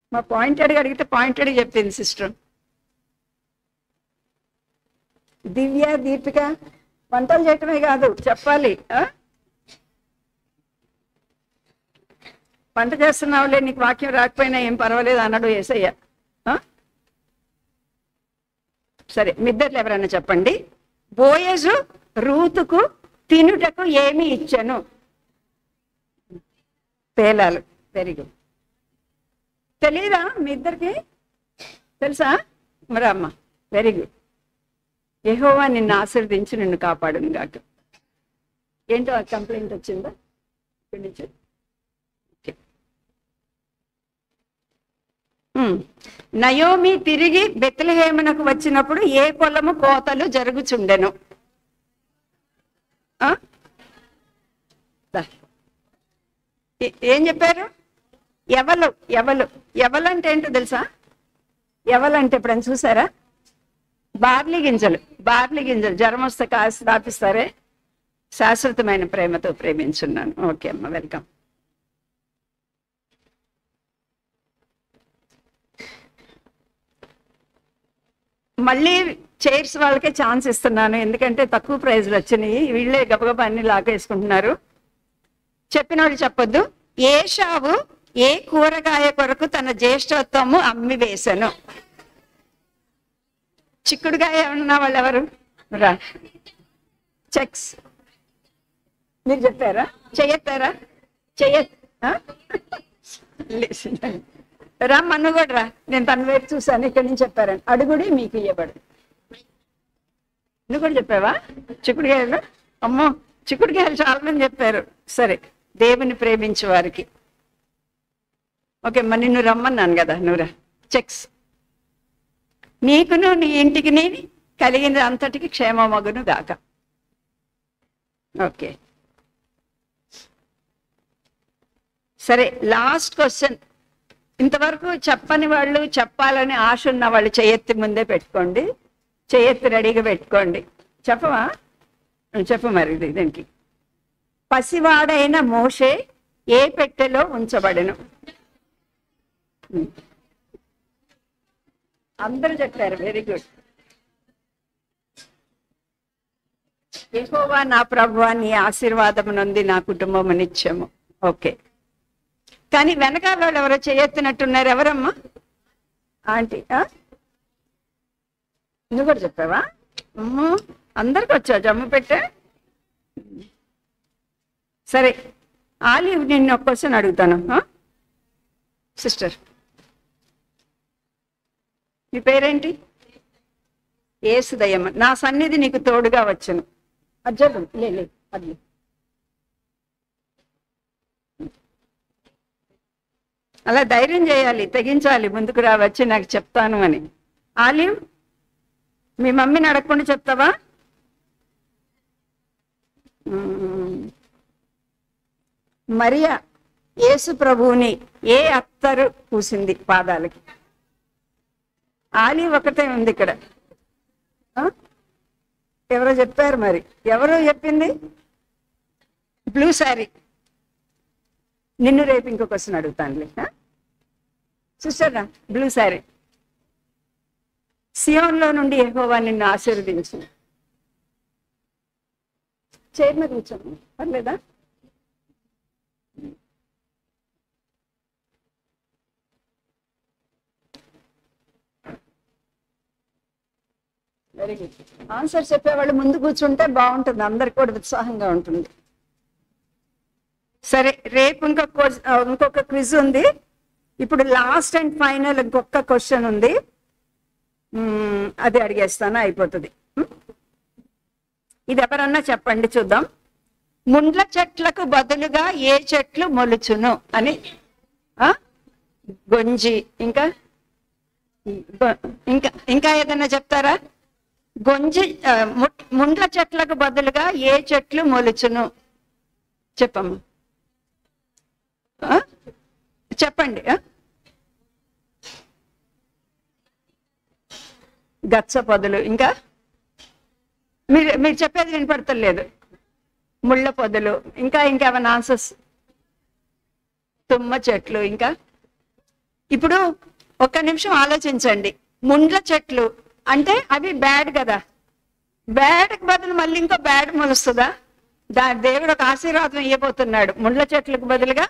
మా పాయింటెడ్ అడిగితే పాయింటెడ్ చెప్పింది సిస్టర్ దివ్య దీపిక వంటలు చేయటమే కాదు చెప్పాలి ఆ? వంట చేస్తున్నావులే నీకు వాక్యం రాకపోయినా ఏం పర్వాలేదు అన్నాడు ఏసయ్య ఆ? సరే మిద్దర్లు ఎవరైనా చెప్పండి బోయజు రూతుకు తినుటకు ఏమి ఇచ్చాను పేలాలు వెరీ గుడ్ తెలీదా మీ ఇద్దరికి తెలుసా మరి అమ్మ వెరీ గుడ్ యెహోవా నిన్ను ఆశీర్వదించి నిన్ను కాపాడును గాక ఏంటో ఆ కంప్లైంట్ వచ్చిందా ఇక్కడి నుంచి ఓకే. ఉమ్. నయోమి తిరిగి బెత్లహేమునకు వచ్చినప్పుడు ఏ పొలము కోతలు జరుగుచుండెను ఆ? దా. ఏ- ఏం చెప్పారు ఎవలు ఎవలు ఎవలంటే ఏంటో తెలుసా ఎవలంటే ఎప్పుడైనా చూసారా బార్లీ గింజలు బార్లీ గింజలు జ్వరం వస్తే కాసి తాపిస్తారే శాశ్వతమైన ప్రేమతో ప్రేమించున్నాను ఓకే అమ్మ వెల్కమ్ మళ్ళీ చైర్స్ వాళ్ళకే ఛాన్స్ ఇస్తున్నాను ఎందుకంటే తక్కువ ప్రైజ్లు వచ్చినాయి వీళ్ళే గబగబా అన్ని లాగేసుకుంటున్నారు చెప్పిన వాళ్ళు చెప్పొద్దు ఏ షావు ఏ కూరగాయ కొరకు తన జ్యేష్ఠత్వము అమ్మి వేశాను చిక్కుడుగాయ ఉన్న వాళ్ళు ఎవరు రా చెక్స్ మీరు చెప్పారా చెయ్యొత్తారా చెయ్య ఆ? Listen. రా మన్ను కూడా రా నేను తన వైపు చూశాను ఇక్కడి నుంచి చెప్పారని అడుగుడి మీకు ఇవ్వబడు నువ్వు కూడా చెప్పావా చిక్కుడుకాయలు అమ్మో చిక్కుడుకాయలు చాలా మంది చెప్పారు సరే దేవుని ప్రేమించే వారికి ఓకే మరి నిన్ను రమ్మన్నాను కదా నువ్వురా చెక్స్ నీకును నీ ఇంటికి నీ కలిగిన అంతటికి క్షేమమగును గాక ఓకే సరే లాస్ట్ క్వశ్చన్ ఇంతవరకు చెప్పని వాళ్ళు చెప్పాలని ఆశ ఉన్న వాళ్ళు చేయెత్తి ముందే పెట్టుకోండి చేయెత్తి రెడీగా పెట్టుకోండి చెప్పవా చెప్పు మరి ఇది దీనికి పసివాడైన మోషే ఏ పెట్టెలో ఉంచబడెను అందరూ చెప్పారు వెరీ గుడ్ యెహోవా నా ప్రభువా నీ ఆశీర్వాదం నుండి నా కుటుంబం నిత్యము ఓకే కానీ వెనకాల వాళ్ళు ఎవరో చేయెత్తినట్టున్నారు ఎవరమ్మా ఆంటీ ఆ? నువ్వు కూడా చెప్పావా అమ్మో అందరికి వచ్చా జమ్ము పెట్టే సరే ఆలివ్ నిన్ను ఒక క్వశ్చన్ అడుగుతాను సిస్టర్ మీ పేరేంటి ఏసుదయ్యమ్మ నా సన్నిధి నీకు తోడుగా వచ్చును అజ్జలు లే లే అది అలా ధైర్యం చేయాలి తెగించాలి ముందుకు రా వచ్చి నాకు చెప్తాను అని ఆలివ్ మీ మమ్మీని అడగకుండా చెప్తావా మ్మ్. మరియా యేసు ప్రభువుని ఏ అత్తరు పూసింది పాదాలకి ఆలివ్ ఒకటే ఉంది ఇక్కడ ఆ? ఎవరో చెప్పారు మరి ఎవరో చెప్పింది బ్లూ శారీ నిన్ను రేపు ఇంకో క్వశ్చన్ అడుగుతానులే సిస్టర్ బ్లూ శారీ సియోన్లో నుండి యెహోవా నిన్ను ఆశీర్వదించు చైర్ మీద కూర్చోము పర్లేదా వెరీ గుడ్ ఆన్సర్ చెప్పేవాళ్ళు ముందు కూర్చుంటే బాగుంటుంది అందరికి కూడా ఉత్సాహంగా ఉంటుంది సరే రేపు ఇంకొక క్వశ్చ- ఆ, ఇంకొక క్విజ్ ఉంది ఇప్పుడు లాస్ట్ అండ్ ఫైనల్ ఇంకొక క్వశ్చన్ ఉంది మ్మ్, అది అడిగేస్తాను అయిపోతుంది మ్? ఇది ఎవరన్నా చెప్పండి చూద్దాం ముండ్ల చెట్లకు బదులుగా ఏ చెట్లు మొలుచును అని ఆ? గొంజి ఇంకా గొ- ఇంకా ఇంకా ఏదైనా చెప్తారా గొంజి ఆ, ము- ముండ్ల చెట్లకు బదులుగా ఏ చెట్లు మొలుచును చెప్పమ్మా ఆ? చెప్పండి ఆ? గచ్చ పొదలు ఇంకా మీరు మీరు చెప్పేది వినపడతలేదు ముళ్ళ పొదలు ఇంకా ఇంకేమైనా ఆన్సర్స్ తుమ్మ చెట్లు ఇంకా ఇప్పుడు ఒక్క నిమిషం ఆలోచించండి ముండ్ల చెట్లు అంటే అవి బ్యాడ్ కదా బ్యాడ్కి బదులు మళ్ళీ ఇంకో బ్యాడ్ మొలుస్తుందా దా దేవుడు ఒక ఆశీర్వాదం ఇవ్వబోతున్నాడు ముండ్ల చెట్లకు బదులుగా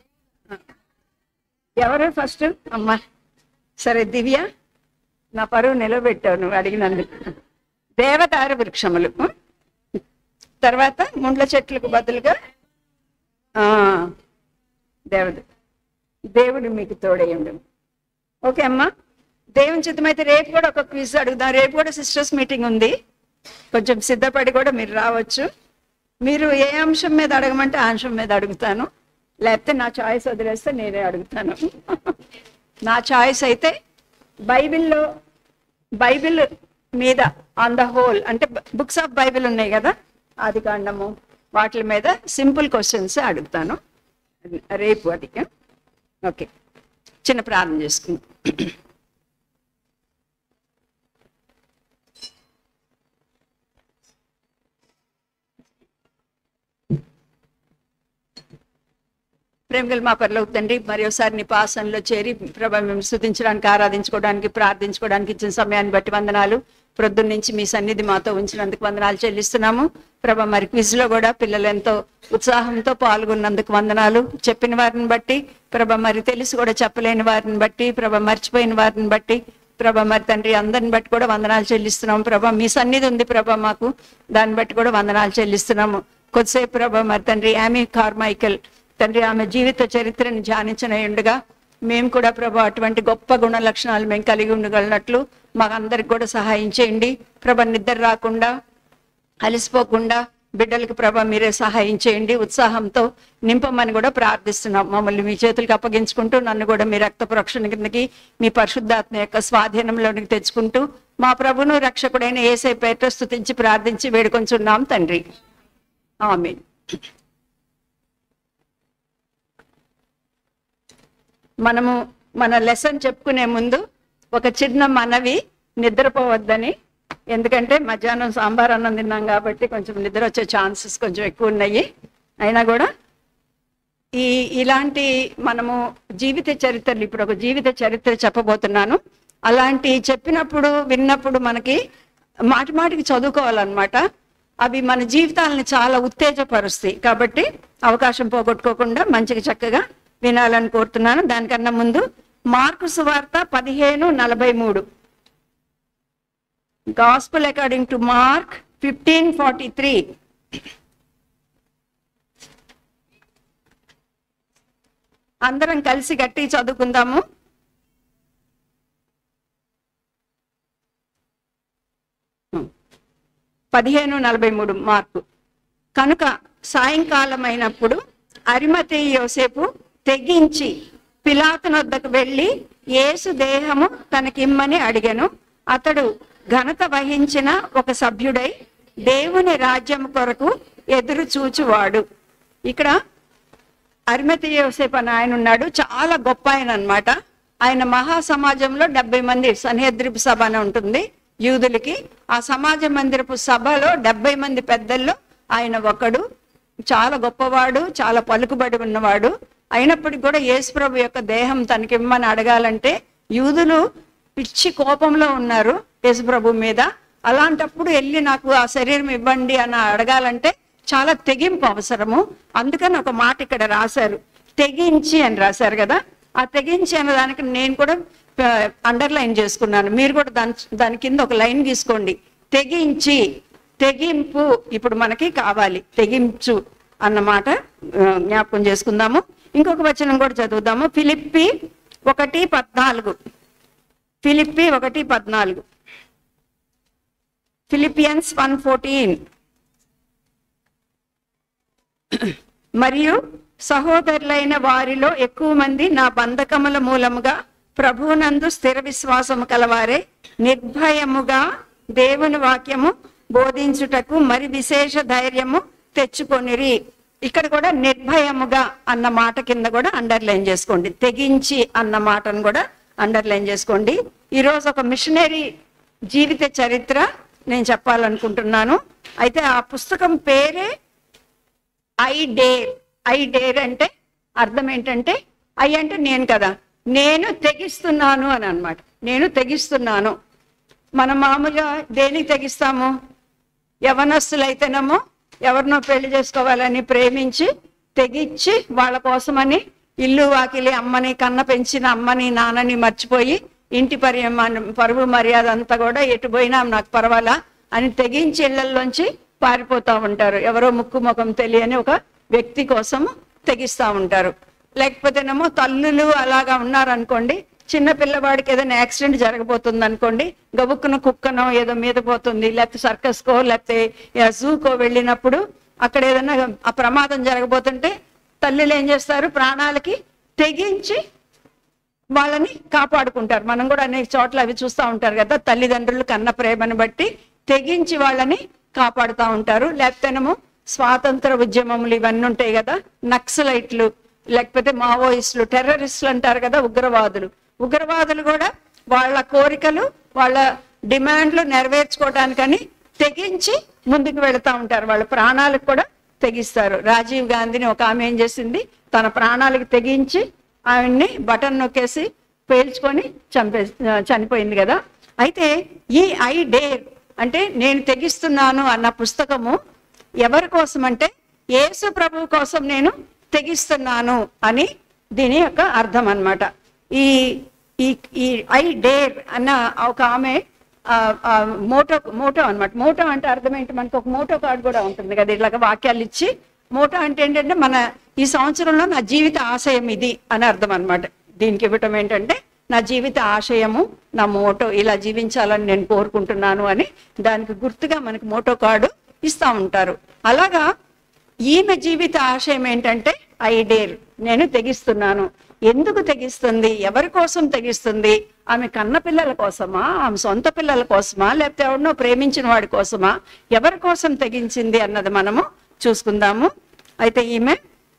ఎవరు ఫస్ట్ అమ్మా సరే దివ్య నా పరువు నిలబెట్టావు నువ్వు అడిగినందుకు దేవదార వృక్షములు ఉం? తర్వాత ముండ్ల చెట్లకు బదులుగా ఆ దేవత దేవుడు మీకు తోడేయండు ఓకే అమ్మా దేవుని చిత్తమైతే రేపు కూడా ఒక క్విజ్ అడుగుదాం రేపు కూడా సిస్టర్స్ మీటింగ్ ఉంది కొంచెం సిద్ధపడి కూడా మీరు రావచ్చు మీరు ఏ అంశం మీద అడగమంటే ఆ అంశం మీద అడుగుతాను లేకపోతే నా చాయిస్ వదిలేస్తే నేనే అడుగుతాను నా చాయిస్ అయితే బైబిల్లో బైబిల్ మీద ఆన్ ద హోల్ అంటే బుక్స్ ఆఫ్ బైబిల్ ఉన్నాయి కదా ఆది కాండము వాటి మీద సింపుల్ క్వశ్చన్స్ అడుగుతాను రేపు అది ఓకే చిన్న ప్రార్థన చేసుకుందాం ప్రేమగల మా పరలోకి తండ్రి మరి ఒకసారి నీ పాసనలో చేరి ప్రభా మేము స్థుతించడానికి ఆరాధించుకోవడానికి ప్రార్థించుకోవడానికి ఇచ్చిన సమయాన్ని బట్టి వందనాలు ప్రొద్దున్న నుంచి మీ సన్నిధి మాతో ఉంచినందుకు వందనాలు చెల్లిస్తున్నాము ప్రభా మరి క్విజ్ లో కూడా పిల్లలు ఎంతో ఉత్సాహంతో పాల్గొన్నందుకు వందనాలు చెప్పిన వారిని బట్టి ప్రభ మరి తెలిసి కూడా చెప్పలేని వారిని బట్టి ప్రభ మర్చిపోయిన వారిని బట్టి ప్రభ మరి తండ్రి అందరిని బట్టి కూడా వందనాలు చెల్లిస్తున్నాం ప్రభ మీ సన్నిధి ఉంది ప్రభ మాకు దాన్ని బట్టి కూడా వందనాలు చెల్లిస్తున్నాము కొద్దిసేపు ప్రభ మరి తండ్రి ఆమె కార్మైకల్ తండ్రి ఆమె జీవిత చరిత్రను ధ్యానించిన ఉండగా మేము కూడా ప్రభా అటువంటి గొప్ప గుణ లక్షణాలు మేము కలిగి ఉండగలిగినట్లు మాకందరికి కూడా సహాయం చేయండి ప్రభ నిద్ర రాకుండా అలసిపోకుండా బిడ్డలకు ప్రభ మీరే సహాయం చేయండి ఉత్సాహంతో నింపమని కూడా ప్రార్థిస్తున్నాం మమ్మల్ని మీ చేతులకు అప్పగించుకుంటూ నన్ను కూడా మీ రక్త ప్రోక్షణ కిందకి మీ పరిశుద్ధాత్మ యొక్క స్వాధీనంలోనికి తెచ్చుకుంటూ మా ప్రభును రక్షకుడైన ఏసై పేట స్థుతించి ప్రార్థించి వేడుకొంచున్నాం తండ్రి ఆమె మనము మన లెసన్ చెప్పుకునే ముందు ఒక చిన్న మనవి నిద్రపోవద్దని ఎందుకంటే మధ్యాహ్నం సాంబార్ అన్నం తిన్నాం కాబట్టి కొంచెం నిద్ర వచ్చే ఛాన్సెస్ కొంచెం ఎక్కువ ఉన్నాయి అయినా కూడా ఈ ఇలాంటి మనము జీవిత చరిత్రలు ఇప్పుడు ఒక జీవిత చరిత్ర చెప్పబోతున్నాను అలాంటి చెప్పినప్పుడు విన్నప్పుడు మనకి మాటి మాటికి చదువుకోవాలన్నమాట అవి మన జీవితాలని చాలా ఉత్తేజపరుస్తాయి కాబట్టి అవకాశం పోగొట్టుకోకుండా మంచిగా చక్కగా వినాలని కోరుతున్నాను దానికన్నా ముందు మార్కు సువార్త పదిహేను నలభై మూడు gospel according to Mark fifteen forty three అందరం కలిసి గట్టి చదువుకుందాము పదిహేను నలభై మూడు మార్కు కనుక సాయంకాలం అయినప్పుడు అరిమతి యోసేపు తెగించి పిలాతుని వద్దకు వెళ్ళి యేసు దేహము తనకిమ్మని అడిగను అతడు ఘనత వహించిన ఒక సభ్యుడై దేవుని రాజ్యం కొరకు ఎదురు చూచువాడు ఇక్కడ అరిమతి యోసేపు అని ఆయన ఉన్నాడు చాలా గొప్ప ఆయన అనమాట ఆయన మహా సమాజంలో డెబ్బై మంది సన్నిహద్రిపు సభ అని ఉంటుంది యూదులకి ఆ సమాజ మందిరపు సభలో డెబ్బై మంది పెద్దల్లో ఆయన ఒకడు చాలా గొప్పవాడు చాలా పలుకుబడి ఉన్నవాడు అయినప్పటికీ కూడా యేసుప్రభు యొక్క దేహం తనకి ఇమ్మని అడగాలంటే యూదులు పిచ్చి కోపంలో ఉన్నారు యేసుప్రభు మీద అలాంటప్పుడు వెళ్ళి నాకు ఆ శరీరం ఇవ్వండి అని అడగాలంటే చాలా తెగింపు అవసరము అందుకని ఒక మాట ఇక్కడ రాశారు తెగించి అని రాశారు కదా ఆ తెగించి అనే దానికి నేను కూడా అండర్లైన్ చేసుకున్నాను మీరు కూడా దాని దాని కింద ఒక లైన్ తీసుకోండి తెగించి తెగింపు ఇప్పుడు మనకి కావాలి తెగించు అన్నమాట ఆ, జ్ఞాపకం చేసుకుందాము ఇంకొక వచనం కూడా చదువుదాము ఫిలిప్పి ఒకటి పద్నాలుగు ఫిలిప్పి ఒకటి పద్నాలుగు ఫిలిపియన్స్ వన్ ఫోర్టీన్ మరియు సహోదరులైన వారిలో ఎక్కువ మంది నా బంధకముల మూలముగా ప్రభువునందు స్థిర విశ్వాసము కలవారే నిర్భయముగా దేవుని వాక్యము బోధించుటకు మరి విశేష ధైర్యము తెచ్చుకొనిరి ఇక్కడ కూడా నిర్భయముగా అన్న మాట కింద కూడా అండర్లైన్ చేసుకోండి తెగించి అన్న మాటను కూడా అండర్లైన్ చేసుకోండి ఈరోజు ఒక మిషనరీ జీవిత చరిత్ర నేను చెప్పాలనుకుంటున్నాను అయితే ఆ పుస్తకం పేరే ఐ డేర్ ఐ డేర్ అంటే అర్థం ఏంటంటే ఐ అంటే నేను కదా నేను తెగిస్తున్నాను అని అన్నమాట నేను తెగిస్తున్నాను మనం మామూలుగా దేనికి తెగిస్తాము యవనస్తులైతేనేమో ఎవరినో పెళ్లి చేసుకోవాలని ప్రేమించి తెగించి వాళ్ళ కోసమని ఇల్లు వాకిలి అమ్మని కన్న పెంచిన అమ్మని నాన్నని మర్చిపోయి ఇంటి పరి పరువు మర్యాద అంతా కూడా ఎటు పోయినా నాకు పర్వాలా అని తెగించి ఇళ్లలోంచి పారిపోతా ఉంటారు ఎవరో ముక్కు ముఖం తెలియని ఒక వ్యక్తి కోసం తెగిస్తా ఉంటారు లేకపోతేనేమో తల్లులు అలాగా ఉన్నారనుకోండి చిన్న పిల్లవాడికి ఏదైనా యాక్సిడెంట్ జరగబోతుంది అనుకోండి గబుక్కున కుక్కనో ఏదో మీద పోతుంది లేకపోతే సర్కస్కో లేకపోతే జూకో వెళ్ళినప్పుడు అక్కడ ఏదైనా ఆ ప్రమాదం జరగబోతుంటే తల్లులు ఏం చేస్తారు ప్రాణాలకి తెగించి వాళ్ళని కాపాడుకుంటారు మనం కూడా అనేక చోట్ల అవి చూస్తూ ఉంటారు కదా తల్లిదండ్రులు కన్న ప్రేమను బట్టి తెగించి వాళ్ళని కాపాడుతూ ఉంటారు లేకపోతేనేమో స్వాతంత్ర ఉద్యమములు ఇవన్నీ ఉంటాయి కదా నక్సలైట్లు లేకపోతే మావోయిస్టులు టెర్రరిస్టులు అంటారు కదా ఉగ్రవాదులు ఉగ్రవాదులు కూడా వాళ్ళ కోరికలు వాళ్ళ డిమాండ్లు నెరవేర్చుకోవడానికని తెగించి ముందుకు వెళుతూ ఉంటారు వాళ్ళ ప్రాణాలకు కూడా తెగిస్తారు రాజీవ్ గాంధీని ఒక ఆమె ఏం చేసింది తన ప్రాణాలకు తెగించి ఆవిడ్ని బటన్ నొక్కేసి పేల్చుకొని చంపే చనిపోయింది కదా అయితే ఈ ఐ డేర్ అంటే నేను తెగిస్తున్నాను అన్న పుస్తకము ఎవరి కోసం అంటే యేసు ప్రభు కోసం నేను తెగిస్తున్నాను అని దీని యొక్క అర్థం అన్నమాట ఈ ఈ ఈ ఐ డేర్ అన్న ఒక ఆమె ఆ, ఆ, మోటో మోటో అన్నమాట మోటో అంటే అర్థం ఏంటి మనకు ఒక మోటో కార్డు కూడా ఉంటుంది కదా ఇట్లాగ వాక్యాలు ఇచ్చి మోటో అంటే ఏంటంటే మన ఈ సంవత్సరంలో నా జీవిత ఆశయం ఇది అని అర్థం అన్నమాట దీనికి ఇవ్వటం ఏంటంటే నా జీవిత ఆశయము నా మోటో ఇలా జీవించాలని నేను కోరుకుంటున్నాను అని దానికి గుర్తుగా మనకి మోటో కార్డు ఇస్తా ఉంటారు అలాగా ఈమె జీవిత ఆశయం ఏంటంటే ఐ డేర్ నేను తెగిస్తున్నాను ఎందుకు తెగిస్తుంది ఎవరి కోసం తెగిస్తుంది ఆమె కన్న పిల్లల కోసమా ఆమె సొంత పిల్లల కోసమా లేకపోతే ఎవరినో ప్రేమించిన వాడి కోసమా ఎవరి కోసం తెగించింది అన్నది మనము చూసుకుందాము అయితే ఈమె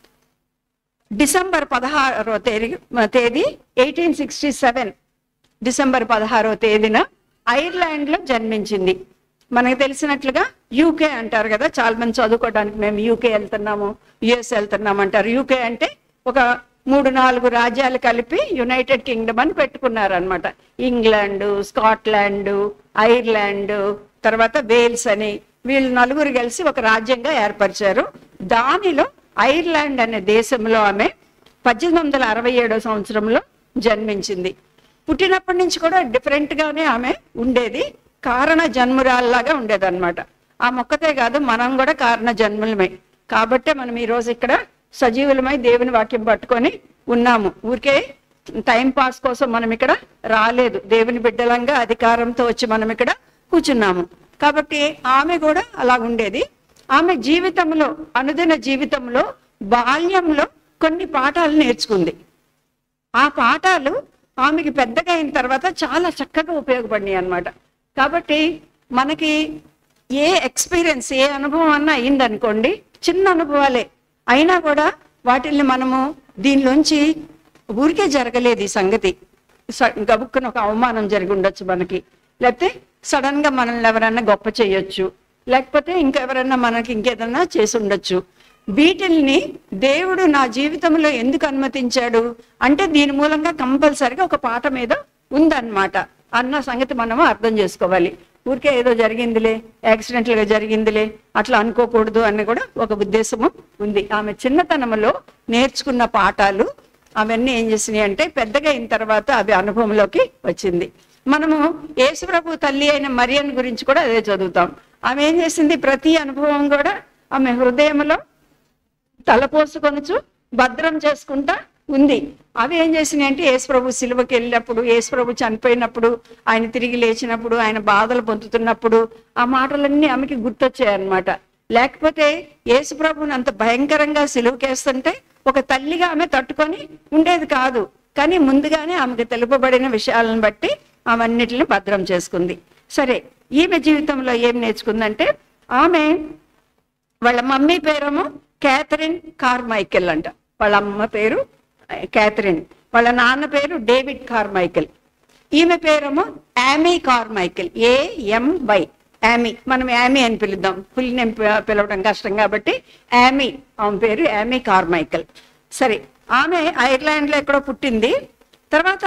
డిసెంబర్ పదహారో తేదీ తేదీ ఎయిటీన్ సిక్స్టీ సెవెన్ డిసెంబర్ పదహారో తేదీన ఐర్లాండ్ లో జన్మించింది మనకు తెలిసినట్లుగా యూకే అంటారు కదా చాలా మంది చదువుకోవడానికి మేము యూకే వెళ్తున్నాము యుఎస్ వెళ్తున్నాం అంటారు యూకే అంటే ఒక మూడు నాలుగు రాజ్యాలు కలిపి యునైటెడ్ కింగ్డమ్ అని పెట్టుకున్నారు అనమాట ఇంగ్లాండ్ స్కాట్లాండ్ ఐర్లాండ్ తర్వాత వేల్స్ అని వీళ్ళు నలుగురు కలిసి ఒక రాజ్యంగా ఏర్పరిచారు దానిలో ఐర్లాండ్ అనే దేశంలో ఆమె పద్దెనిమిది వందల అరవై ఏడో సంవత్సరంలో జన్మించింది పుట్టినప్పటి నుంచి కూడా డిఫరెంట్ గానే ఆమె ఉండేది కారణ జన్మురాల్లాగా ఉండేది అనమాట ఆ మొక్కతే కాదు మనం కూడా కారణ జన్ములమే కాబట్టే మనం ఈ రోజు ఇక్కడ సజీవులమై దేవుని వాక్యం పట్టుకొని ఉన్నాము ఊరికే టైం పాస్ కోసం మనం ఇక్కడ రాలేదు దేవుని బిడ్డలంగా అధికారంతో వచ్చి మనం ఇక్కడ కూర్చున్నాము కాబట్టి ఆమె కూడా అలా ఉండేది ఆమె జీవితంలో అనుదిన జీవితంలో బాల్యంలో కొన్ని పాఠాలు నేర్చుకుంది ఆ పాఠాలు ఆమెకి పెద్దగా అయిన తర్వాత చాలా చక్కగా ఉపయోగపడినాయి అన్నమాట కాబట్టి మనకి ఏ ఎక్స్పీరియన్స్ ఏ అనుభవం అన్నా అయిందనుకోండి చిన్న అనుభవాలే అయినా కూడా వాటిల్ని మనము దీనిలోంచి ఊరికే జరగలేదు ఈ సంగతి స- గబుక్కున ఒక అవమానం జరిగి ఉండొచ్చు మనకి లేకపోతే సడన్ గా మనల్ని ఎవరన్నా గొప్ప చేయొచ్చు లేకపోతే ఇంకెవరన్నా మనకి ఇంకేదన్నా చేసి ఉండొచ్చు వీటిల్ని దేవుడు నా జీవితంలో ఎందుకు అనుమతించాడు అంటే దీని మూలంగా కంపల్సరిగా ఒక పాట మీద ఉందన్నమాట అన్న సంగతి మనము అర్థం చేసుకోవాలి ఊరికే ఏదో జరిగిందిలే యాక్సిడెంటల్ గా జరిగిందిలే అట్లా అనుకోకూడదు అని కూడా ఒక ఉద్దేశము ఉంది ఆమె చిన్నతనంలో నేర్చుకున్న పాఠాలు అవన్నీ ఏం చేసినాయి అంటే పెద్దగా అయిన తర్వాత అవి అనుభవంలోకి వచ్చింది మనము యేసుప్రభు తల్లి అయిన మరియన్ గురించి కూడా అదే చదువుతాం ఆమె ఏం చేసింది ప్రతి అనుభవం కూడా ఆమె హృదయంలో తలపోసుకొనుచు భద్రం చేసుకుంటా ఉంది అవి ఏం చేసినాయి అంటే యేసుప్రభు సిలువకి వెళ్ళినప్పుడు యేసుప్రభు చనిపోయినప్పుడు ఆయన తిరిగి లేచినప్పుడు ఆయన బాధలు పొందుతున్నప్పుడు ఆ మాటలన్నీ ఆమెకి గుర్తొచ్చాయి అన్నమాట లేకపోతే యేసుప్రభుని అంత భయంకరంగా సిలువకేస్తుంటే ఒక తల్లిగా ఆమె తట్టుకొని ఉండేది కాదు కానీ ముందుగానే ఆమెకు తెలుపబడిన విషయాలను బట్టి అవన్నిటిని భద్రం చేసుకుంది సరే ఈమె జీవితంలో ఏం నేర్చుకుందంటే ఆమె వాళ్ళ మమ్మీ పేరేమో క్యాథరిన్ కార్మైకెల్ అంట వాళ్ళ అమ్మ పేరు ఆ, క్యాథరిన్ వాళ్ళ నాన్న పేరు డేవిడ్ కార్మైకెల్ ఈమె పేరేమో యామీ కార్మైకెల్ ఏఎంవై యామీ మనం యామీ అని పిలుద్దాం ఫుల్ నేమ్ పి- పిలవడం కష్టం కాబట్టి యామీ ఆమె పేరు యామీ కార్మైకెల్ సరే ఆమె ఐర్లాండ్ లో ఎక్కడో పుట్టింది తర్వాత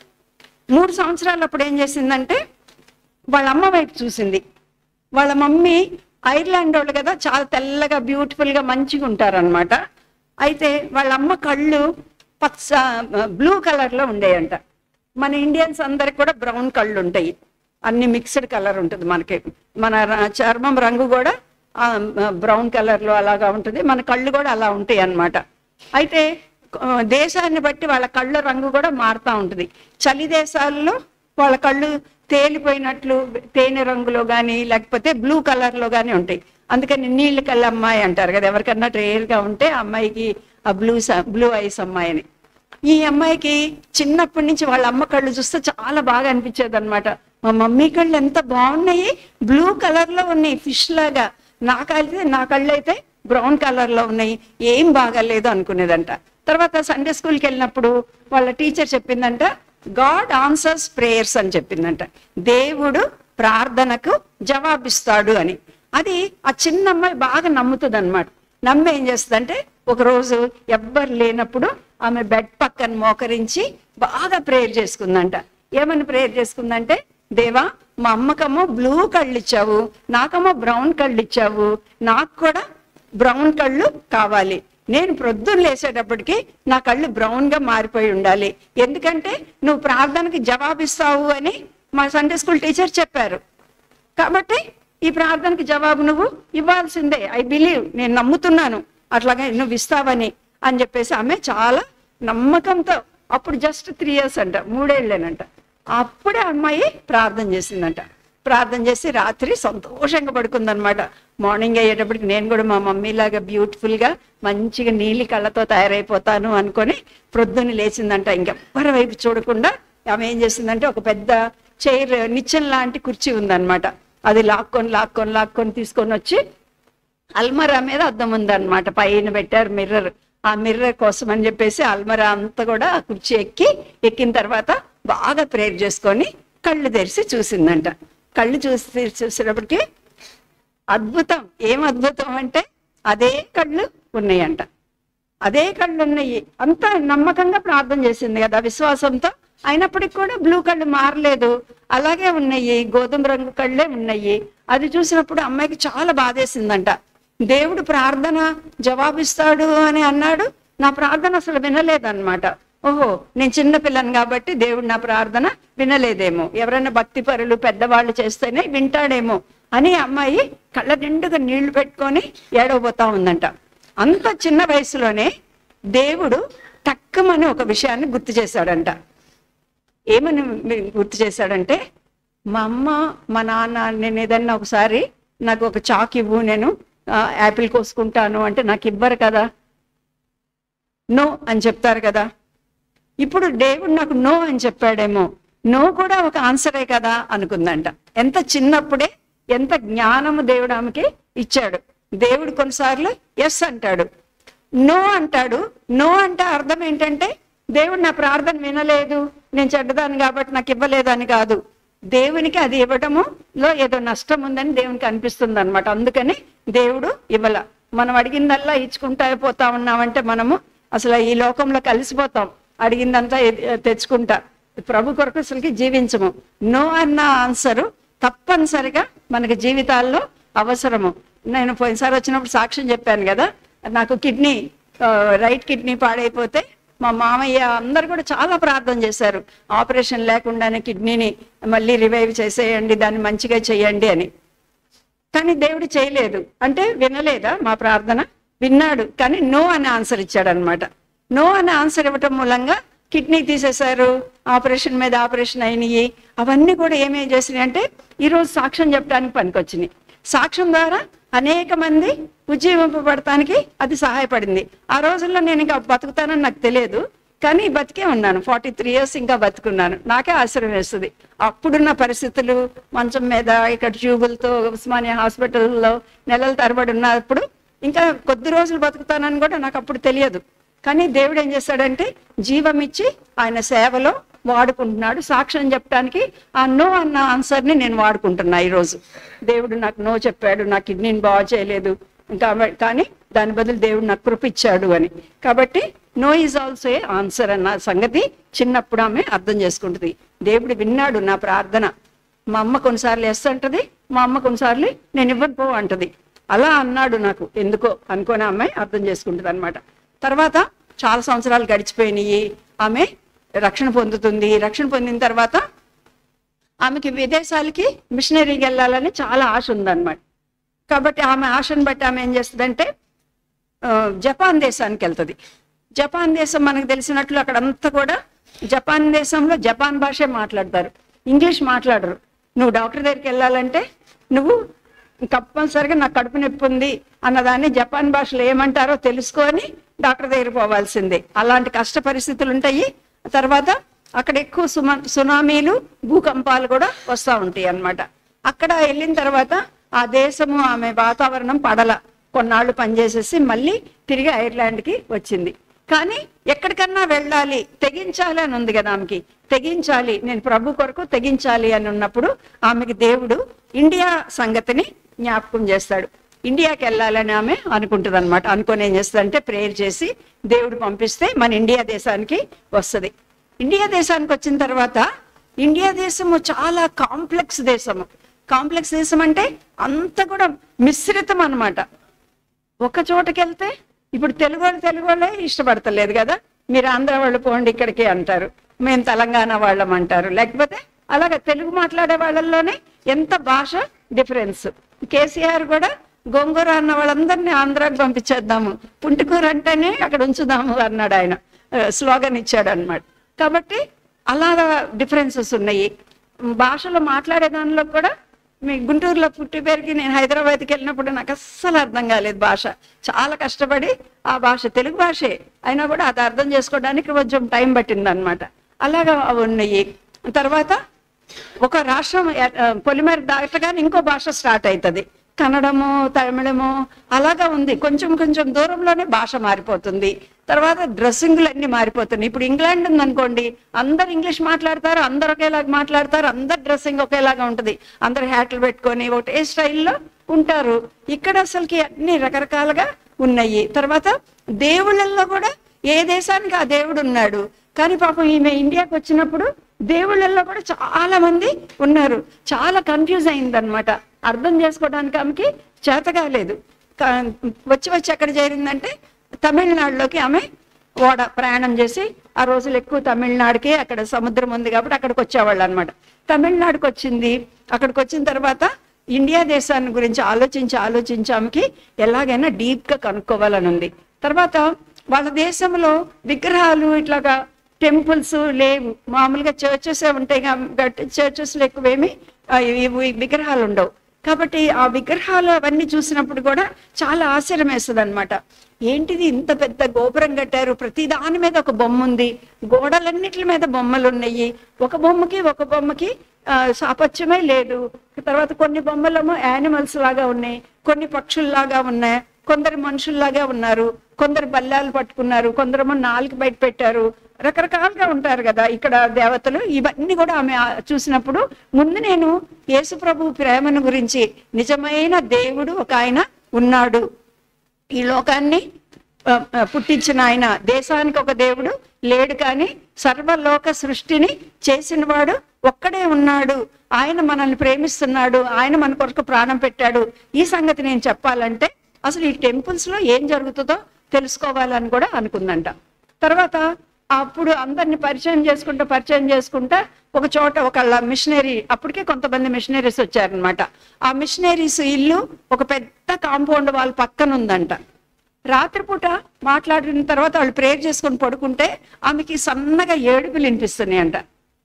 మూడు సంవత్సరాలు అప్పుడు ఏం చేసిందంటే వాళ్ళ అమ్మ వైపు చూసింది వాళ్ళ మమ్మీ ఐర్లాండ్ వాళ్ళు కదా చాలా తెల్లగా బ్యూటిఫుల్ గా మంచిగా ఉంటారనమాట అయితే వాళ్ళ అమ్మ కళ్ళు పచ్చ బ్లూ కలర్ లో ఉండేయంట మన ఇండియన్స్ అందరికి కూడా బ్రౌన్ కళ్ళు ఉంటాయి అన్ని మిక్స్డ్ కలర్ ఉంటుంది మనకి మన ర- చర్మం రంగు కూడా బ్రౌన్ కలర్ లో అలాగా ఉంటుంది మన కళ్ళు కూడా అలా ఉంటాయి అన్నమాట అయితే ఆ, దేశాన్ని బట్టి వాళ్ళ కళ్ళ రంగు కూడా మారుతూ ఉంటుంది చలి దేశాల్లో వాళ్ళ కళ్ళు తేలిపోయినట్లు తేనె రంగులో కానీ లేకపోతే బ్లూ కలర్ లో కానీ ఉంటాయి అందుకని నీళ్ళ కళ్ళ అమ్మాయి అంటారు కదా ఎవరికన్నా రేర్ గా ఉంటే ఆ అమ్మాయికి ఆ బ్లూ బ్లూ ఐస్ అమ్మాయి అని ఈ అమ్మాయికి చిన్నప్పటి నుంచి వాళ్ళ అమ్మ కళ్ళు చూస్తే చాలా బాగా అనిపించేది అనమాట మా మమ్మీ కళ్ళు ఎంత బాగున్నాయి బ్లూ కలర్ లో ఉన్నాయి ఫిష్ లాగా నా కళ్ళు నా కళ్ళు అయితే బ్రౌన్ కలర్ లో ఉన్నాయి ఏం బాగాలేదు అనుకునేదంట తర్వాత సండే స్కూల్కి వెళ్ళినప్పుడు వాళ్ళ టీచర్ చెప్పిందంట గాడ్ ఆన్సర్స్ ప్రేయర్స్ అని చెప్పిందంట దేవుడు ప్రార్థనకు జవాబిస్తాడు అని అది ఆ చిన్న అమ్మాయి బాగా నమ్ముతుంది అనమాట నమ్మి ఏం చేస్తుందంటే ఒక రోజు ఎవ్వరు లేనప్పుడు ఆమె బెడ్ పక్కన మోకరించి బాగా ప్రేయర్ చేసుకుందంట ఏమని ప్రేయర్ చేసుకుందంటే దేవా మా అమ్మకమ్మో బ్లూ కళ్ళు ఇచ్చావు నాకమ్మో బ్రౌన్ కళ్ళు ఇచ్చావు నాకు కూడా బ్రౌన్ కళ్ళు కావాలి నేను ప్రొద్దున లేచేటప్పటికి నా కళ్ళు బ్రౌన్ గా మారిపోయి ఉండాలి ఎందుకంటే నువ్వు ప్రార్థనకి జవాబిస్తావు అని మా సండే స్కూల్ టీచర్ చెప్పారు కాబట్టి ఈ ప్రార్థనకి జవాబు నువ్వు ఇవ్వాల్సిందే ఐ బిలీవ్ నేను నమ్ముతున్నాను అట్లాగే నువ్వు ఇస్తావని అని చెప్పేసి ఆమె చాలా నమ్మకంతో అప్పుడు జస్ట్ త్రీ ఇయర్స్ అంట మూడేళ్ళేనంట అప్పుడే అమ్మాయి ప్రార్థన చేసిందంట ప్రార్థన చేసి రాత్రి సంతోషంగా పడుకుందనమాట మార్నింగ్ అయ్యేటప్పటికి నేను కూడా మా మమ్మీ లాగా బ్యూటిఫుల్ గా మంచిగా నీలి కళ్ళతో తయారైపోతాను అనుకొని ప్రొద్దున లేచిందంట ఇంకెవ్వరి వైపు చూడకుండా ఆమె ఏం చేసిందంటే ఒక పెద్ద చైర్ నిచ్చెన లాంటి కుర్చీ ఉందన్నమాట అది లాక్కొని లాక్కొని లాక్కొని తీసుకొని వచ్చి అల్మరా మీద అద్దం ఉందన్నమాట పైన పెట్టారు మిర్రర్ ఆ మిర్రర్ కోసం అని చెప్పేసి అల్మరా అంతా కూడా ఆ కుర్చీ ఎక్కి ఎక్కిన తర్వాత బాగా ప్రేర్ చేసుకొని కళ్ళు తెరిచి చూసిందంట కళ్ళు చూసి చూసేటప్పటికి అద్భుతం ఏం అద్భుతం అంటే అదే కళ్ళు ఉన్నాయంట అదే కళ్ళు ఉన్నాయి అంత నమ్మకంగా ప్రార్థన చేసింది కదా విశ్వాసంతో అయినప్పటికి కూడా బ్లూ కళ్ళు మారలేదు అలాగే ఉన్నాయి గోధుమ రంగు కళ్ళే ఉన్నాయి అది చూసినప్పుడు అమ్మాయికి చాలా బాధేసిందంట దేవుడు ప్రార్థన జవాబిస్తాడు అని అన్నాడు నా ప్రార్థన అసలు వినలేదన్నమాట ఓహో నేను చిన్న పిల్లని కాబట్టి దేవుడు నా ప్రార్థన వినలేదేమో ఎవరైనా భక్తి పరులు పెద్దవాళ్ళు చేస్తేనే వింటాడేమో అని అమ్మాయి కళ్ళ నిండుగా నీళ్లు పెట్టుకొని ఏడవబోతా ఉందంట అంత చిన్న వయసులోనే దేవుడు తక్కువని ఒక విషయాన్ని గుర్తు చేశాడంట ఏమని మీ- గుర్తు చేశాడంటే మా అమ్మ మా నాన్న నేను ఏదన్నా ఒకసారి నాకు ఒక చాక్ ఇవ్వు నేను ఆ, యాపిల్ కోసుకుంటాను అంటే నాకు ఇవ్వరు కదా నో అని చెప్తారు కదా ఇప్పుడు దేవుడు నాకు నో అని చెప్పాడేమో నో కూడా ఒక ఆన్సరే కదా అనుకుందంట ఎంత చిన్నప్పుడే ఎంత జ్ఞానము దేవుడు ఆమెకి ఇచ్చాడు దేవుడు కొన్నిసార్లు ఎస్ అంటాడు నో అంటాడు నో అంటే అర్థం ఏంటంటే దేవుడు నా ప్రార్థన వినలేదు నేను చెడ్డదాన్ని కాబట్టి నాకు ఇవ్వలేదని కాదు దేవునికి అది ఇవ్వటము లో ఏదో నష్టం ఉందని దేవునికి అనిపిస్తుంది అనమాట అందుకని దేవుడు ఇవ్వల మనం అడిగిందల్లా ఇచ్చుకుంటా పోతా ఉన్నామంటే మనము అసలు ఈ లోకంలో కలిసిపోతాం అడిగిందంతా ఎ- తెచ్చుకుంటా ప్రభు కొరకు అసలుకి జీవించము నో అన్న ఆన్సరు తప్పనిసరిగా మనకి జీవితాల్లో అవసరము నేను పోయినసారి వచ్చినప్పుడు సాక్ష్యం చెప్పాను కదా నాకు కిడ్నీ ఆ, రైట్ కిడ్నీ పాడైపోతే మా మామయ్య అందరు కూడా చాలా ప్రార్థన చేశారు ఆపరేషన్ లేకుండానే కిడ్నీని మళ్ళీ రివైవ్ చేసేయండి దాన్ని మంచిగా చేయండి అని కానీ దేవుడు చేయలేదు అంటే వినలేదా మా ప్రార్థన విన్నాడు కానీ నో అనే ఆన్సర్ ఇచ్చాడు అనమాట నో అనే ఆన్సర్ ఇవ్వటం మూలంగా కిడ్నీ తీసేశారు ఆపరేషన్ మీద ఆపరేషన్ అయినాయి అవన్నీ కూడా ఏమేం చేసినాయి అంటే ఈరోజు సాక్ష్యం చెప్పడానికి పనికొచ్చినాయి సాక్ష్యం ద్వారా అనేక మంది ఉజ్జీవింపబడటానికి అది సహాయపడింది ఆ రోజుల్లో నేను ఇంకా బతుకుతానని నాకు తెలియదు కానీ బతికే ఉన్నాను ఫార్టీ త్రీ ఇయర్స్ ఇంకా బతుకున్నాను నాకే ఆశ్చర్యం వేస్తుంది అప్పుడున్న పరిస్థితులు మంచం మీద ఇక్కడ ట్యూబులతో ఉస్మానియా హాస్పిటల్లో నెలల తరబడి ఉన్నప్పుడు ఇంకా కొద్ది రోజులు బతుకుతానని కూడా నాకు అప్పుడు తెలియదు కానీ దేవుడు ఏం చేశాడంటే జీవం ఇచ్చి ఆయన సేవలో వాడుకుంటున్నాడు సాక్ష్యం చెప్పడానికి ఆ నో అన్న ఆన్సర్ని నేను వాడుకుంటున్నా ఈరోజు దేవుడు నాకు నో చెప్పాడు నా కిడ్నీని బాగు చేయలేదు ఇంకా కానీ దాని బదులు దేవుడు నాకు కృప ఇచ్చాడు అని కాబట్టి no is also a answer అన్న సంగతి చిన్నప్పుడు ఆమె అర్థం చేసుకుంటుంది దేవుడు విన్నాడు నా ప్రార్థన మా అమ్మ కొన్నిసార్లు ఎస్ అంటది మా అమ్మ కొన్నిసార్లు నేను ఇవ్వను పో అంటది అలా అన్నాడు నాకు ఎందుకో అనుకోని అమ్మాయి అర్థం చేసుకుంటుంది అనమాట తర్వాత చాలా సంవత్సరాలు గడిచిపోయినాయి ఆమె రక్షణ పొందుతుంది రక్షణ పొందిన తర్వాత ఆమెకి విదేశాలకి మిషనరీకి వెళ్ళాలని చాలా ఆశ ఉందన్నమాట కాబట్టి ఆమె ఆశను బట్టి ఆమె ఏం చేస్తుందంటే ఆ, జపాన్ దేశానికి వెళ్తుంది జపాన్ దేశం మనకు తెలిసినట్లు అక్కడ అంతా కూడా జపాన్ దేశంలో జపాన్ భాషే మాట్లాడతారు ఇంగ్లీష్ మాట్లాడరు నువ్వు డాక్టర్ దగ్గరికి వెళ్ళాలంటే నువ్వు కంపల్సరిగా నాకు కడుపు నొప్పి ఉంది అన్నదాన్ని జపాన్ భాషలో ఏమంటారో తెలుసుకొని డాక్టర్ దగ్గర పోవాల్సిందే అలాంటి కష్ట పరిస్థితులు ఉంటాయి తర్వాత అక్కడ ఎక్కువ సుమ సునామీలు భూకంపాలు కూడా వస్తూ ఉంటాయి అన్నమాట అక్కడ వెళ్ళిన తర్వాత ఆ దేశము ఆమె వాతావరణం పడల కొన్నాళ్ళు పనిచేసేసి మళ్ళీ తిరిగి ఐర్లాండ్కి వచ్చింది కానీ ఎక్కడికన్నా వెళ్ళాలి తెగించాలి అని ఉంది కదా ఆమెకి తెగించాలి నేను ప్రభు కొరకు తెగించాలి అని ఉన్నప్పుడు ఆమెకి దేవుడు ఇండియా సంగతిని జ్ఞాపకం చేస్తాడు ఇండియాకి వెళ్ళాలని ఆమె అనుకుంటుంది అనమాట అనుకొని ఏం చేస్తుందంటే ప్రేయర్ చేసి దేవుడు పంపిస్తే మన ఇండియా దేశానికి వస్తుంది ఇండియా దేశానికి వచ్చిన తర్వాత ఇండియా దేశము చాలా కాంప్లెక్స్ దేశము కాంప్లెక్స్ దేశం అంటే అంత కూడా మిశ్రితం అన్నమాట ఒక చోటకి వెళ్తే ఇప్పుడు తెలుగు వాళ్ళు తెలుగు వాళ్ళే ఇష్టపడతలేదు కదా మీరు ఆంధ్ర వాళ్ళు పోండి ఇక్కడికి అంటారు మేము తెలంగాణ వాళ్ళం అంటారు లేకపోతే అలాగే తెలుగు మాట్లాడే వాళ్ళల్లోనే ఎంత భాష డిఫరెన్స్ కేసీఆర్ కూడా గోంగూర అన్న వాళ్ళందరినీ ఆంధ్రాకి పంపించేద్దాము పుంటికూర అంటేనే అక్కడ ఉంచుదాము అన్నాడు ఆయన స్లోగన్ ఇచ్చాడు అనమాట కాబట్టి అలాగా డిఫరెన్సెస్ ఉన్నాయి భాషలో మాట్లాడే దానిలో కూడా మీ గుంటూరులో పుట్టి పెరిగి నేను హైదరాబాద్కి వెళ్ళినప్పుడు నాకు అస్సలు అర్థం కాలేదు భాష చాలా కష్టపడి ఆ భాష తెలుగు భాషే అయినా కూడా అది అర్థం చేసుకోవడానికి కొంచెం టైం పట్టింది అనమాట అలాగా అవి ఉన్నాయి తర్వాత ఒక రాష్ట్రం ఎ- ఆ, పొలిమేర దాటగానే ఇంకో భాష స్టార్ట్ అవుతుంది కన్నడము తమిళము అలాగా ఉంది కొంచెం కొంచెం దూరంలోనే భాష మారిపోతుంది తర్వాత డ్రెస్సింగ్లు అన్ని మారిపోతున్నాయి ఇప్పుడు ఇంగ్లాండ్ ఉందనుకోండి అందరు ఇంగ్లీష్ మాట్లాడతారు అందరు ఒకేలాగా మాట్లాడతారు అందరు డ్రెస్సింగ్ ఒకేలాగా ఉంటుంది అందరు హ్యాట్లు పెట్టుకొని ఒకటే స్టైల్లో ఉంటారు ఇక్కడ అసలుకి అన్ని రకరకాలుగా ఉన్నాయి తర్వాత దేవుళ్ళల్లో కూడా ఏ దేశానికి ఆ దేవుడు ఉన్నాడు కానీ పాపం ఈమె ఇండియాకి వచ్చినప్పుడు దేవుళ్ళల్లో కూడా చాలా మంది ఉన్నారు చాలా కన్ఫ్యూజ్ అయిందనమాట అర్థం చేసుకోవడానికి ఆమెకి చేత కాలేదు కా- వచ్చి వచ్చి ఎక్కడ చేరిందంటే తమిళనాడులోకి ఆమె ఓడ ప్రయాణం చేసి ఆ రోజులు ఎక్కువ తమిళనాడుకి అక్కడ సముద్రం ఉంది కాబట్టి అక్కడికి వచ్చేవాళ్ళు అనమాట తమిళనాడుకి వచ్చింది అక్కడికి వచ్చిన తర్వాత ఇండియా దేశాన్ని గురించి ఆలోచించి ఆలోచించి ఆమెకి ఎలాగైనా డీప్ గా కనుక్కోవాలని ఉంది తర్వాత వాళ్ళ దేశంలో విగ్రహాలు ఇట్లాగా టెంపుల్స్ లేవు మామూలుగా చర్చెస్ ఉంటాయి కాబట్టి చర్చెస్ లో ఎక్కువేమి ఆ, ఇవి విగ్రహాలు ఉండవు కాబట్టి ఆ విగ్రహాలు అవన్నీ చూసినప్పుడు కూడా చాలా ఆశ్చర్యం వేస్తుంది అనమాట ఏంటిది ఇంత పెద్ద గోపురం కట్టారు ప్రతి దాని మీద ఒక బొమ్మ ఉంది గోడలన్నిటి మీద బొమ్మలు ఉన్నాయి ఒక బొమ్మకి ఒక బొమ్మకి ఆ, సాపత్యమే లేదు తర్వాత కొన్ని బొమ్మలేమో యానిమల్స్ లాగా ఉన్నాయి కొన్ని పక్షుల్లాగా ఉన్నాయి కొందరు మనుషుల్లాగా ఉన్నారు కొందరు బల్లాలు పట్టుకున్నారు కొందరేమో నాలుగు బయట పెట్టారు రకరకాలుగా ఉంటారు కదా ఇక్కడ దేవతలు ఇవన్నీ కూడా ఆమె ఆ- చూసినప్పుడు ముందు నేను యేసు ప్రభు ప్రేమను గురించి నిజమైన దేవుడు ఒక ఆయన ఉన్నాడు ఈ లోకాన్ని ఆ, ఆ, పుట్టించిన ఆయన దేశానికి ఒక దేవుడు లేడు కానీ సర్వలోక సృష్టిని చేసినవాడు ఒక్కడే ఉన్నాడు ఆయన మనల్ని ప్రేమిస్తున్నాడు ఆయన మన కొరకు ప్రాణం పెట్టాడు ఈ సంగతి నేను చెప్పాలంటే అసలు ఈ టెంపుల్స్ లో ఏం జరుగుతుందో తెలుసుకోవాలని కూడా అనుకుందంట తర్వాత అప్పుడు అందరిని పరిచయం చేసుకుంటూ పరిచయం చేసుకుంటా ఒక చోట ఒక మిషనరీ అప్పటికే కొంతమంది మిషనరీస్ వచ్చారనమాట ఆ మిషనరీస్ ఇల్లు ఒక పెద్ద కాంపౌండ్ వాళ్ళ పక్కన ఉందంట రాత్రిపూట మాట్లాడిన తర్వాత వాళ్ళు ప్రేయర్ చేసుకొని పడుకుంటే ఆమెకి సన్నగా ఏడుపులు వినిపిస్తున్నాయంట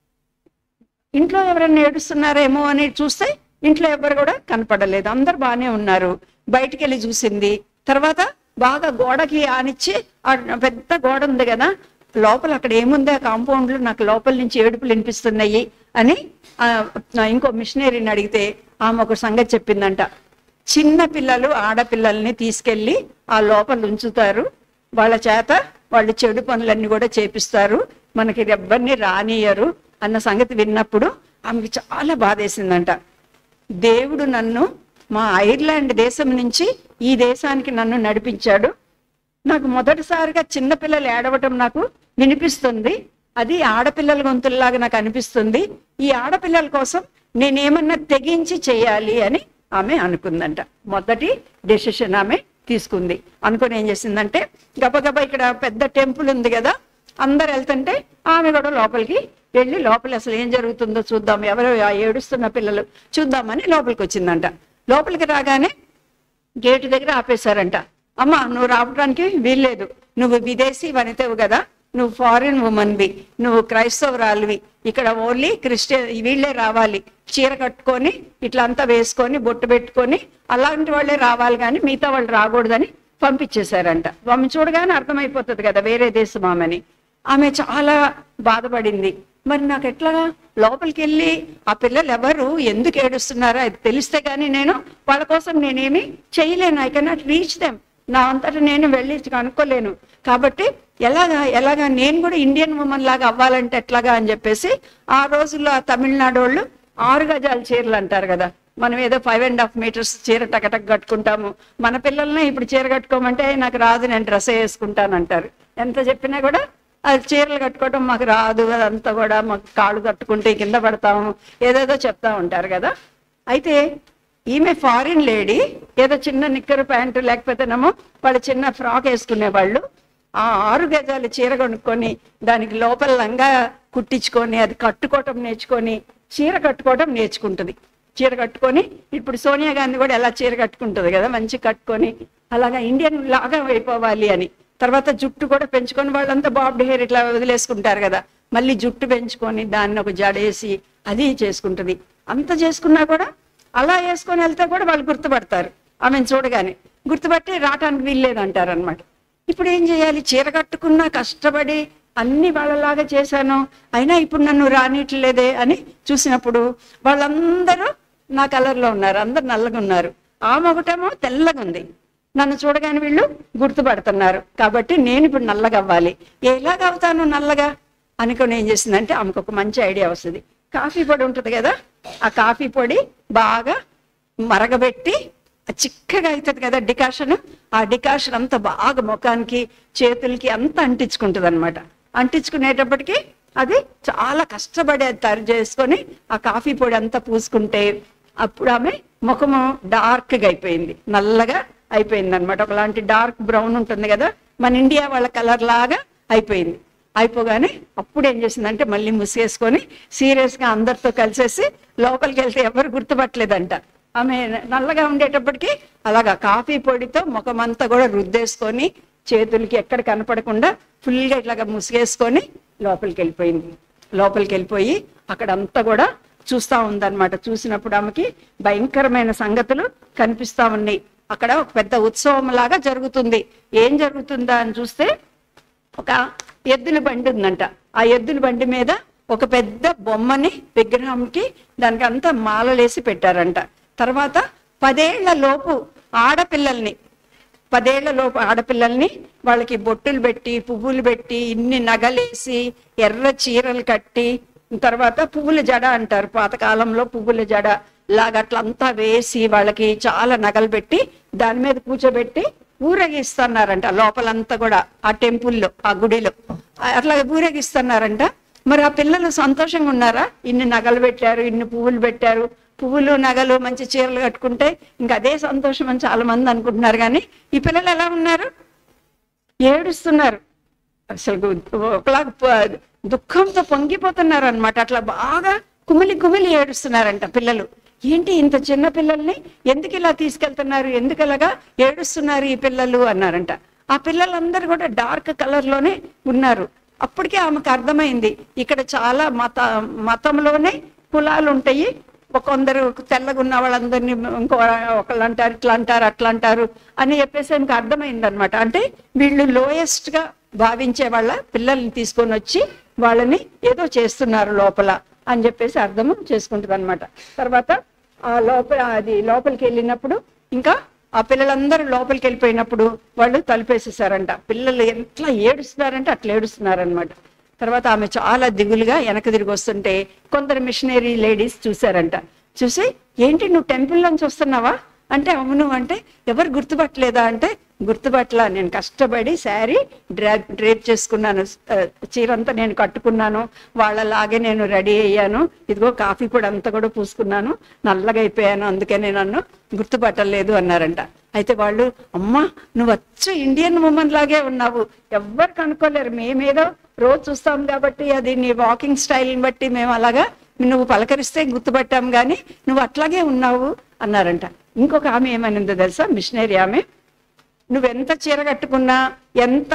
ఇంట్లో ఎవరైనా ఏడుస్తున్నారేమో అని చూస్తే ఇంట్లో ఎవరు కూడా కనపడలేదు అందరు బాగానే ఉన్నారు బయటికి వెళ్ళి చూసింది తర్వాత బాగా గోడకి ఆనిచ్చి ఆ పెద్ద గోడ ఉంది కదా లోపల అక్కడ ఏముంది ఆ కాంపౌండ్ లో నాకు లోపల నుంచి ఏడుపులు వినిపిస్తున్నాయి అని ఆ, ఇంకో మిషనరీని అడిగితే ఆమె ఒక సంగతి చెప్పిందంట చిన్న పిల్లలు ఆడపిల్లల్ని తీసుకెళ్లి ఆ లోపల ఉంచుతారు వాళ్ళ చేత వాళ్ళు చెడు పనులన్నీ కూడా చేపిస్తారు మనకి ఎవ్వరిని రానియరు అన్న సంగతి విన్నప్పుడు ఆమెకి చాలా బాధేసిందంట దేవుడు నన్ను మా ఐర్లాండ్ దేశం నుంచి ఈ దేశానికి నన్ను నడిపించాడు నాకు మొదటిసారిగా చిన్నపిల్లలు ఏడవటం నాకు వినిపిస్తుంది అది ఆడపిల్లల గొంతుల్లాగా నాకు అనిపిస్తుంది ఈ ఆడపిల్లల కోసం నేనేమన్నా తెగించి చేయాలి అని ఆమె అనుకుందంట మొదటి డెసిషన్ ఆమె తీసుకుంది అనుకుని ఏం చేసిందంటే గబగబా ఇక్కడ పెద్ద టెంపుల్ ఉంది కదా అందరు వెళ్తుంటే ఆమె కూడా లోపలికి వెళ్ళి లోపల అసలు ఏం జరుగుతుందో చూద్దాం ఎవరో ఆ ఏడుస్తున్న పిల్లలు చూద్దామని లోపలికి వచ్చిందంట లోపలికి రాగానే గేటు దగ్గర ఆపేశారంట అమ్మా నువ్వు రావడానికి వీల్లేదు నువ్వు విదేశీ వనితవు కదా నువ్వు ఫారిన్ ఉమెన్వి నువ్వు క్రైస్తవురాలివి ఇక్కడ ఓన్లీ క్రిస్టియన్ వీళ్ళే రావాలి చీర కట్టుకొని ఇట్లా అంతా వేసుకొని బొట్టు పెట్టుకొని అలాంటి వాళ్ళే రావాలి కానీ మిగతా వాళ్ళు రాకూడదని పంపించేశారంట ఆమె చూడగానే అర్థమైపోతుంది కదా వేరే దేశం ఆమెని ఆమె చాలా బాధపడింది మరి నాకు ఎట్లా లోపలికి వెళ్ళి ఆ పిల్లలు ఎవరు ఎందుకు ఏడుస్తున్నారో అది తెలిస్తే కానీ నేను వాళ్ళ కోసం నేనేమి చేయలేను ఐ కెనాట్ రీచ్ దెమ్ నా అంతటా నేను వెళ్ళి కనుక్కోలేను కాబట్టి ఎలాగా ఎలాగా నేను కూడా ఇండియన్ ఉమెన్ లాగా అవ్వాలంటే ఎట్లాగా అని చెప్పేసి ఆ రోజుల్లో ఆ తమిళనాడు వాళ్ళు ఆరు గజాల చీరలు అంటారు కదా మనం ఏదో ఫైవ్ అండ్ హాఫ్ మీటర్స్ చీర టకటక్ కట్టుకుంటాము మన పిల్లల్ని ఇప్పుడు చీర కట్టుకోమంటే నాకు రాదు నేను డ్రెస్ వేసుకుంటాను అంటారు ఎంత చెప్పినా కూడా అది చీరలు కట్టుకోవడం మాకు రాదు అదంతా కూడా మాకు కాళ్ళు కట్టుకుంటే కింద పడతాము ఏదేదో చెప్తా ఉంటారు కదా అయితే ఈమె ఫారిన్ లేడీ ఏదో చిన్న నిక్కరు ప్యాంటు లేకపోతేనేమో వాళ్ళు చిన్న ఫ్రాక్ వేసుకునేవాళ్ళు ఆ ఆరు గజాలు చీర కొనుక్కొని దానికి లోపల లంగా కుట్టించుకొని అది కట్టుకోవటం నేర్చుకొని చీర కట్టుకోవటం నేర్చుకుంటుంది చీర కట్టుకొని ఇప్పుడు సోనియా గాంధీ కూడా ఎలా చీర కట్టుకుంటుంది కదా మంచి కట్టుకొని అలాగా ఇండియన్ లాగా అయిపోవాలి అని తర్వాత జుట్టు కూడా పెంచుకొని వాళ్ళంతా బాబ్డ్ హెయిర్ ఇట్లా వదిలేసుకుంటారు కదా మళ్ళీ జుట్టు పెంచుకొని దాన్ని ఒక జడేసి అది చేసుకుంటుంది అంత చేసుకున్నా కూడా అలా వేసుకొని వెళ్తే కూడా వాళ్ళు గుర్తుపడతారు ఆమెను చూడగానే గుర్తుపట్టి రావటానికి వీల్లేదు అంటారు అనమాట ఇప్పుడు ఏం చేయాలి చీర కట్టుకున్నా కష్టపడి అన్ని వాళ్ళలాగా చేశాను అయినా ఇప్పుడు నన్ను రానిట్లేదే అని చూసినప్పుడు వాళ్ళందరూ నా కలర్లో ఉన్నారు అందరు నల్లగా ఉన్నారు ఆమె ఒకటేమో తెల్లగా ఉంది నన్ను చూడగానే వీళ్ళు గుర్తుపడుతున్నారు కాబట్టి నేను ఇప్పుడు నల్లగా అవ్వాలి ఎలాగ అవుతాను నల్లగా అనుకుని ఏం చేసిందంటే ఆమెకు ఒక మంచి ఐడియా వస్తుంది కాఫీ పొడి ఉంటుంది కదా ఆ కాఫీ పొడి బాగా మరగబెట్టి ఆ చిక్కగా అవుతుంది కదా డికాషన్ ఆ డికాషన్ అంతా బాగా ముఖానికి చేతులకి అంతా అంటించుకుంటుంది అనమాట అంటించుకునేటప్పటికి అది చాలా కష్టపడి అది తయారు చేసుకొని ఆ కాఫీ పొడి అంతా పూసుకుంటే అప్పుడు ఆమె ముఖము డార్క్ గా అయిపోయింది నల్లగా అయిపోయింది అనమాట ఒకలాంటి డార్క్ బ్రౌన్ ఉంటుంది కదా మన ఇండియా వాళ్ళ కలర్ లాగా అయిపోయింది అయిపోగానే అప్పుడు ఏం చేసిందంటే మళ్ళీ ముసిగేసుకొని సీరియస్ గా అందరితో కలిసేసి లోపలికి వెళ్తే ఎవరు గుర్తుపట్టలేదంట ఆమె నల్లగా ఉండేటప్పటికి అలాగా కాఫీ పొడితో ముఖమంతా కూడా రుద్దేసుకొని చేతులకి ఎక్కడ కనపడకుండా ఫుల్ గా ఇట్లాగా ముసిగేసుకొని లోపలికి వెళ్ళిపోయింది లోపలికి వెళ్ళిపోయి అక్కడ అంతా కూడా చూస్తా ఉందన్నమాట చూసినప్పుడు ఆమెకి భయంకరమైన సంగతులు కనిపిస్తా ఉన్నాయి అక్కడ ఒక పెద్ద ఉత్సవం లాగా జరుగుతుంది ఏం జరుగుతుందా అని చూస్తే ఒక ఎద్దుల బండి ఉందంట ఆ ఎద్దుల బండి మీద ఒక పెద్ద బొమ్మని విగ్రహంకి దానికి అంతా మాలలేసి పెట్టారంట తర్వాత పదేళ్ల లోపు ఆడపిల్లల్ని పదేళ్ల లోపు ఆడపిల్లల్ని వాళ్ళకి బొట్టులు పెట్టి పువ్వులు పెట్టి ఇన్ని నగలేసి ఎర్ర చీరలు కట్టి తర్వాత పువ్వుల జడ అంటారు పాతకాలంలో పువ్వుల జడ లాగట్లంతా వేసి వాళ్ళకి చాలా నగలు పెట్టి దాని మీద కూర్చోబెట్టి ఊరేగిస్తున్నారంట లోపలంతా కూడా ఆ టెంపుల్లో ఆ గుడిలో అట్లా ఊరేగిస్తున్నారంట మరి ఆ పిల్లలు సంతోషంగా ఉన్నారా ఇన్ని నగలు పెట్టారు ఇన్ని పువ్వులు పెట్టారు పువ్వులు నగలు మంచి చీరలు కట్టుకుంటే ఇంకా అదే సంతోషం అని చాలా మంది అనుకుంటున్నారు కానీ ఈ పిల్లలు ఎలా ఉన్నారు ఏడుస్తున్నారు అసలు ఒకలాగా ప- దుఃఖంతో పొంగిపోతున్నారు అనమాట అట్లా బాగా కుమిలి కుమిలి ఏడుస్తున్నారంట పిల్లలు ఏంటి ఇంత చిన్న పిల్లల్ని ఎందుకు ఇలా తీసుకెళ్తున్నారు ఎందుకు ఇలాగా ఏడుస్తున్నారు ఈ పిల్లలు అన్నారంట ఆ పిల్లలందరూ కూడా డార్క్ కలర్ లోనే ఉన్నారు అప్పటికే ఆమెకు అర్థమైంది ఇక్కడ చాలా మత మతంలోనే కులాలు ఉంటాయి కొందరు తెల్లగా ఉన్న వాళ్ళందరినీ ఇంకో ఒకళ్ళు అంటారు ఇట్లా అంటారు అట్లా అంటారు అని చెప్పేసి ఆయనకు అర్థమైంది అనమాట అంటే వీళ్ళు లోయెస్ట్ గా భావించే వాళ్ళ పిల్లల్ని తీసుకొని వచ్చి వాళ్ళని ఏదో చేస్తున్నారు లోపల అని చెప్పేసి అర్థం చేసుకుంటుంది అనమాట తర్వాత ఆ లోపల అది లోపలికి వెళ్ళినప్పుడు ఇంకా ఆ పిల్లలందరూ లోపలికి వెళ్ళిపోయినప్పుడు వాళ్ళు తలుపేసేసారంట పిల్లలు ఎట్లా ఏడుస్తున్నారంటే అట్లా ఏడుస్తున్నారనమాట తర్వాత ఆమె చాలా దిగులుగా వెనక తిరిగి వస్తుంటే కొందరు మిషనరీ లేడీస్ చూసారంట చూసి ఏంటి నువ్వు టెంపుల్ నుంచి వస్తున్నావా అంటే అవును అంటే ఎవరు గుర్తుపట్టలేదా అంటే గుర్తుపట్టలా నేను కష్టపడి శారీ డ్రా డ్రేప్ చేసుకున్నాను ఆ, చీరంతా నేను కట్టుకున్నాను వాళ్ళలాగే నేను రెడీ అయ్యాను ఇదిగో కాఫీ పొడి అంతా కూడా పూసుకున్నాను నల్లగా అయిపోయాను అందుకే నేను నన్ను గుర్తుపట్టలేదు అన్నారంట అయితే వాళ్ళు అమ్మా నువ్వు వచ్చి ఇండియన్ ఉమెన్ లాగే ఉన్నావు ఎవ్వరు కనుక్కోలేరు మేమేదో రోజు చూస్తాం కాబట్టి అది నీ వాకింగ్ స్టైల్ని బట్టి మేము అలాగా నువ్వు పలకరిస్తే గుర్తుపట్టాం కానీ నువ్వు అట్లాగే ఉన్నావు అన్నారంట ఇంకొక ఆమె ఏమనిందో తెలుసా మిషనరీ ఆమె నువ్వెంత చీర కట్టుకున్నా ఎంత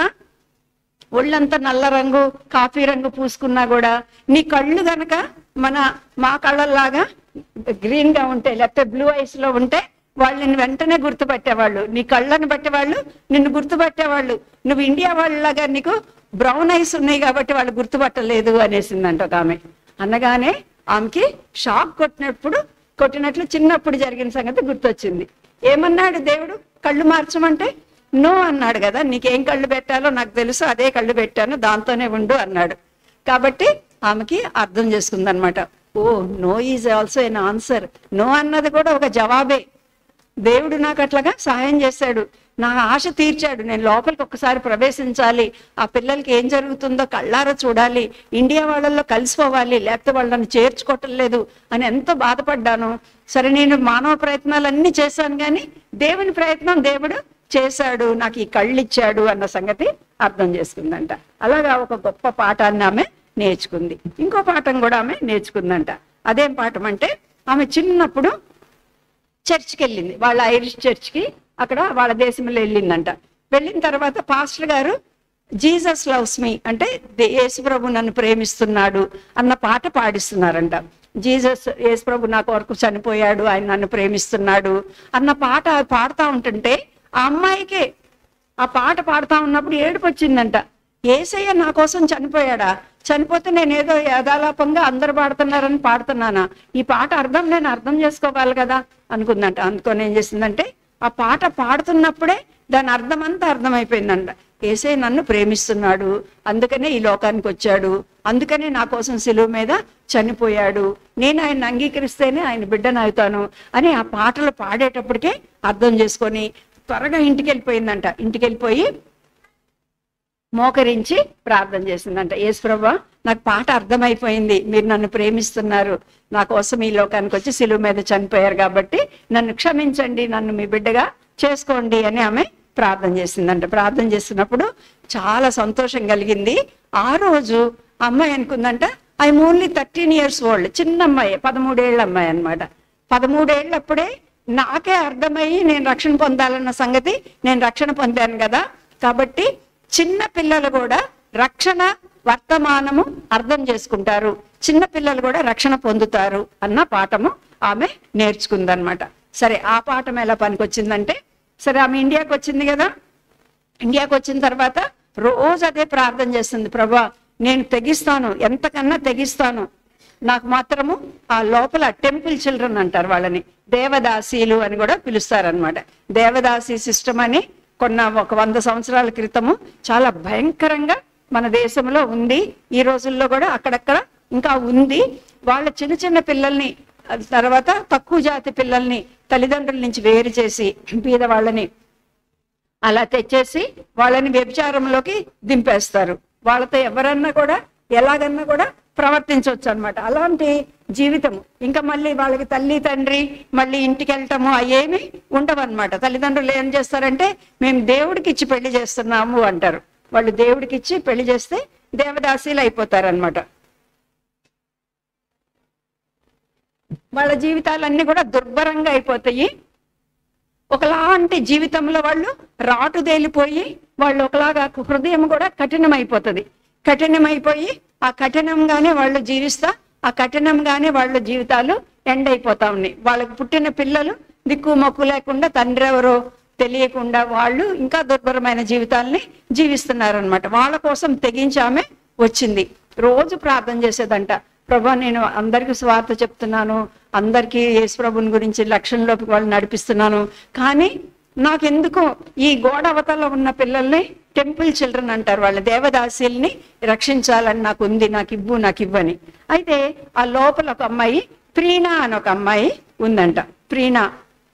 ఒళ్ళంతా నల్ల రంగు కాఫీ రంగు పూసుకున్నా కూడా నీ కళ్ళు గనక మన మా కళ్ళల్లాగా గ్రీన్ గా ఉంటే లేకపోతే బ్లూ ఐస్ లో ఉంటే వాళ్ళని వెంటనే గుర్తుపట్టేవాళ్ళు నీ కళ్ళని బట్టేవాళ్ళు నిన్ను గుర్తుపట్టేవాళ్ళు నువ్వు ఇండియా వాళ్ళలాగా నీకు బ్రౌన్ ఐస్ ఉన్నాయి కాబట్టి వాళ్ళు గుర్తుపట్టలేదు అనేసిందంట ఒక ఆమె అనగానే ఆమెకి షాక్ కొట్టినప్పుడు కొట్టినట్లు చిన్నప్పుడు జరిగిన సంగతి గుర్తొచ్చింది ఏమన్నాడు దేవుడు కళ్ళు మార్చమంటే నో అన్నాడు కదా నీకేం కళ్ళు పెట్టాలో నాకు తెలుసు అదే కళ్ళు పెట్టాను దాంతోనే ఉండు అన్నాడు కాబట్టి ఆమెకి అర్థం చేసుకుందనమాట oh no is also an answer no అన్నది కూడా ఒక జవాబే దేవుడు నాకు అట్లాగా సహాయం చేశాడు నా ఆశ తీర్చాడు నేను లోపలికి ఒక్కసారి ప్రవేశించాలి ఆ పిల్లలకి ఏం జరుగుతుందో కళ్ళారా చూడాలి ఇండియా వాళ్ళల్లో కలిసిపోవాలి లేకపోతే వాళ్ళని చేర్చుకోవటం లేదు అని ఎంతో బాధపడ్డాను సరే నేను మానవ ప్రయత్నాలన్నీ చేశాను కానీ దేవుని ప్రయత్నం దేవుడు చేశాడు నాకు ఈ కళ్ళు ఇచ్చాడు అన్న సంగతి అర్థం చేసుకుందంట అలాగా ఒక గొప్ప పాఠాన్ని ఆమె నేర్చుకుంది ఇంకో పాఠం కూడా ఆమె నేర్చుకుందంట అదేం పాఠం అంటే ఆమె చిన్నప్పుడు చర్చ్కి వెళ్ళింది వాళ్ళ ఐరిష్ చర్చ్కి అక్కడ వాళ్ళ దేశంలో వెళ్ళిందంట వెళ్ళిన తర్వాత పాస్టర్ గారు జీసస్ లవ్స్ మీ అంటే దే- యేసుప్రభు నన్ను ప్రేమిస్తున్నాడు అన్న పాట పాడిస్తున్నారంట జీసస్ యేసుప్రభు నా కొరకు చనిపోయాడు ఆయన నన్ను ప్రేమిస్తున్నాడు అన్న పాట పాడుతూ ఉంటుంటే ఆ అమ్మాయికే ఆ పాట పాడుతా ఉన్నప్పుడు ఏడుపు వచ్చిందంట ఏసయ్య నా కోసం చనిపోయాడా చనిపోతే నేను ఏదో యథాలాపంగా అందరు పాడుతున్నారని పాడుతున్నానా ఈ పాట అర్థం నేను అర్థం చేసుకోవాలి కదా అనుకుందంట అందుకొని ఏం చేసిందంటే ఆ పాట పాడుతున్నప్పుడే దాని అర్థం అంతా అర్థమైపోయిందంట ఏసే నన్ను ప్రేమిస్తున్నాడు అందుకనే ఈ లోకానికి వచ్చాడు అందుకనే నా కోసం సిలువ మీద చనిపోయాడు నేను ఆయన అంగీకరిస్తేనే ఆయన బిడ్డను అవుతాను అని ఆ పాటలు పాడేటప్పటికే అర్థం చేసుకొని త్వరగా ఇంటికి వెళ్ళిపోయిందంట ఇంటికి వెళ్ళిపోయి మోకరించి ప్రార్థన చేసిందంట యేసు ప్రభా నాకు పాట అర్థమైపోయింది మీరు నన్ను ప్రేమిస్తున్నారు నా కోసం ఈ లోకానికి వచ్చి సిలువ మీద చనిపోయారు కాబట్టి నన్ను క్షమించండి నన్ను మీ బిడ్డగా చేసుకోండి అని ఆమె ప్రార్థన చేసిందంట ప్రార్థన చేస్తున్నప్పుడు చాలా సంతోషం కలిగింది ఆ రోజు ఆ అమ్మాయి అనుకుందంట I only thirteen years old చిన్న అమ్మాయి పదమూడేళ్ల అమ్మాయి అన్నమాట పదమూడేళ్ళప్పుడే నాకే అర్థమయ్యి నేను రక్షణ పొందాలన్న సంగతి నేను రక్షణ పొందాను కదా కాబట్టి చిన్న పిల్లలు కూడా రక్షణ వర్తమానము అర్థం చేసుకుంటారు చిన్న పిల్లలు కూడా రక్షణ పొందుతారు అన్న పాఠము ఆమె నేర్చుకుందనమాట సరే ఆ పాఠం ఎలా పనికొచ్చిందంటే సరే ఆమె ఇండియాకి వచ్చింది కదా ఇండియాకి వచ్చిన తర్వాత రోజు అదే ప్రార్థన చేస్తుంది ప్రభా నేను తెగిస్తాను ఎంతకన్నా తెగిస్తాను నాకు మాత్రము ఆ లోపల టెంపుల్ చిల్డ్రన్ అంటారు వాళ్ళని దేవదాసీలు అని కూడా పిలుస్తారనమాట దేవదాసి సిస్టమ్ అని కొన్న ఒక వంద సంవత్సరాల క్రితము చాలా భయంకరంగా మన దేశంలో ఉంది ఈ రోజుల్లో కూడా అక్కడక్కడ ఇంకా ఉంది వాళ్ళ చిన్న చిన్న పిల్లల్ని ఆ తర్వాత తక్కువ జాతి పిల్లల్ని తల్లిదండ్రుల నుంచి వేరు చేసి బీద వాళ్ళని అలా తెచ్చేసి వాళ్ళని వ్యభిచారంలోకి దింపేస్తారు వాళ్ళతో ఎవరన్నా కూడా ఎలాగన్నా కూడా ప్రవర్తించవచ్చు అనమాట అలాంటి జీవితం ఇంకా మళ్ళీ వాళ్ళకి తల్లి తండ్రి మళ్ళీ ఇంటికి వెళ్ళటము అవేమి ఉండవన్నమాట తల్లిదండ్రులు ఏం చేస్తారంటే మేము దేవుడికి ఇచ్చి పెళ్లి చేస్తున్నాము అంటారు వాళ్ళు దేవుడికి ఇచ్చి పెళ్లి చేస్తే దేవదాసీలు అయిపోతారనమాట వాళ్ళ జీవితాలన్నీ కూడా దుర్భరంగా అయిపోతాయి ఒకలాంటి జీవితంలో వాళ్ళు రాటు తేలిపోయి వాళ్ళు ఒకలాగా హృదయం కూడా కఠినమైపోతుంది కఠినమైపోయి ఆ కఠినంగానే వాళ్ళు జీవిస్తా ఆ కఠినంగానే వాళ్ళ జీవితాలు ఎండ్ అయిపోతా ఉన్నాయి వాళ్ళకి పుట్టిన పిల్లలు దిక్కు మొక్కు లేకుండా తండ్రి ఎవరో తెలియకుండా వాళ్ళు ఇంకా దుర్భరమైన జీవితాల్ని జీవిస్తున్నారనమాట వాళ్ళ కోసం తెగించి ఆమె వచ్చింది రోజు ప్రార్థన చేసేదంట ప్రభా నేను అందరికి స్వార్థ చెప్తున్నాను అందరికీ యేసు ప్రభుని గురించి లక్ష్యంలోకి వాళ్ళు నడిపిస్తున్నాను కానీ నాకెందుకో ఈ గోడ అవతల ఉన్న పిల్లల్ని టెంపుల్ చిల్డ్రన్ అంటారు వాళ్ళ దేవదాసీల్ని రక్షించాలని నాకు ఉంది నాకు ఇవ్వు నాకు ఇవ్వని అయితే ఆ లోపల ఒక అమ్మాయి ప్రీనా అని ఒక అమ్మాయి ఉందంట ప్రీనా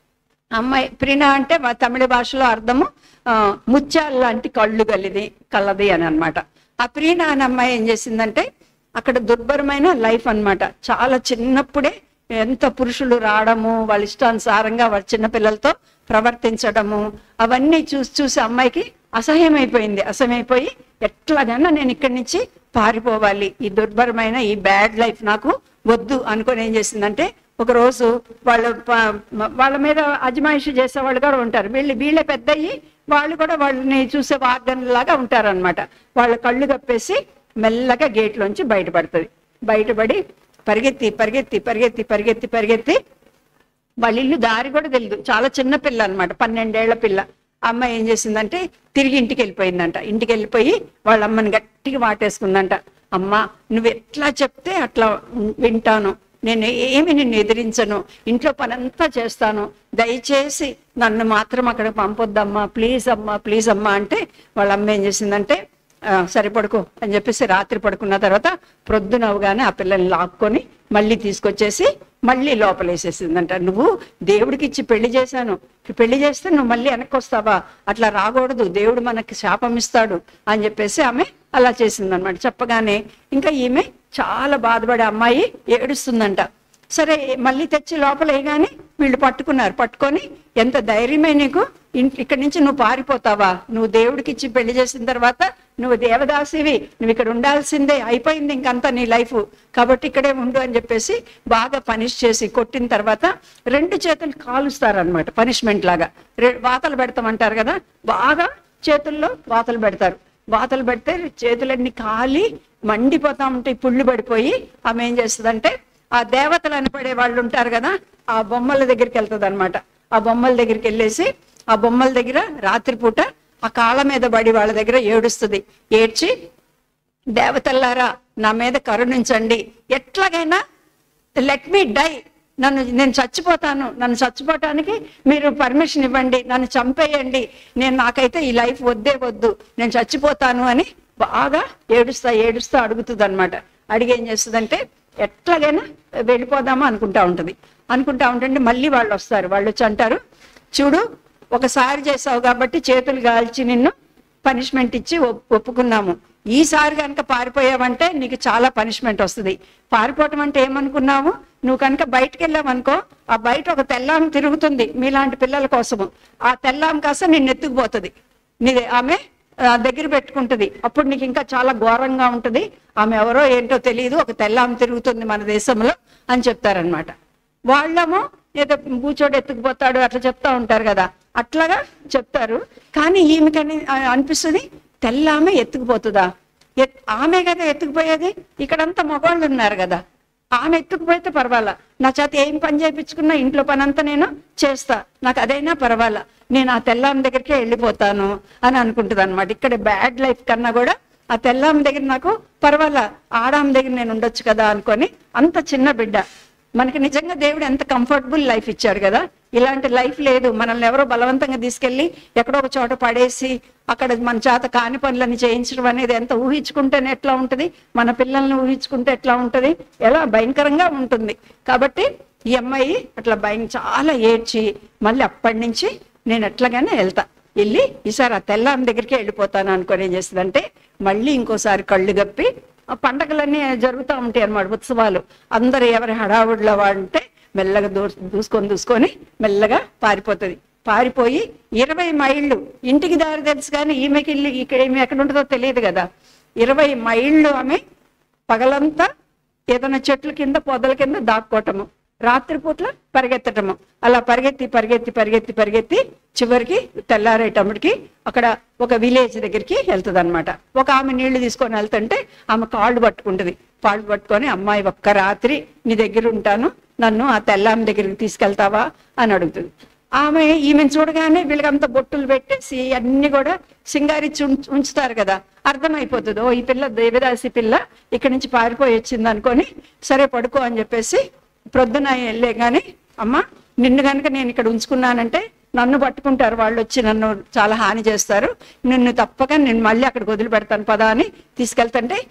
అమ్మాయి ప్రిణ అంటే మా తమిళ భాషలో అర్థము ఆ, ముత్యాల లాంటి కళ్ళు కలిది కలది అని అన్నమాట ఆ ప్రీణ అనే అమ్మాయి ఏం చేసిందంటే అక్కడ దుర్భరమైన లైఫ్ అన్నమాట చాలా చిన్నప్పుడే ఎంత పురుషులు రావడము వాళ్ళ ఇష్టానుసారంగా వాళ్ళ చిన్నపిల్లలతో ప్రవర్తించడము అవన్నీ చూసి చూసి అమ్మాయికి అసహ్యం అయిపోయింది అసహ్యమైపోయి ఎట్లాగైనా నేను ఇక్కడి నుంచి పారిపోవాలి ఈ దుర్భరమైన ఈ బ్యాడ్ లైఫ్ నాకు వద్దు అనుకొని ఏం చేసిందంటే ఒక రోజు వాళ్ళ ప- వాళ్ళ మీద అజమాయిషి చేసే వాళ్ళు కూడా ఉంటారు వీళ్ళు వీళ్ళే పెద్దయ్యి వాళ్ళు కూడా వాళ్ళని చూసే వార్డెన్ లాగా ఉంటారన్నమాట వాళ్ళ కళ్ళు కప్పేసి మెల్లగా గేట్లోంచి బయటపడుతుంది బయటపడి పరిగెత్తి పరిగెత్తి పరిగెత్తి పరిగెత్తి పరిగెత్తి వాళ్ళ ఇల్లు దారి కూడా తెలియదు చాలా చిన్న పిల్ల అనమాట పన్నెండేళ్ల పిల్ల ఆ అమ్మాయి ఏం చేసిందంటే తిరిగి ఇంటికి వెళ్ళిపోయిందంట ఇంటికి వెళ్ళిపోయి వాళ్ళ అమ్మని గట్టిగా వాటేసుకుందంట అమ్మ నువ్వు ఎట్లా చెప్తే అట్లా ఉం- వింటాను నేను ఏమి నిన్ను ఎదిరించను ఇంట్లో పనంతా చేస్తాను దయచేసి నన్ను మాత్రం అక్కడ పంపొద్దమ్మా ప్లీజ్ అమ్మా ప్లీజ్ అమ్మా అంటే వాళ్ళ అమ్మ ఏం చేసిందంటే ఆ, సరే పడుకో అని చెప్పేసి రాత్రి పడుకున్న తర్వాత ప్రొద్దున అవగానే ఆ పిల్లల్ని లాక్కొని మళ్ళీ తీసుకొచ్చేసి మళ్ళీ లోపలేసేసిందంట నువ్వు దేవుడికి ఇచ్చి పెళ్లి చేశాను పెళ్లి చేస్తే నువ్వు మళ్ళీ వెనక్కి వస్తావా అట్లా రాకూడదు దేవుడు మనకి శాపం ఇస్తాడు అని చెప్పేసి ఆమె అలా చేసిందనమాట చెప్పగానే ఇంకా ఈమె చాలా బాధపడే అమ్మాయి ఏడుస్తుందంట సరే మళ్ళీ తెచ్చి లోపల వేయగానే వీళ్ళు పట్టుకున్నారు పట్టుకొని ఎంత ధైర్యమే నీకు ఇన్- ఇక్కడి నుంచి నువ్వు పారిపోతావా నువ్వు దేవుడికి ఇచ్చి పెళ్లి చేసిన తర్వాత నువ్వు దేవదాసివి నువ్వు ఇక్కడ ఉండాల్సిందే అయిపోయింది ఇంకంతా నీ లైఫ్ కాబట్టి ఇక్కడే ఉండు అని చెప్పేసి బాగా పనిష్ చేసి కొట్టిన తర్వాత రెండు చేతులు కాలుస్తారనమాట పనిష్మెంట్ లాగా రె- వాతలు పెడతామంటారు కదా బాగా చేతుల్లో వాతలు పెడతారు వాతలు పెడితే చేతులన్నీ కాలి మండిపోతా ఉంటాయి పుళ్ళు పడిపోయి ఆమె ఏం చేస్తుందంటే ఆ దేవతలు అనపడే వాళ్ళు ఉంటారు కదా ఆ బొమ్మల దగ్గరికి వెళ్తుంది అనమాట ఆ బొమ్మల దగ్గరికి వెళ్ళేసి ఆ బొమ్మల దగ్గర రాత్రిపూట ఆ కాళ్ళ మీద పడి వాళ్ళ దగ్గర ఏడుస్తుంది ఏడ్చి దేవతల్లారా నా మీద కరుణించండి ఎట్లాగైనా లెట్ మీ డై నన్ను నేను చచ్చిపోతాను నన్ను చచ్చిపోవటానికి మీరు పర్మిషన్ ఇవ్వండి నన్ను చంపేయండి నేను నాకైతే ఈ లైఫ్ వద్దే వద్దు నేను చచ్చిపోతాను అని బాగా ఏడుస్తా ఏడుస్తా అడుగుతుంది అనమాట అడిగి ఏం చేస్తుందంటే ఎట్లాగైనా వెళ్ళిపోదామా అనుకుంటా ఉంటుంది అనుకుంటా ఉంటుంటే మళ్ళీ వాళ్ళు వస్తారు వాళ్ళు వచ్చి అంటారు చూడు ఒకసారి చేసావు కాబట్టి చేతులు కాల్చి నిన్ను పనిష్మెంట్ ఇచ్చి ఒప్- ఒప్పుకున్నాము ఈసారి కనుక పారిపోయావంటే నీకు చాలా పనిష్మెంట్ వస్తుంది పారిపోవటం అంటే ఏమనుకున్నావు నువ్వు కనుక బయటకు వెళ్ళావనుకో ఆ బయట ఒక తెల్లాం తిరుగుతుంది మీలాంటి పిల్లల కోసము ఆ తెల్లాం కాస్త నిన్ను ఎత్తుకుపోతుంది నీదే ఆమె ఆ, దగ్గర పెట్టుకుంటది అప్పుడు నీకు ఇంకా చాలా ఘోరంగా ఉంటది ఆమె ఎవరో ఏంటో తెలియదు ఒక తెల్లాం తిరుగుతుంది మన దేశంలో అని చెప్తారనమాట వాళ్ళేమో ఏదో బూచోడు ఎత్తుకుపోతాడు అట్లా చెప్తా ఉంటారు కదా అట్లాగా చెప్తారు కానీ ఈమెకని ఆ- అనిపిస్తుంది తెల్ల ఆమె ఎత్తుకుపోతుందా ఎత్- ఆమె కదా ఎత్తుకుపోయేది ఇక్కడంతా మగవాళ్ళు ఉన్నారు కదా ఆమె ఎత్తుకుపోతే పర్వాలా నా చేత ఏం పని చేయించుకున్నా ఇంట్లో పని అంతా నేను చేస్తా నాకు అదైనా పర్వాలా నేను ఆ తెల్లాం దగ్గరికే వెళ్ళిపోతాను అని అనుకుంటుంది అనమాట ఇక్కడ బ్యాడ్ లైఫ్ కన్నా కూడా ఆ తెల్లాం దగ్గర నాకు పర్వాలా ఆడాం దగ్గర నేను ఉండొచ్చు కదా అనుకొని అంత చిన్న బిడ్డ మనకి నిజంగా దేవుడు ఎంత కంఫర్టబుల్ లైఫ్ ఇచ్చాడు కదా ఇలాంటి లైఫ్ లేదు మనల్ని ఎవరో బలవంతంగా తీసుకెళ్లి ఎక్కడో ఒక చోట పడేసి అక్కడ మన చేత కాని పనులని చేయించడం అనేది ఎంత ఊహించుకుంటేనే ఎట్లా ఉంటది మన పిల్లల్ని ఊహించుకుంటే ఎట్లా ఉంటది ఎలా భయంకరంగా ఉంటుంది కాబట్టి ఈ అమ్మాయి అట్లా భయం చాలా ఏడ్చి మళ్ళీ అప్పటి నుంచి నేను ఎట్లాగానే వెళ్తా వెళ్ళి ఈసారి ఆ తెల్లాం దగ్గరికి వెళ్ళిపోతాను అనుకొని ఏం చేస్తుందంటే మళ్ళీ ఇంకోసారి కళ్ళు గప్పి ఆ పండగలన్నీ జరుగుతూ ఉంటాయి అన్నమాట ఉత్సవాలు అందరు ఎవరి హడావుడిలో వాడంటే మెల్లగా దూ దూసుకొని దూసుకొని మెల్లగా పారిపోతుంది పారిపోయి ఇరవై మైళ్ళు ఇంటికి దారి తెలుసు కానీ ఈమెకి ఇల్లు ఇక్కడ ఈమె ఎక్కడ ఉంటుందో తెలియదు కదా ఇరవై మైళ్ళు ఆమె పగలంతా ఏదైనా చెట్ల కింద పొదల కింద దాక్కోవటము రాత్రిపూట్ల పరిగెత్తటము అలా పరిగెత్తి పరిగెత్తి పరిగెత్తి పరిగెత్తి చివరికి తెల్లారేటప్పటికి అక్కడ ఒక విలేజ్ దగ్గరికి వెళ్తుంది అనమాట ఒక ఆమె నీళ్లు తీసుకొని వెళ్తుంటే ఆమె కాళ్ళు పట్టుకుంటుంది కాళ్ళు పట్టుకొని అమ్మాయి ఒక్క రాత్రి నీ దగ్గర ఉంటాను నన్ను ఆ తెల్లామె దగ్గరికి తీసుకెళ్తావా అని అడుగుతుంది ఆమె ఈమెను చూడగానే వీళ్ళకంత బొట్టులు పెట్టేసి అన్ని కూడా సింగారించి ఉంచ- ఉంచుతారు కదా అర్థమైపోతుంది ఓ ఈ పిల్ల దేవదాసి పిల్ల ఇక్కడి నుంచి పారిపోయి వచ్చింది అనుకొని సరే పడుకో అని చెప్పేసి ప్రొద్దున వెళ్ళే కానీ అమ్మ నిన్ను కనుక నేను ఇక్కడ ఉంచుకున్నానంటే నన్ను పట్టుకుంటారు వాళ్ళు వచ్చి నన్ను చాలా హాని చేస్తారు నిన్ను తప్పక నేను మళ్ళీ అక్కడికి వదిలిపెడతాను పదా అని తీసుకెళ్తుంటే గట్టి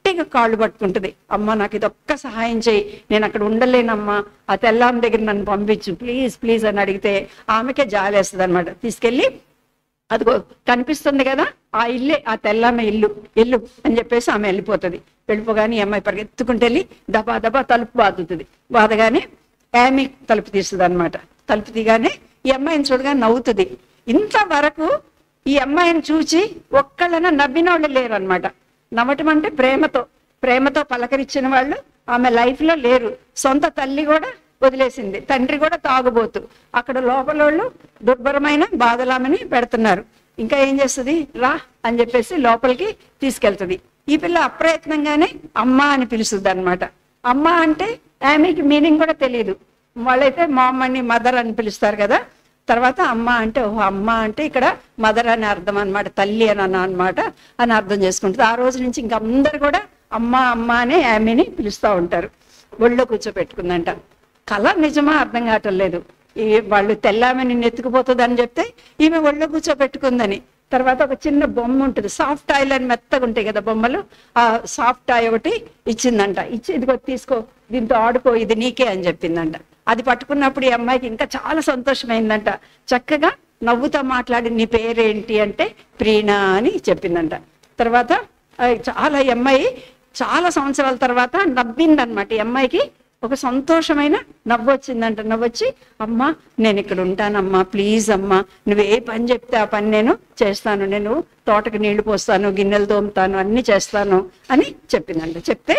గట్టిగా కాళ్ళు పట్టుకుంటుంది అమ్మ నాకు ఇది ఒక్క సహాయం చేయి నేను అక్కడ ఉండలేనమ్మా ఆ తెల్లాం దగ్గర నన్ను పంపించు ప్లీజ్ ప్లీజ్ అని అడిగితే ఆమెకే జాలేస్తుంది అనమాట తీసుకెళ్ళి అదిగో కనిపిస్తుంది కదా ఆ ఇల్లే ఆ తెల్లమ్మ ఇల్లు ఇల్లు అని చెప్పేసి ఆమె వెళ్ళిపోతుంది వెళ్ళిపోగానే ఈ అమ్మాయి పరిగెత్తుకుంటూ వెళ్ళి దబా దబా తలుపు బాదుతుంది బాదగానే ఆమె తలుపు తీస్తుంది అనమాట తలుపు తీగానే ఈ అమ్మాయిని చూడగా నవ్వుతుంది ఇంతవరకు ఈ అమ్మాయిని చూచి ఒక్కళ్ళన నవ్విన వాళ్ళు లేరు అనమాట నవ్వటం అంటే ప్రేమతో ప్రేమతో పలకరించిన వాళ్ళు ఆమె లైఫ్ లో లేరు సొంత తల్లి కూడా వదిలేసింది తండ్రి కూడా తాగుబోతు అక్కడ లోపల వాళ్ళు దుర్భరమైన బాధలామని పెడుతున్నారు ఇంకా ఏం చేస్తుంది రా అని చెప్పేసి లోపలికి తీసుకెళ్తుంది ఈ పిల్ల అప్రయత్నంగానే అమ్మ అని పిలుస్తుంది అనమాట అమ్మ అంటే ఆమెకి మీనింగ్ కూడా తెలియదు వాళ్ళైతే మామ్ అని మదర్ అని పిలుస్తారు కదా తర్వాత అమ్మ అంటే ఓహో అమ్మ అంటే ఇక్కడ మదర్ అని అర్థం అన్నమాట తల్లి అని అన్న అనమాట అని అర్థం చేసుకుంటుంది ఆ రోజు నుంచి ఇంక అందరు కూడా అమ్మ అమ్మ అని ఆమెని పిలుస్తూ ఉంటారు ఒళ్ళో కూర్చోపెట్టుకుందంట కళ నిజమా అర్థం కావటం లేదు ఈ వాళ్ళు తెల్లామె నిన్ను ఎత్తుకుపోతుంది అని చెప్తే ఈమె ఒళ్ళో కూర్చోపెట్టుకుందని తర్వాత ఒక చిన్న బొమ్మ ఉంటుంది సాఫ్ట్ టాయిల్ అని మెత్తగా ఉంటాయి కదా బొమ్మలు ఆ సాఫ్ట్ టాయ్ ఒకటి ఇచ్చిందంట ఇచ్చి ఇదిగో తీసుకో దీంతో ఆడుకో ఇది నీకే అని చెప్పిందంట అది పట్టుకున్నప్పుడు ఈ అమ్మాయికి ఇంకా చాలా సంతోషమైందంట చక్కగా నవ్వుతో మాట్లాడి నీ పేరేంటి అంటే ప్రీణ అని చెప్పిందంట తర్వాత ఆ, చాలా ఈ అమ్మాయి చాలా సంవత్సరాల తర్వాత నవ్విందనమాట ఈ అమ్మాయికి ఒక సంతోషమైన నవ్వు వచ్చిందంట నవ్వొచ్చి అమ్మా నేను ఇక్కడ ఉంటానమ్మా ప్లీజ్ అమ్మా నువ్వు ఏ పని చెప్తే ఆ పని నేను చేస్తాను నేను తోటకి నీళ్లు పోస్తాను గిన్నెలు తోముతాను అన్ని చేస్తాను అని చెప్పిందంట చెప్తే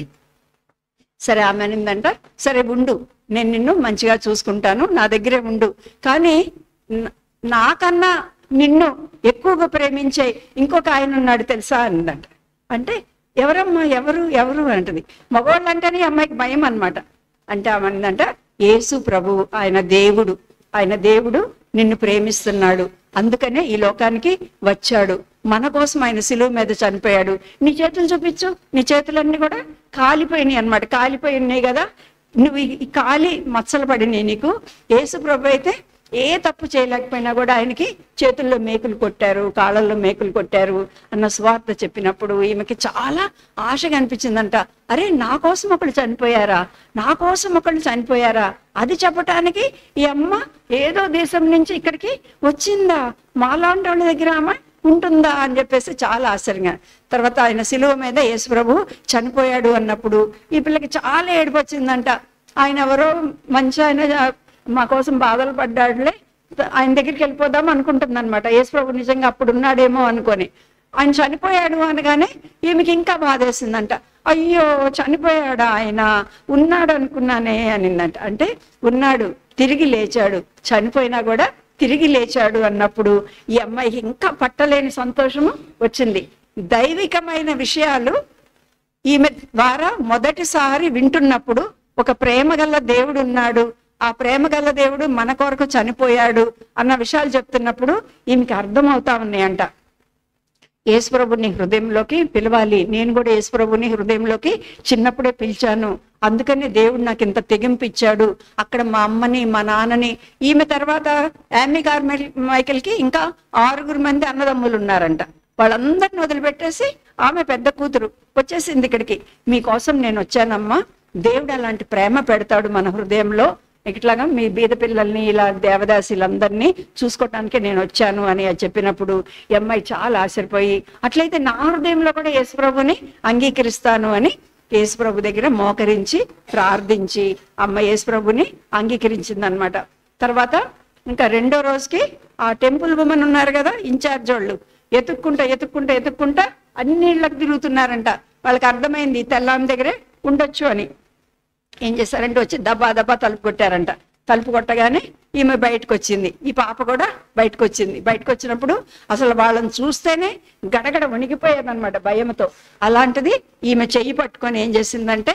సరే ఆమె అనిందంట సరే ఉండు నేను నిన్ను మంచిగా చూసుకుంటాను నా దగ్గరే ఉండు కానీ న- నాకన్నా నిన్ను ఎక్కువగా ప్రేమించే ఇంకొక ఆయన ఉన్నాడు తెలుసా అనిందంట అంటే ఎవరమ్మా ఎవరు ఎవరు అంటది మగవాళ్ళు అంటేనే ఈ అమ్మాయికి భయం అన్నమాట అంటే ఆమె అనిందంట యేసు ప్రభు ఆయన దేవుడు ఆయన దేవుడు నిన్ను ప్రేమిస్తున్నాడు అందుకనే ఈ లోకానికి వచ్చాడు మన కోసం ఆయన సిలువ మీద చనిపోయాడు నీ చేతులు చూపించు నీ చేతులన్నీ కూడా కాలిపోయినాయి అన్నమాట కాలిపోయి ఉన్నాయి కదా నువ్వు ఈ- ఈ కాలి మచ్చలు పడినాయి నీకు యేసు ప్రభు అయితే ఏ తప్పు చేయలేకపోయినా కూడా ఆయనకి చేతుల్లో మేకులు కొట్టారు కాళ్ళల్లో మేకులు కొట్టారు అన్న స్వార్థ చెప్పినప్పుడు ఈమెకి చాలా ఆశగా అనిపించిందంట అరే నా కోసం ఒకళ్ళు చనిపోయారా నా కోసం ఒకళ్ళు చనిపోయారా అది చెప్పటానికి ఈ అమ్మ ఏదో దేశం నుంచి ఇక్కడికి వచ్చిందా మాలాంటి వాళ్ళ దగ్గర ఆమె ఉంటుందా అని చెప్పేసి చాలా ఆశ్చర్యంగా తర్వాత ఆయన శిలువ మీద యేసు ప్రభు చనిపోయాడు అన్నప్పుడు ఈ పిల్లకి చాలా ఏడుపు వచ్చిందంట ఆయన ఎవరో మంచి ఆయన మా కోసం బాధలు పడ్డాడులే ఆయన దగ్గరికి వెళ్ళిపోదాం అనుకుంటుంది అనమాట యేసుప్రభు నిజంగా అప్పుడు ఉన్నాడేమో అనుకొని ఆయన చనిపోయాడు అనగానే ఈమెకి ఇంకా బాధేసిందంట అయ్యో చనిపోయాడా ఆయన ఉన్నాడు అనుకున్నానే అనిందంట అంటే ఉన్నాడు తిరిగి లేచాడు చనిపోయినా కూడా తిరిగి లేచాడు అన్నప్పుడు ఈ అమ్మాయికి ఇంకా పట్టలేని సంతోషము వచ్చింది దైవికమైన విషయాలు ఈమె ద్వారా మొదటిసారి వింటున్నప్పుడు ఒక ప్రేమ గల దేవుడు ఉన్నాడు ఆ ప్రేమ గల దేవుడు మన కొరకు చనిపోయాడు అన్న విషయాలు చెప్తున్నప్పుడు ఈమెకి అర్థం అవుతా ఉన్నాయంట యేసుప్రభుని హృదయంలోకి పిలవాలి నేను కూడా యేసుప్రభుని హృదయంలోకి చిన్నప్పుడే పిలిచాను అందుకని దేవుడు నాకు ఇంత తెగింపు ఇచ్చాడు అక్కడ మా అమ్మని మా నాన్నని ఈమె తర్వాత యామి గారు మైకిల్కి ఇంకా ఆరుగురు మంది అన్నదమ్ములు ఉన్నారంట వాళ్ళందరిని వదిలిపెట్టేసి ఆమె పెద్ద కూతురు వచ్చేసింది ఇక్కడికి మీకోసం నేను వచ్చానమ్మా దేవుడు అలాంటి ప్రేమ పెడతాడు మన హృదయంలో ఇట్లాగా మీ బీద పిల్లల్ని ఇలా దేవదాసులందరినీ చూసుకోవటానికి నేను వచ్చాను అని అది చెప్పినప్పుడు ఈ అమ్మాయి చాలా ఆశ్చర్యపోయి అట్లయితే నా హృదయంలో కూడా యేసుప్రభుని అంగీకరిస్తాను అని యేసుప్రభు దగ్గర మోకరించి ప్రార్థించి అమ్మ యేసుప్రభుని అంగీకరించింది అనమాట తర్వాత ఇంకా రెండో రోజుకి ఆ టెంపుల్ ఉమెన్ ఉన్నారు కదా ఇన్ఛార్జ్ వాళ్ళు ఎతుక్కుంటా ఎతుక్కుంటా ఎతుక్కుంటా అన్ని ఇళ్ళకి తిరుగుతున్నారంట వాళ్ళకి అర్థమైంది తెల్లాం దగ్గరే ఉండొచ్చు అని ఏం చేశారంటే వచ్చి దబ్బా దబ్బా తలుపు కొట్టారంట తలుపు కొట్టగానే ఈమె బయటకు వచ్చింది ఈ పాప కూడా బయటకు వచ్చింది బయటకు వచ్చినప్పుడు అసలు వాళ్ళని చూస్తేనే గడగడ వణికిపోయారనమాట భయంతో అలాంటిది ఈమె చెయ్యి పట్టుకొని ఏం చేసిందంటే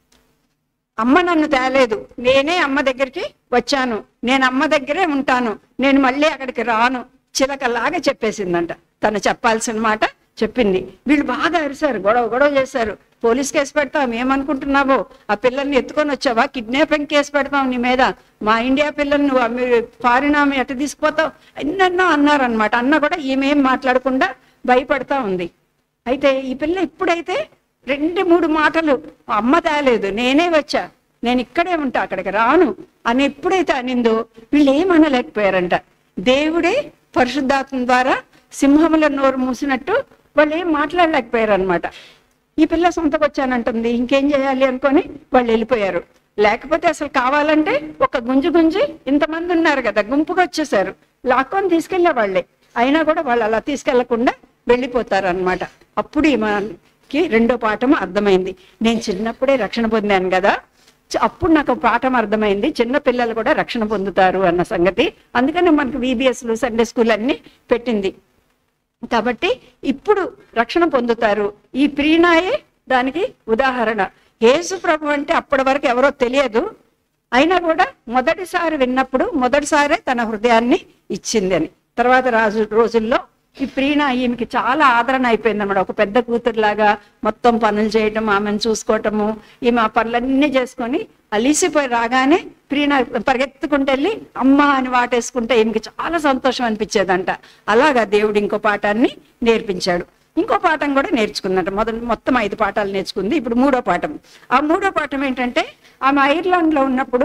అమ్మ నన్ను తేలేదు నేనే అమ్మ దగ్గరికి వచ్చాను నేను అమ్మ దగ్గరే ఉంటాను నేను మళ్ళీ అక్కడికి రాను చిలకలాగా చెప్పేసిందంట తను చెప్పాల్సిన మాట చెప్పింది వీళ్ళు బాగా అరిశారు గొడవ గొడవ చేశారు పోలీస్ కేసు పెడతాం ఏమనుకుంటున్నావో ఆ పిల్లల్ని ఎత్తుకొని వచ్చావా కిడ్నాపింగ్ కేసు పెడతాం నీ మీద మా ఇండియా పిల్లల్ని నువ్వు అమ్మి ఫారిన్ ఆమె ఎట్ట తీసుకుపోతావు ఎన్నెన్నో అన్నారనమాట అన్న కూడా ఈమె ఏం మాట్లాడకుండా భయపడతా ఉంది అయితే ఈ పిల్ల ఇప్పుడైతే రెండు మూడు మాటలు అమ్మ తేలేదు నేనే వచ్చా నేను ఇక్కడే ఉంటా అక్కడికి రాను అని ఎప్పుడైతే అనిందో వీళ్ళు ఏమనలేకపోయారంట దేవుడే పరిశుద్ధాత్మ ద్వారా సింహముల నోరు మూసినట్టు వాళ్ళు ఏం మాట్లాడలేకపోయారు అనమాట ఈ పిల్ల సొంతకు వచ్చానంటుంది ఇంకేం చేయాలి అనుకొని వాళ్ళు వెళ్ళిపోయారు లేకపోతే అసలు కావాలంటే ఒక గుంజు గుంజి ఇంతమంది ఉన్నారు కదా గుంపుగా వచ్చేసారు లాక్కొని తీసుకెళ్లే వాళ్ళే అయినా కూడా వాళ్ళు అలా తీసుకెళ్లకుండా వెళ్ళిపోతారు అనమాట అప్పుడు ఈ మనకి రెండో పాఠం అర్థమైంది నేను చిన్నప్పుడే రక్షణ పొందాను కదా చ- అప్పుడు నాకు పాఠం అర్థమైంది చిన్న పిల్లలు కూడా రక్షణ పొందుతారు అన్న సంగతి అందుకని మనకు విబిఎస్లు సండే స్కూల్ అన్ని పెట్టింది కాబట్టి ఇప్పుడు రక్షణ పొందుతారు ఈ ప్రీణాయే దానికి ఉదాహరణ యేసు ప్రభు అంటే అప్పటి వరకు ఎవరో తెలియదు అయినా కూడా మొదటిసారి విన్నప్పుడు మొదటిసారే తన హృదయాన్ని ఇచ్చింది అని తర్వాత రాజు రోజుల్లో ఈ ప్రీణ ఈమెకి చాలా ఆదరణ అయిపోయింది అన్నమాట ఒక పెద్ద కూతురులాగా మొత్తం పనులు చేయటం ఆమెను చూసుకోవటము ఈమె ఆ పనులన్నీ చేసుకొని అలిసిపోయి రాగానే ప్రీణ పరిగెత్తుకుంటూ వెళ్ళి అమ్మ అని వాటేసుకుంటే ఈమెకి చాలా సంతోషం అనిపించేదంట అలాగా దేవుడు ఇంకో పాఠాన్ని నేర్పించాడు ఇంకో పాఠం కూడా నేర్చుకుందంట మొదటి మొత్తం ఐదు పాఠాలు నేర్చుకుంది ఇప్పుడు మూడో పాఠం ఆ మూడో పాఠం ఏంటంటే ఆమె ఐర్లాండ్ లో ఉన్నప్పుడు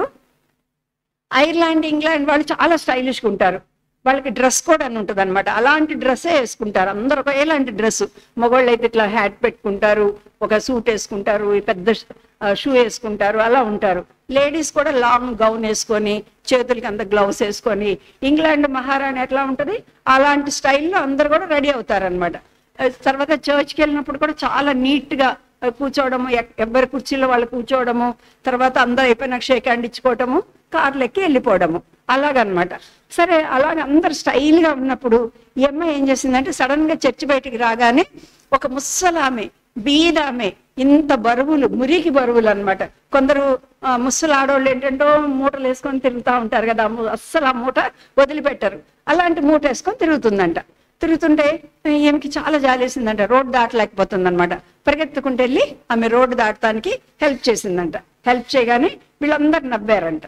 ఐర్లాండ్ ఇంగ్లాండ్ వాళ్ళు చాలా స్టైలిష్గా ఉంటారు వాళ్ళకి డ్రెస్ కోడ్ అని ఉంటుంది అనమాట అలాంటి డ్రెస్సే వేసుకుంటారు అందరూ ఒక ఎలాంటి డ్రెస్ మగవాళ్ళు అయితే ఇట్లా హ్యాట్ పెట్టుకుంటారు ఒక సూట్ వేసుకుంటారు ఈ పెద్ద షూ వేసుకుంటారు అలా ఉంటారు లేడీస్ కూడా లాంగ్ గౌన్ వేసుకొని చేతులకి అంత గ్లౌస్ వేసుకొని ఇంగ్లాండ్ మహారాణి ఎట్లా ఉంటుంది అలాంటి స్టైల్లో అందరు కూడా రెడీ అవుతారనమాట తర్వాత చర్చ్కి వెళ్ళినప్పుడు కూడా చాలా నీట్ గా కూర్చోవడము ఎక్- ఎవరి కుర్చీలో వాళ్ళు కూర్చోవడము తర్వాత అందరూ అయిపోయినాక షేక్ హ్యాండ్ ఇచ్చుకోవటము కార్లు ఎక్కి వెళ్ళిపోవడము అలాగనమాట సరే అలాగ అందరు స్టైల్ గా ఉన్నప్పుడు ఈ అమ్మాయి ఏం చేసిందంటే సడన్ గా చర్చి బయటికి రాగానే ఒక ముసలామె బీదామె ఇంత బరువులు మురికి బరువులు అన్నమాట కొందరు ఆ, ముసలి ఆడవాళ్ళు ఏంటంటో మూటలు వేసుకొని తిరుగుతూ ఉంటారు కదా ఆ ము- అస్సలు ఆ మూట వదిలిపెట్టరు అలాంటి మూట వేసుకొని తిరుగుతుందంట తిరుగుతుంటే ఈమెకి చాలా జాలేసిందంట రోడ్ దాటలేకపోతుంది అనమాట పరిగెత్తుకుంటూ వెళ్ళి ఆమె రోడ్డు దాటడానికి హెల్ప్ చేసిందంట హెల్ప్ చేయగానే వీళ్ళందరూ నవ్వారంట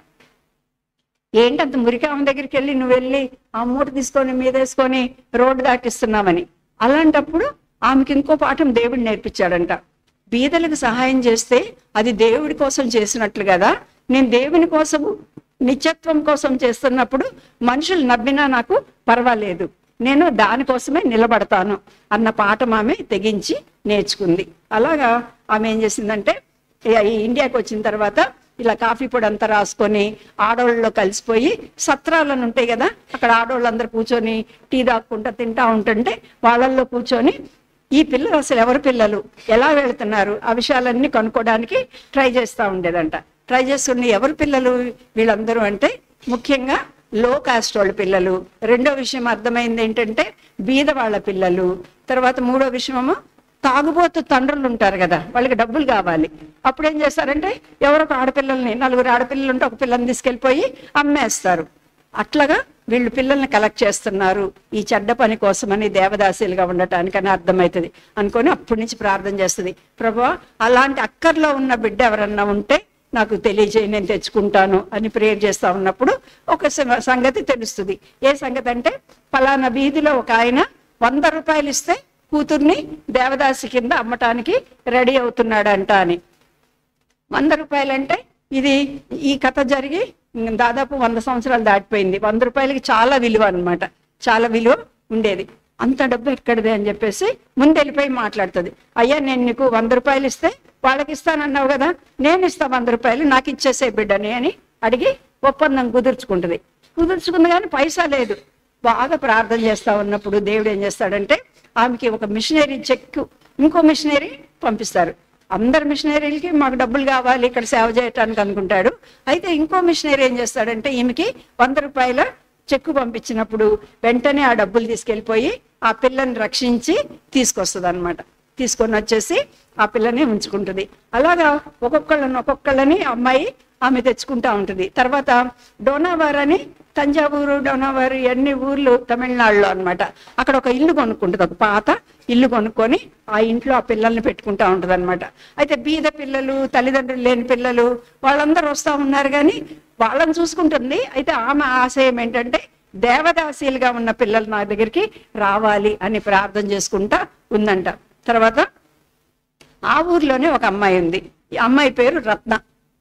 ఏంటంత మురికి ఆమె దగ్గరికి వెళ్ళి నువ్వు వెళ్ళి ఆ మూట తీసుకొని మీద వేసుకొని రోడ్డు దాటిస్తున్నామని అలాంటప్పుడు ఆమెకి ఇంకో పాఠం దేవుడు నేర్పించాడంట బీదలకు సహాయం చేస్తే అది దేవుడి కోసం చేసినట్లు కదా నేను దేవుని కోసం నిత్యత్వం కోసం చేస్తున్నప్పుడు మనుషులు నవ్వినా నాకు పర్వాలేదు నేను దానికోసమే నిలబడతాను అన్న పాఠం ఆమె తెగించి నేర్చుకుంది అలాగా ఆమె ఏం చేసిందంటే ఈ- ఈ ఇండియాకి వచ్చిన తర్వాత ఇలా కాఫీ పొడి అంతా రాసుకొని ఆడవాళ్ళలో కలిసిపోయి సత్రాలను ఉంటాయి కదా అక్కడ ఆడవాళ్ళందరూ కూర్చొని టీ తాక్కుంటా తింటా ఉంటుంటే వాళ్ళల్లో కూర్చొని ఈ పిల్లలు అసలు ఎవరి పిల్లలు ఎలా వెళుతున్నారు ఆ విషయాలన్నీ కనుక్కోవడానికి ట్రై చేస్తూ ఉండేదంట ట్రై చేస్తున్న ఎవరి పిల్లలు వీళ్ళందరూ అంటే ముఖ్యంగా లో కాస్ట్ వాళ్ళ పిల్లలు రెండో విషయం అర్థమైంది ఏంటంటే బీద వాళ్ళ పిల్లలు తర్వాత మూడో విషయము తాగుబోతు తండ్రులు ఉంటారు కదా వాళ్ళకి డబ్బులు కావాలి అప్పుడు ఏం చేస్తారంటే ఎవరో ఒక ఆడపిల్లల్ని నలుగురు ఆడపిల్లలు ఉంటే ఒక పిల్లని తీసుకెళ్ళిపోయి అమ్మేస్తారు అట్లాగా వీళ్ళు పిల్లల్ని కలెక్ట్ చేస్తున్నారు ఈ చెడ్డ పని కోసమని దేవదాసీలుగా ఉండటానికని అర్థమవుతుంది అనుకొని అప్పటి నుంచి ప్రార్థన చేస్తుంది ప్రభా అలాంటి అక్కర్లో ఉన్న బిడ్డ ఎవరన్నా ఉంటే నాకు తెలియజేయి నేను తెచ్చుకుంటాను అని ప్రేయర్ చేస్తా ఉన్నప్పుడు ఒక స- సంగతి తెలుస్తుంది ఏ సంగతి అంటే ఫలానా వీధిలో ఒక ఆయన వంద రూపాయలు ఇస్తే కూతుర్ని దేవదాసి కింద అమ్మటానికి రెడీ అవుతున్నాడంట అని వంద రూపాయలంటే ఇది ఈ కథ జరిగి దాదాపు వంద సంవత్సరాలు దాటిపోయింది వంద రూపాయలకి చాలా విలువ అన్నమాట చాలా విలువ ఉండేది అంత డబ్బు ఎక్కడిది అని చెప్పేసి ముందు వెళ్ళిపోయి మాట్లాడుతుంది అయ్యా నేను నీకు వంద రూపాయలు ఇస్తే వాళ్ళకి ఇస్తానన్నావు కదా నేను ఇస్తా వంద రూపాయలు నాకు ఇచ్చేసే బిడ్డని అని అడిగి ఒప్పందం కుదుర్చుకుంటుంది కుదుర్చుకుంది కానీ పైసా లేదు బాగా ప్రార్థన చేస్తా ఉన్నప్పుడు దేవుడు ఏం చేస్తాడంటే ఆమెకి ఒక మిషనరీ చెక్ ఇంకో మిషనరీ పంపిస్తారు అందరు మిషనరీలకి మాకు డబ్బులు కావాలి ఇక్కడ సేవ చేయటానికి అనుకుంటాడు అయితే ఇంకో మిషనరీ ఏం చేస్తాడంటే ఈమెకి వంద రూపాయల చెక్కు పంపించినప్పుడు వెంటనే ఆ డబ్బులు తీసుకెళ్ళిపోయి ఆ పిల్లని రక్షించి తీసుకొస్తుంది అనమాట తీసుకొని వచ్చేసి ఆ పిల్లని ఉంచుకుంటుంది అలాగా ఒక్కొక్కళ్ళని ఒక్కొక్కళ్ళని అమ్మాయి ఆమె తెచ్చుకుంటా ఉంటుంది తర్వాత డోనావార్ అని తంజావూరు డోనావారు ఇవన్నీ ఊర్లు తమిళనాడులో అన్నమాట అక్కడ ఒక ఇల్లు కొనుక్కుంటుంది ఒక పాత ఇల్లు కొనుక్కొని ఆ ఇంట్లో ఆ పిల్లల్ని పెట్టుకుంటా ఉంటుంది అనమాట అయితే బీద పిల్లలు తల్లిదండ్రులు లేని పిల్లలు వాళ్ళందరూ వస్తా ఉన్నారు కానీ వాళ్ళని చూసుకుంటుంది అయితే ఆమె ఆశయం ఏంటంటే దేవదాసీలుగా ఉన్న పిల్లలు నా దగ్గరికి రావాలి అని ప్రార్థన చేసుకుంటా ఉందంట తర్వాత ఆ ఊర్లోనే ఒక అమ్మాయి ఉంది ఈ అమ్మాయి పేరు రత్న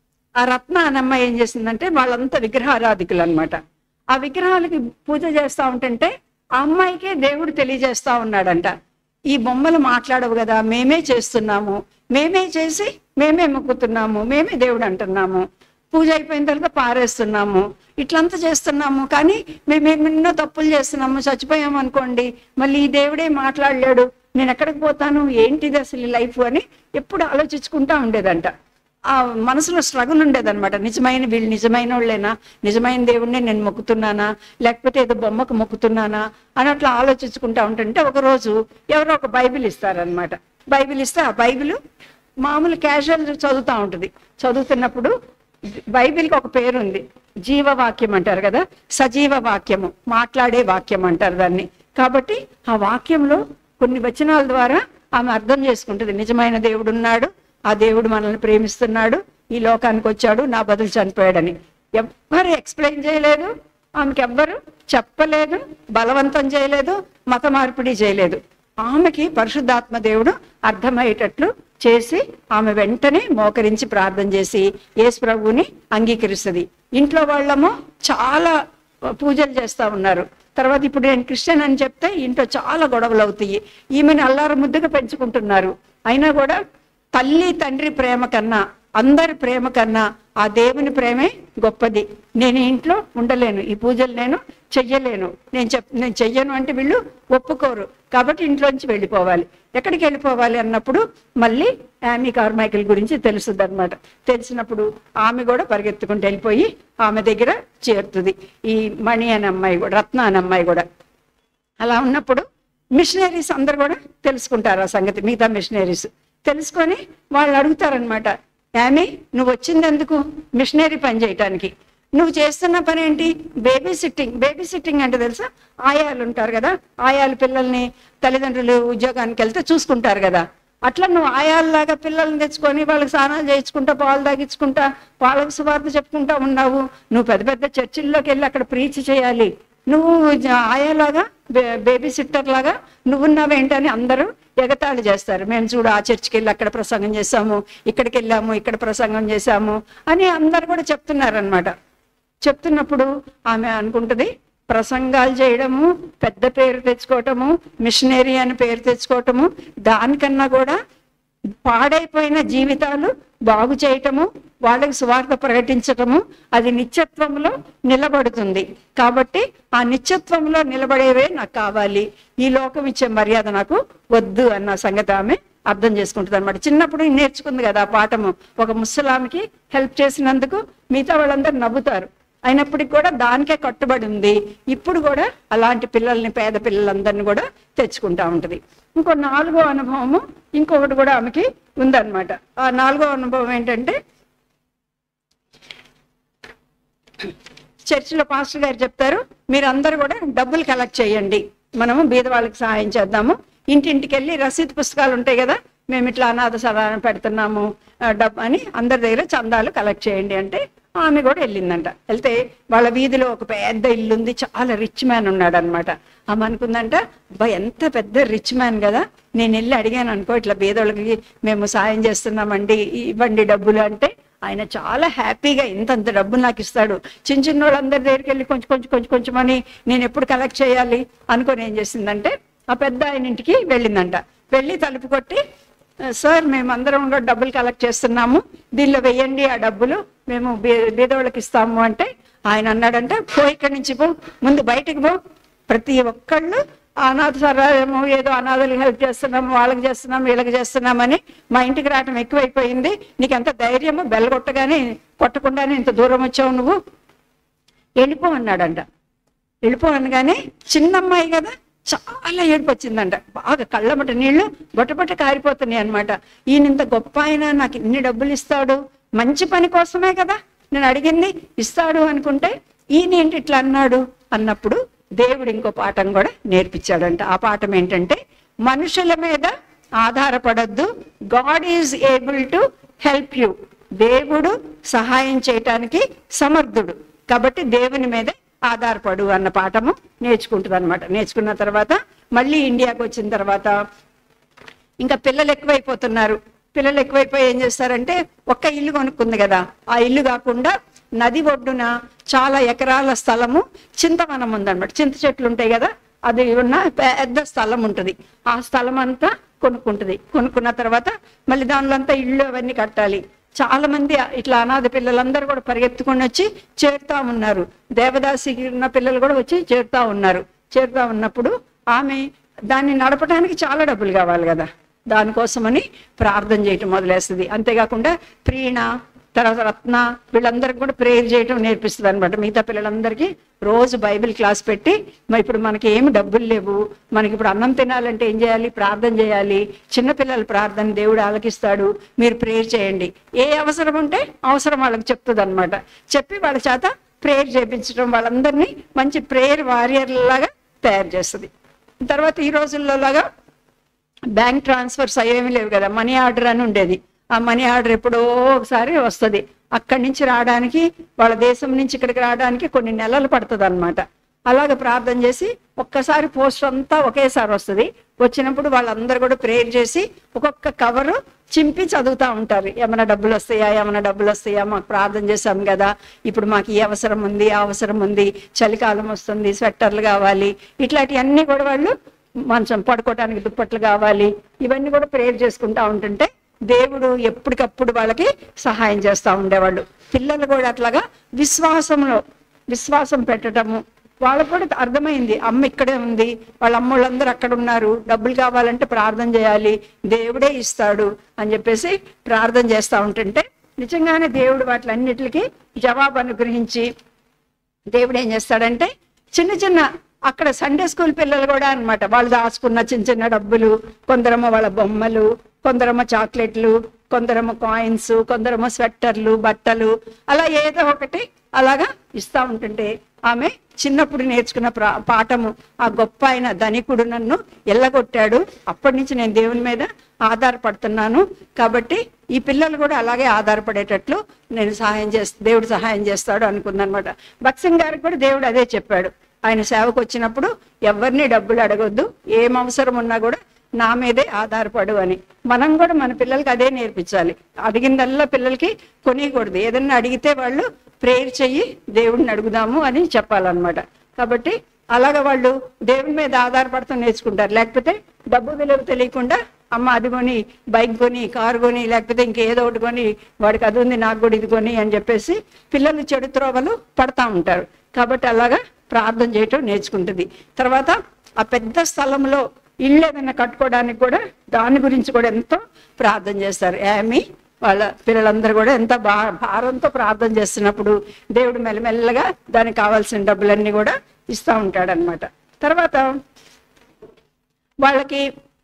ఆ రత్న అనే అమ్మాయి ఏం చేసిందంటే వాళ్ళంతా విగ్రహారాధికులు అనమాట ఆ విగ్రహాలకి పూజ చేస్తా ఉంటుంటే ఆ అమ్మాయికే దేవుడు తెలియజేస్తా ఉన్నాడంట ఈ బొమ్మలు మాట్లాడవు కదా మేమే చేస్తున్నాము మేమే చేసి మేమే మొక్కుతున్నాము మేమే దేవుడు అంటున్నాము పూజ అయిపోయిన తర్వాత పారేస్తున్నాము ఇట్లంతా చేస్తున్నాము కానీ మేము ఎన్నో తప్పులు చేస్తున్నాము చచ్చిపోయాము అనుకోండి మళ్ళీ ఈ దేవుడే మాట్లాడలేడు నేను ఎక్కడికి పోతాను ఏంటిది అసలు ఈ లైఫ్ అని ఎప్పుడు ఆలోచించుకుంటా ఉండేదంట ఆ మనసులో స్ట్రగుల్ ఉండేదన్నమాట నిజమైన వీళ్ళు నిజమైన వాళ్ళేనా నిజమైన దేవుణ్ణి నేను మొక్కుతున్నానా లేకపోతే ఏదో బొమ్మకు మొక్కుతున్నానా అని అట్లా ఆలోచించుకుంటా ఉంటుంటే ఒక రోజు ఎవరో ఒక బైబిల్ ఇస్తారనమాట బైబిల్ ఇస్తే ఆ బైబిల్ మామూలు క్యాజువల్ చదువుతూ ఉంటుంది చదువుతున్నప్పుడు బైబిల్కి ఒక పేరు ఉంది జీవవాక్యం అంటారు కదా సజీవ వాక్యము మాట్లాడే వాక్యం అంటారు దాన్ని కాబట్టి ఆ వాక్యంలో కొన్ని వచనాల ద్వారా ఆమె అర్థం చేసుకుంటుంది నిజమైన దేవుడు ఉన్నాడు ఆ దేవుడు మనల్ని ప్రేమిస్తున్నాడు ఈ లోకానికి వచ్చాడు నా బదులు చనిపోయాడని ఎవ్వరు ఎక్స్ప్లెయిన్ చేయలేదు ఆమెకి ఎవ్వరు చెప్పలేదు బలవంతం చేయలేదు మత మార్పిడి చేయలేదు ఆమెకి పరిశుద్ధాత్మ దేవుడు అర్థమయ్యేటట్లు చేసి ఆమె వెంటనే మోకరించి ప్రార్థన చేసి యేసు ప్రభువుని అంగీకరిస్తుంది ఇంట్లో వాళ్ళేమో చాలా పూజలు చేస్తా ఉన్నారు తర్వాత ఇప్పుడు నేను క్రిస్టియన్ అని చెప్తే ఇంట్లో చాలా గొడవలు అవుతాయి ఈమెను అల్లారు ముద్దుగా పెంచుకుంటున్నారు అయినా కూడా తల్లి తండ్రి ప్రేమ కన్నా అందరి ప్రేమ కన్నా ఆ దేవుని ప్రేమే గొప్పది నేను ఇంట్లో ఉండలేను ఈ పూజలు నేను చెయ్యలేను నేను చెప్ నేను చెయ్యను అంటే వీళ్ళు ఒప్పుకోరు కాబట్టి ఇంట్లోంచి వెళ్ళిపోవాలి ఎక్కడికి వెళ్ళిపోవాలి అన్నప్పుడు మళ్ళీ ఆమె కార్మైకిల్ గురించి తెలుస్తుంది అనమాట తెలిసినప్పుడు ఆమె కూడా పరిగెత్తుకుంటూ వెళ్ళిపోయి ఆమె దగ్గర చేరుతుంది ఈ మణి అనే అమ్మాయి కూడా రత్న అనే అమ్మాయి కూడా అలా ఉన్నప్పుడు మిషనరీస్ అందరు కూడా తెలుసుకుంటారు ఆ సంగతి మిగతా మిషనరీస్ తెలుసుకొని వాళ్ళు అడుగుతారనమాట యామి నువ్వు వచ్చింది ఎందుకు మిషనరీ పని చేయటానికి నువ్వు చేస్తున్న పని ఏంటి బేబీ సిట్టింగ్ బేబీ సిట్టింగ్ అంటే తెలుసా ఆయాలు ఉంటారు కదా ఆయాలు పిల్లల్ని తల్లిదండ్రులు ఉద్యోగానికి వెళ్తే చూసుకుంటారు కదా అట్లా నువ్వు ఆయాల్లాగా పిల్లల్ని తెచ్చుకొని వాళ్ళకి స్నానాలు చేయించుకుంటా పాలు తాగించుకుంటా వాళ్ళకి సువార్త చెప్పుకుంటా ఉన్నావు నువ్వు పెద్ద పెద్ద చర్చిల్లోకి వెళ్ళి అక్కడ ప్రీచ్ చేయాలి నువ్వు జ- ఆయాలాగా బే- బేబీ సిట్టర్ లాగా నువ్వున్నావేంటని అందరూ ఎగతాళి చేస్తారు మేము చూడు ఆ చర్చికి వెళ్ళి అక్కడ ప్రసంగం చేసాము ఇక్కడికి వెళ్ళాము ఇక్కడ ప్రసంగం చేశాము అని అందరు కూడా చెప్తున్నారనమాట చెప్తున్నప్పుడు ఆమె అనుకుంటది ప్రసంగాలు చేయడము పెద్ద పేరు తెచ్చుకోవటము మిషనరీ అని పేరు తెచ్చుకోవటము దానికన్నా కూడా పాడైపోయిన జీవితాలు బాగు చేయటము వాళ్ళకి సువార్త ప్రకటించటము అది నిత్యత్వంలో నిలబడుతుంది కాబట్టి ఆ నిత్యత్వంలో నిలబడేవే నాకు కావాలి ఈ లోకం ఇచ్చే మర్యాద నాకు వద్దు అన్న సంగతి ఆమె అర్థం చేసుకుంటుంది అనమాట చిన్నప్పుడు నేర్చుకుంది కదా ఆ పాఠము ఒక ముసలామికి హెల్ప్ చేసినందుకు మిగతా వాళ్ళందరూ నవ్వుతారు అయినప్పటికీ కూడా దానికే కట్టుబడి ఉంది ఇప్పుడు కూడా అలాంటి పిల్లల్ని పేద పిల్లలందరినీ కూడా తెచ్చుకుంటా ఉంటది ఇంకో నాలుగో అనుభవము ఇంకొకటి కూడా ఆమెకి ఉందన్నమాట ఆ నాలుగో అనుభవం ఏంటంటే చర్చిలో పాస్టర్ గారు చెప్తారు మీరందరూ కూడా డబ్బులు కలెక్ట్ చేయండి మనము బీద వాళ్ళకి సహాయం చేద్దాము ఇంటింటికి వెళ్ళి రసీదు పుస్తకాలు ఉంటాయి కదా మేము ఇట్లా అనాథ సదానం పెడుతున్నాము ఆ, డబ్బు అని అందరి దగ్గర చందాలు కలెక్ట్ చేయండి అంటే ఆమె కూడా వెళ్ళిందంట వెళ్తే వాళ్ళ వీధిలో ఒక పెద్ద ఇల్లు ఉంది చాలా రిచ్ మ్యాన్ ఉన్నాడు అనమాట ఆమె అనుకుందంట అబ్బా ఎంత పెద్ద రిచ్ మ్యాన్ కదా నేను వెళ్ళి అడిగాను అనుకో ఇట్లా బీదోళ్ళకి మేము సాయం చేస్తున్నామండి ఇవ్వండి డబ్బులు అంటే ఆయన చాలా హ్యాపీగా ఇంతంత డబ్బు నాకు ఇస్తాడు చిన్న చిన్న వాళ్ళందరి దగ్గరికి వెళ్ళి కొంచెం కొంచెం కొంచెం కొంచెం అని నేను ఎప్పుడు కలెక్ట్ చేయాలి అనుకొని ఏం చేసిందంటే ఆ పెద్ద ఆయన ఇంటికి వెళ్ళిందంట వెళ్ళి తలుపు కొట్టి సార్ మేము అందరం కూడా డబ్బులు కలెక్ట్ చేస్తున్నాము దీనిలో వెయ్యండి ఆ డబ్బులు మేము బీ- బీదవాళ్ళకి ఇస్తాము అంటే ఆయన అన్నాడంటే పో ఇక్కడి నుంచి పో ముందు బయటికి పో ప్రతి ఒక్కళ్ళు అనాథ సహాయము ఏదో అనాథలకు హెల్ప్ చేస్తున్నాము వాళ్ళకి చేస్తున్నాం వీళ్ళకి చేస్తున్నామని మా ఇంటికి రావటం ఎక్కువైపోయింది నీకు ఎంత ధైర్యము బెల్ల కొట్టగానే కొట్టకుండానే ఇంత దూరం వచ్చావు నువ్వు వెళ్ళిపో అన్నాడంట వెళ్ళిపో అనగానే చిన్న అమ్మాయి కదా చాలా ఏడుపు వచ్చిందంట బాగా కళ్ళమట నీళ్లు బొట్టబొట్ట కారిపోతున్నాయి అనమాట ఈయన ఇంత గొప్ప ఆయన నాకు ఇన్ని డబ్బులు ఇస్తాడు మంచి పని కోసమే కదా నేను అడిగింది ఇస్తాడు అనుకుంటే ఈయన ఏంటి ఇట్లా అన్నాడు అన్నప్పుడు దేవుడు ఇంకో పాఠం కూడా నేర్పించాడంట ఆ పాఠం ఏంటంటే మనుషుల మీద ఆధారపడద్దు God is able to help you దేవుడు సహాయం చేయటానికి సమర్థుడు కాబట్టి దేవుని మీదే ఆధారపడు అన్న పాఠము నేర్చుకుంటుంది అనమాట నేర్చుకున్న తర్వాత మళ్ళీ ఇండియాకి వచ్చిన తర్వాత ఇంకా పిల్లలు ఎక్కువైపోతున్నారు పిల్లలు ఎక్కువైపోయి ఏం చేస్తారంటే ఒక్క ఇల్లు కొనుక్కుంది కదా ఆ ఇల్లు కాకుండా నది ఒడ్డున చాలా ఎకరాల స్థలము చింతవనం ఉందన్నమాట చింత చెట్లు ఉంటాయి కదా అది ఉన్న పెద్ద స్థలం ఉంటుంది ఆ స్థలం అంతా కొనుక్కుంటుంది కొనుక్కున్న తర్వాత మళ్ళీ దానిలో అంతా ఇల్లు అవన్నీ కట్టాలి చాలా మంది ఇట్లా అనాథ పిల్లలందరూ కూడా పరిగెత్తుకొని వచ్చి చేరుతా ఉన్నారు దేవదాసికి ఉన్న పిల్లలు కూడా వచ్చి చేరుతా ఉన్నారు చేరుతా ఉన్నప్పుడు ఆమె దాన్ని నడపడానికి చాలా డబ్బులు కావాలి కదా దానికోసమని ప్రార్థన చేయటం మొదలేస్తుంది అంతేకాకుండా ప్రీణ తర్వాత రత్న వీళ్ళందరికీ కూడా ప్రేయర్ చేయటం నేర్పిస్తుంది అనమాట మిగతా పిల్లలందరికీ రోజు బైబిల్ క్లాస్ పెట్టి మరి ఇప్పుడు మనకి ఏమి డబ్బులు లేవు మనకి ఇప్పుడు అన్నం తినాలంటే ఏం చేయాలి ప్రార్థన చేయాలి చిన్నపిల్లల ప్రార్థన దేవుడు ఆలకిస్తాడు మీరు ప్రేయర్ చేయండి ఏ అవసరం ఉంటే అవసరం వాళ్ళకి చెప్తుంది అనమాట చెప్పి వాళ్ళ చేత ప్రేయర్ చేయించడం వాళ్ళందరినీ మంచి ప్రేయర్ వారియర్ లాగా తయారు చేస్తుంది తర్వాత ఈ రోజుల్లో లాగా బ్యాంక్ ట్రాన్స్ఫర్స్ అయ్యేమి లేవు కదా మనీ ఆర్డర్ అని ఉండేది ఆ మనీ ఆర్డర్ ఎప్పుడో ఒకసారి వస్తుంది అక్కడి నుంచి రావడానికి వాళ్ళ దేశం నుంచి ఇక్కడికి రావడానికి కొన్ని నెలలు పడుతుంది అనమాట అలాగ ప్రార్థన చేసి ఒక్కసారి పోస్ట్ అంతా ఒకేసారి వస్తుంది వచ్చినప్పుడు వాళ్ళందరూ కూడా ప్రేయర్ చేసి ఒక్కొక్క కవరు చింపి చదువుతా ఉంటారు ఏమైనా డబ్బులు వస్తాయా ఏమైనా డబ్బులు వస్తాయా మాకు ప్రార్థన చేశాం కదా ఇప్పుడు మాకు ఈ అవసరం ఉంది ఆ అవసరం ఉంది చలికాలం వస్తుంది స్వెట్టర్లు కావాలి ఇట్లాంటివన్నీ కూడా వాళ్ళు మంచం పడుకోవడానికి దుప్పట్లు కావాలి ఇవన్నీ కూడా ప్రేయర్ చేసుకుంటా ఉంటుంటే దేవుడు ఎప్పటికప్పుడు వాళ్ళకి సహాయం చేస్తూ ఉండేవాళ్ళు పిల్లలు కూడా అట్లాగా విశ్వాసంలో విశ్వాసం పెట్టడము వాళ్ళకు కూడా అర్థమైంది అమ్మ ఇక్కడే ఉంది వాళ్ళ అమ్మోళ్ళందరూ అక్కడ ఉన్నారు డబ్బులు కావాలంటే ప్రార్థన చేయాలి దేవుడే ఇస్తాడు అని చెప్పేసి ప్రార్థన చేస్తూ ఉంటుంటే నిజంగానే దేవుడు వాటిలన్నిటికీ జవాబు అనుగ్రహించి దేవుడు ఏం చేస్తాడంటే చిన్న చిన్న అక్కడ సండే స్కూల్ పిల్లలు కూడా అన్నమాట వాళ్ళు దాచుకున్న చిన్న చిన్న డబ్బులు కొందరేమో వాళ్ళ బొమ్మలు కొందరేమో చాక్లెట్లు కొందరేమో కాయిన్స్ కొందరేమో స్వెట్టర్లు బట్టలు అలా ఏదో ఒకటి అలాగా ఇస్తా ఉంటుంటే ఆమె చిన్నప్పుడు నేర్చుకున్న ప్రా- పాఠము ఆ గొప్ప ఆయన ధనికుడు నన్ను ఎల్లగొట్టాడు అప్పటి నుంచి నేను దేవుని మీద ఆధారపడుతున్నాను కాబట్టి ఈ పిల్లలు కూడా అలాగే ఆధారపడేటట్లు నేను సహాయం చేస్తా దేవుడు సహాయం చేస్తాడు అనుకుందనమాట భక్సింగ్ గారికి కూడా దేవుడు అదే చెప్పాడు ఆయన సేవకు వచ్చినప్పుడు ఎవరిని డబ్బులు అడగొద్దు ఏం అవసరం ఉన్నా కూడా నా మీదే ఆధారపడు అని మనం కూడా మన పిల్లలకి అదే నేర్పించాలి అడిగిందల్లా పిల్లలకి కొనియకూడదు ఏదన్నా అడిగితే వాళ్ళు ప్రేయర్ చెయ్యి దేవుడిని అడుగుదాము అని చెప్పాలన్నమాట కాబట్టి అలాగ వాళ్ళు దేవుని మీద ఆధారపడుతూ నేర్చుకుంటారు లేకపోతే డబ్బు విలువ తెలియకుండా అమ్మ అది కొని బైక్ కొని కారు కొని లేకపోతే ఇంకేదో ఒకటి కొని వాడికి అది ఉంది నాకు కూడా ఇది కొని అని చెప్పేసి పిల్లలు చెడు త్రోవలు పడతా ఉంటారు కాబట్టి అలాగా ప్రార్థన చేయటం నేర్చుకుంటుంది తర్వాత ఆ పెద్ద స్థలంలో ఇల్లు ఏదైనా కట్టుకోవడానికి కూడా దాని గురించి కూడా ఎంతో ప్రార్థన చేస్తారు ఏమి వాళ్ళ పిల్లలందరూ కూడా ఎంత బా భారంతో ప్రార్థన చేస్తున్నప్పుడు దేవుడు మెల్లమెల్లగా దానికి కావాల్సిన డబ్బులన్నీ కూడా ఇస్తూ ఉంటాడనమాట తర్వాత వాళ్ళకి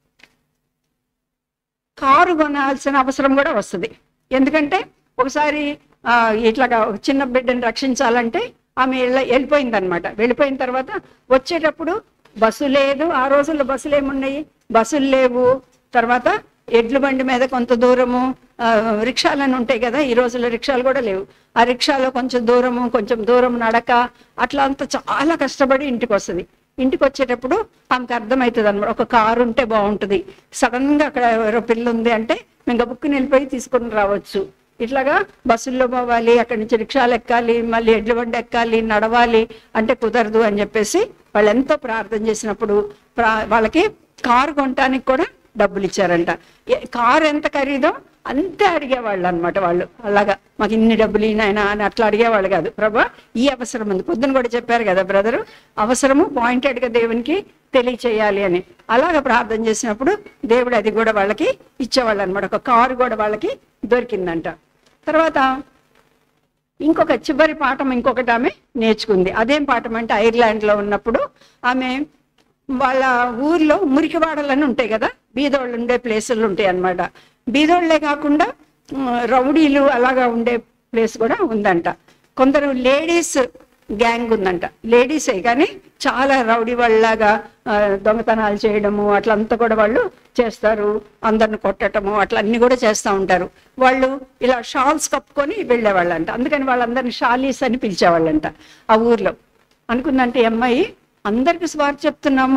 కారు కొనాల్సిన అవసరం కూడా వస్తుంది ఎందుకంటే ఒకసారి ఆ, ఇట్లాగా ఒక చిన్న బిడ్డని రక్షించాలంటే ఆమె వెళ్ళ- వెళ్ళిపోయిందనమాట వెళ్ళిపోయిన తర్వాత వచ్చేటప్పుడు బస్సు లేదు ఆ రోజుల్లో బస్సులు ఏమున్నాయి బస్సులు లేవు తర్వాత ఎడ్ల బండి మీద కొంత దూరము ఆ, రిక్షాలని ఉంటాయి కదా ఈ రోజుల్లో రిక్షాలు కూడా లేవు ఆ రిక్షాలో కొంచెం దూరము కొంచెం దూరం నడక అట్లా అంతా చాలా కష్టపడి ఇంటికి వస్తుంది ఇంటికి వచ్చేటప్పుడు ఆమెకు అర్థమవుతుంది అనమాట ఒక కారు ఉంటే బాగుంటుంది సడన్ గా అక్కడ ఎవరో పిల్ల ఉంది అంటే మేము గబుక్కుని వెళ్ళిపోయి తీసుకొని రావచ్చు ఇట్లాగా బస్సుల్లో పోవాలి అక్కడి నుంచి రిక్షాలు ఎక్కాలి మళ్ళీ ఎడ్ల బండి ఎక్కాలి నడవాలి అంటే కుదరదు అని చెప్పేసి వాళ్ళు ఎంతో ప్రార్థన చేసినప్పుడు ప్రా- వాళ్ళకి కారు కొనటానికి కూడా డబ్బులు ఇచ్చారంట ఏ- కారు ఎంత ఖరీదో అంతే అడిగేవాళ్ళు అనమాట వాళ్ళు అలాగా మాకు ఇన్ని డబ్బులు ఈయన అని అట్లా అడిగేవాళ్ళు కాదు ప్రభా ఈ అవసరం ఉంది పొద్దున కూడా చెప్పారు కదా బ్రదరు అవసరము పాయింటెడ్ గా దేవునికి తెలియచేయాలి అని అలాగ ప్రార్థన చేసినప్పుడు దేవుడు అది కూడా వాళ్ళకి ఇచ్చేవాళ్ళు అనమాట ఒక కారు కూడా వాళ్ళకి దొరికిందంట తర్వాత ఇంకొక చివరి పాఠం ఇంకొకటి ఆమె నేర్చుకుంది అదేం పాఠం అంటే ఐర్లాండ్ లో ఉన్నప్పుడు ఆమె వాళ్ళ ఊర్లో మురికివాడలని ఉంటాయి కదా బీదోళ్ళు ఉండే ప్లేసులు ఉంటాయి అన్నమాట బీదోళ్లే కాకుండా ఉమ్, రౌడీలు అలాగా ఉండే ప్లేస్ కూడా ఉందంట కొందరు లేడీస్ గ్యాంగ్ ఉందంట లేడీసే కానీ చాలా రౌడీ వాళ్ళలాగా ఆ, దొంగతనాలు చేయడము అట్లంతా కూడా వాళ్ళు చేస్తారు అందరిని కొట్టటము అట్లా అన్ని కూడా చేస్తూ ఉంటారు వాళ్ళు ఇలా షాల్స్ కప్పుకొని వెళ్ళేవాళ్ళంట అందుకని వాళ్ళందరిని షాలీస్ అని పిలిచేవాళ్ళంట ఆ ఊర్లో అనుకుందంటే ఈ అమ్మాయి అందరికి స్వార్థ చెప్తున్నాము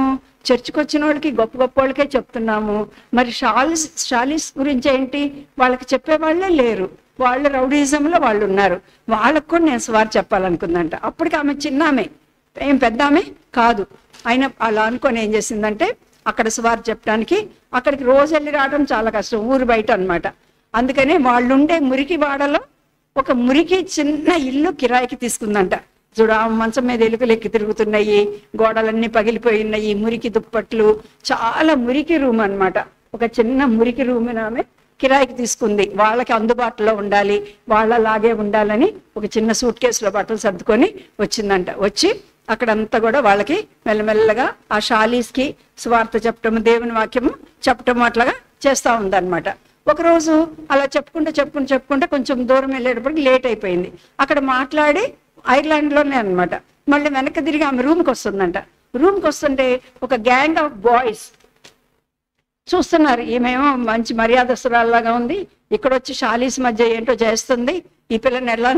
చర్చికి వచ్చిన వాళ్ళకి గొప్ప గొప్ప వాళ్ళకే చెప్తున్నాము మరి షాలిస్ షాలిస్ గురించి ఏంటి వాళ్ళకి చెప్పేవాళ్ళే లేరు వాళ్ళు రౌడీజంలో వాళ్ళు ఉన్నారు వాళ్ళకు కూడా నేను స్వార్ చెప్పాలనుకుందంట అప్పటికి ఆమె చిన్న ఆమె ఏం పెద్ద ఆమె కాదు అయినా అలా అనుకొని ఏం చేసిందంటే అక్కడ సువార్ చెప్పడానికి అక్కడికి రోజు వెళ్ళి రావడం చాలా కష్టం ఊరు బయట అన్నమాట అందుకనే వాళ్ళుండే మురికి వాడలో ఒక మురికి చిన్న ఇల్లు కిరాయికి తీసుకుందంట చూడు ఆ మంచం మీద ఎలుకలు ఎక్కి తిరుగుతున్నాయి గోడలన్నీ పగిలిపోయి ఉన్నాయి మురికి దుప్పట్లు చాలా మురికి రూమ్ అన్నమాట ఒక చిన్న మురికి రూమ్ ఆమె కిరాయికి తీసుకుంది వాళ్ళకి అందుబాటులో ఉండాలి వాళ్ళలాగే ఉండాలని ఒక చిన్న సూట్ కేసులో బట్టలు సర్దుకొని వచ్చిందంట వచ్చి అక్కడంతా కూడా వాళ్ళకి మెల్లమెల్లగా ఆ షాలీస్కి స్వార్థ చెప్పటము దేవుని వాక్యము చెప్పటం అట్లాగా చేస్తూ ఉందన్నమాట ఒకరోజు అలా చెప్పుకుంటూ చెప్పుకుంటూ చెప్పుకుంటే కొంచెం దూరం వెళ్ళేటప్పటికి లేట్ అయిపోయింది అక్కడ మాట్లాడి ఐర్లాండ్లోనే అన్నమాట మళ్ళీ వెనక్కి తిరిగి ఆమె రూమ్కి వస్తుందంట రూమ్కి వస్తుంటే ఒక గ్యాంగ్ ఆఫ్ బాయ్స్ చూస్తున్నారు ఈమెమో మంచి మర్యాదస్తురాల్లాగా ఉంది ఇక్కడ వచ్చి షాలీస్ మధ్య ఏంటో చేస్తుంది ఈ పిల్లని ఎలా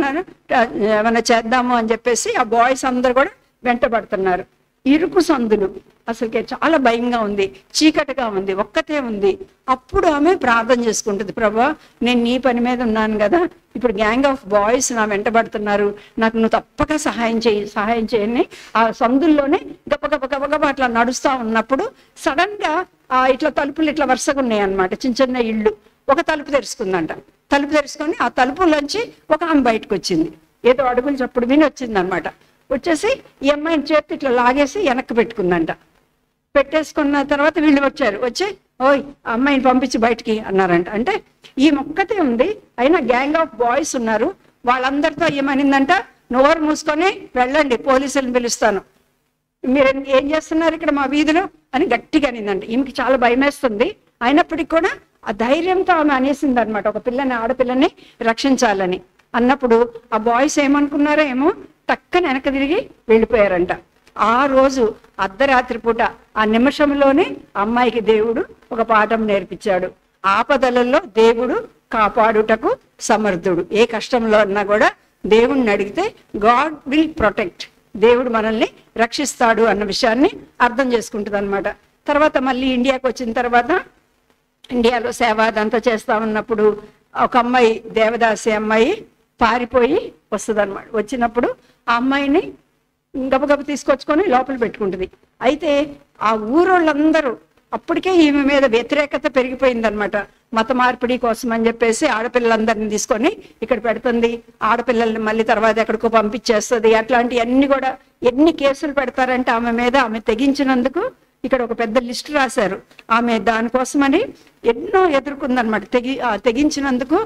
ఏమైనా చేద్దాము అని చెప్పేసి ఆ బాయ్స్ అందరు కూడా వెంటబడుతున్నారు ఇరుకు సందులు అసలుకే చాలా భయంగా ఉంది చీకటిగా ఉంది ఒక్కతే ఉంది అప్పుడు ఆమె ప్రార్థన చేసుకుంటుంది ప్రభా నేను నీ పని మీద ఉన్నాను కదా ఇప్పుడు గ్యాంగ్ ఆఫ్ బాయ్స్ నా వెంటబడుతున్నారు నాకు నువ్వు తప్పక సహాయం చేయి సహాయం చేయని ఆ సందుల్లోనే గప్ప గప్ప గప్ప గప్ప అట్లా నడుస్తా ఉన్నప్పుడు సడన్ గా ఆ ఇట్లా తలుపులు ఇట్లా వరుసగా ఉన్నాయి అనమాట చిన్న చిన్న ఇళ్ళు ఒక తలుపు తెరుచుకుందంట తలుపు తెరుచుకొని ఆ తలుపులోంచి ఒక ఆమె బయటకు వచ్చింది ఏదో అడుగులు చప్పుడు విని వచ్చింది అనమాట వచ్చేసి ఈ అమ్మాయిని చేతి ఇట్లా లాగేసి వెనక్కి పెట్టుకుందంట పెట్టేసుకున్న తర్వాత వీళ్ళు వచ్చారు వచ్చి ఓయ్ ఆ అమ్మాయిని పంపించి బయటికి అన్నారంట అంటే ఈ మొక్కతే ఉంది అయినా గ్యాంగ్ ఆఫ్ బాయ్స్ ఉన్నారు వాళ్ళందరితో ఏమనిందంట నోరు మూసుకొని వెళ్ళండి పోలీసులను పిలుస్తాను మీరు ఏం- ఏం చేస్తున్నారు ఇక్కడ మా వీధిలో అని గట్టిగా అనిందంట ఈమెకి చాలా భయం వేస్తుంది అయినప్పటికీ కూడా ఆ ధైర్యంతో ఆమె అనేసింది అనమాట ఒక పిల్లని ఆడపిల్లని రక్షించాలని అన్నప్పుడు ఆ బాయ్స్ ఏమనుకున్నారో ఏమో టక్కన వెనక తిరిగి వెళ్ళిపోయారంట ఆ రోజు అర్ధరాత్రి పూట ఆ నిమిషంలోనే అమ్మాయికి దేవుడు ఒక పాఠం నేర్పించాడు ఆపదలలో దేవుడు కాపాడుటకు సమర్థుడు ఏ కష్టంలో ఉన్నా కూడా దేవుణ్ణి అడిగితే గాడ్ విల్ ప్రొటెక్ట్ దేవుడు మనల్ని రక్షిస్తాడు అన్న విషయాన్ని అర్థం చేసుకుంటుంది అనమాట తర్వాత మళ్ళీ ఇండియాకి వచ్చిన తర్వాత ఇండియాలో సేవ అదంతా చేస్తా ఉన్నప్పుడు ఒక అమ్మాయి దేవదాసి అమ్మాయి పారిపోయి వస్తుంది అనమాట వచ్చినప్పుడు ఆ అమ్మాయిని గబగబ తీసుకొచ్చుకొని లోపల పెట్టుకుంటుంది అయితే ఆ ఊరోళ్ళందరూ అప్పటికే ఈమె మీద వ్యతిరేకత పెరిగిపోయిందనమాట మత మార్పిడి కోసం అని చెప్పేసి ఆడపిల్లలందరినీ తీసుకొని ఇక్కడ పెడుతుంది ఆడపిల్లల్ని మళ్ళీ తర్వాత ఎక్కడికో పంపించేస్తుంది అట్లాంటివన్నీ కూడా ఎన్ని కేసులు పెడతారంటే ఆమె మీద ఆమె తెగించినందుకు ఇక్కడ ఒక పెద్ద లిస్ట్ రాశారు ఆమె దానికోసమని ఎన్నో ఎదుర్కొందనమాట తెగి ఆ తెగించినందుకు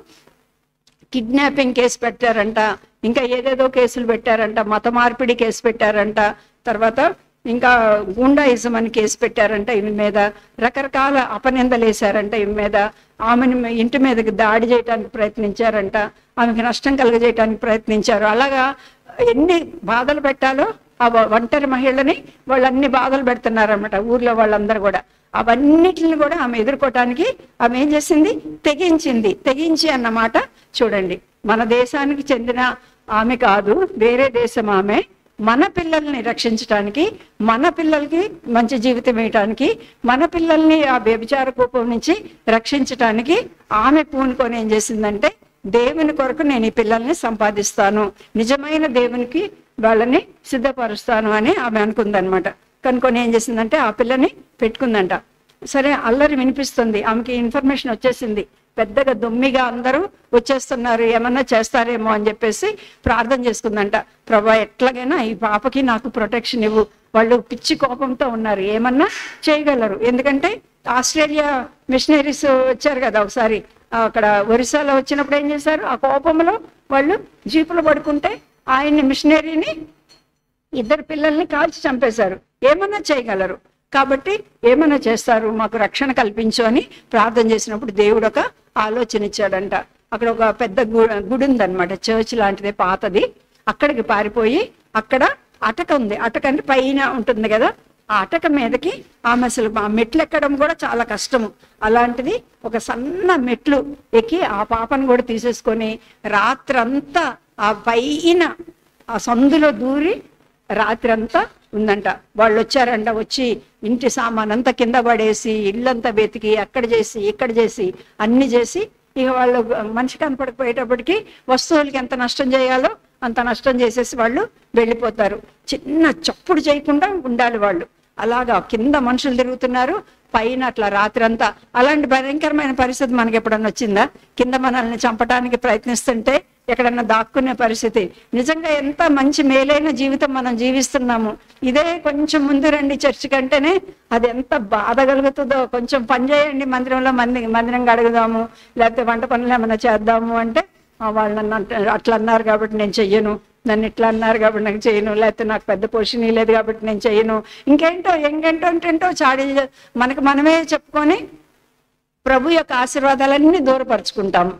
కిడ్నాపింగ్ కేసు పెట్టారంట ఇంకా ఏదేదో కేసులు పెట్టారంట మత మార్పిడి కేసు పెట్టారంట తర్వాత ఇంకా గూండాయిజం అని కేసు పెట్టారంట ఈమె మీద రకరకాల అపనిందలు వేశారంట ఈమె మీద ఆమెను ఇంటి మీదకి దాడి చేయడానికి ప్రయత్నించారంట ఆమెకి నష్టం కలుగజేయడానికి ప్రయత్నించారు అలాగా ఎన్ని బాధలు పెట్టాలో ఆ వ- ఒంటరి మహిళని వాళ్ళన్ని బాధలు పెడుతున్నారన్నమాట ఊర్లో వాళ్ళందరూ కూడా అవన్నిటిని కూడా ఆమె ఎదుర్కోవటానికి ఆమె ఏం చేసింది తెగించింది తెగించి అన్నమాట చూడండి మన దేశానికి చెందిన ఆమె కాదు వేరే దేశం ఆమె మన పిల్లల్ని రక్షించటానికి మన పిల్లలకి మంచి జీవితం ఇవ్వటానికి మన పిల్లల్ని ఆ వ్యభిచార కూపం నుంచి రక్షించటానికి ఆమె పూనుకొని ఏం చేసిందంటే దేవుని కొరకు నేను ఈ పిల్లల్ని సంపాదిస్తాను నిజమైన దేవునికి వాళ్ళని సిద్ధపరుస్తాను అని ఆమె అనుకుందనమాట కనుకొని ఏం చేసిందంటే ఆ పిల్లని పెట్టుకుందంట సరే అల్లరి వినిపిస్తుంది ఆమెకి ఇన్ఫర్మేషన్ వచ్చేసింది పెద్దగా దొమ్మిగా అందరూ వచ్చేస్తున్నారు ఏమన్నా చేస్తారేమో అని చెప్పేసి ప్రార్థన చేసుకుందంట ప్రభా ఎట్లాగైనా ఈ పాపకి నాకు ప్రొటెక్షన్ ఇవ్వు వాళ్ళు పిచ్చి కోపంతో ఉన్నారు ఏమన్నా చేయగలరు ఎందుకంటే ఆస్ట్రేలియా మిషనరీస్ వచ్చారు కదా ఒకసారి అక్కడ ఒరిస్సాలో వచ్చినప్పుడు ఏం చేశారు ఆ కోపంలో వాళ్ళు జీపులు పడుకుంటే ఆయన్ని మిషనరీని ఇద్దరు పిల్లల్ని కాల్చి చంపేశారు ఏమన్నా చేయగలరు కాబట్టి ఏమన్నా చేస్తారు మాకు రక్షణ కల్పించు అని ప్రార్థన చేసినప్పుడు దేవుడు ఒక ఆలోచన ఇచ్చాడంట అక్కడ ఒక పెద్ద గు- గుడి ఉందన్నమాట చర్చ్ లాంటిదే పాతది అక్కడికి పారిపోయి అక్కడ అటక ఉంది అటక అంటే పైన ఉంటుంది కదా ఆ అటక మీదకి ఆమె అసలు ఆ మెట్లు ఎక్కడం కూడా చాలా కష్టము అలాంటిది ఒక సన్న మెట్లు ఎక్కి ఆ పాపను కూడా తీసేసుకొని రాత్రంతా ఆ పైన ఆ సందులో దూరి రాత్రి అంతా ఉందంట వాళ్ళు వచ్చారంట వచ్చి ఇంటి సామాన్ అంతా కింద పడేసి ఇల్లంతా వెతికి అక్కడ చేసి ఇక్కడ చేసి అన్ని చేసి ఇక వాళ్ళు మనిషి కనపడకపోయేటప్పటికి వస్తువులకి ఎంత నష్టం చేయాలో అంత నష్టం చేసేసి వాళ్ళు వెళ్ళిపోతారు చిన్న చప్పుడు చేయకుండా ఉండాలి వాళ్ళు అలాగా కింద మనుషులు తిరుగుతున్నారు పైన అట్లా రాత్రి అంతా అలాంటి భయంకరమైన పరిస్థితి మనకి ఎప్పుడన్నా వచ్చిందా కింద మనల్ని చంపడానికి ప్రయత్నిస్తుంటే ఎక్కడన్నా దాక్కునే పరిస్థితి నిజంగా ఎంత మంచి మేలైన జీవితం మనం జీవిస్తున్నాము ఇదే కొంచెం ముందు రండి చర్చ్ కంటేనే అది ఎంత బాధ కలుగుతుందో కొంచెం పని చేయండి మందిరంలో మంది మందిరం కడుగుదాము లేకపోతే వంట పనులు ఏమైనా చేద్దాము అంటే "ఆ, వాళ్ళు నన్ను అంట- అట్లా అన్నారు కాబట్టి నేను చెయ్యను నన్ను ఇట్లా అన్నారు కాబట్టి నాకు చేయను లేకపోతే నాకు పెద్ద పోషణ లేదు కాబట్టి నేను చెయ్యను ఇంకేంటో ఇంకేంటో ఏంటంటో చాడీ మనకు మనమే చెప్పుకొని ప్రభు యొక్క ఆశీర్వాదాలన్నీ దూరపరుచుకుంటాము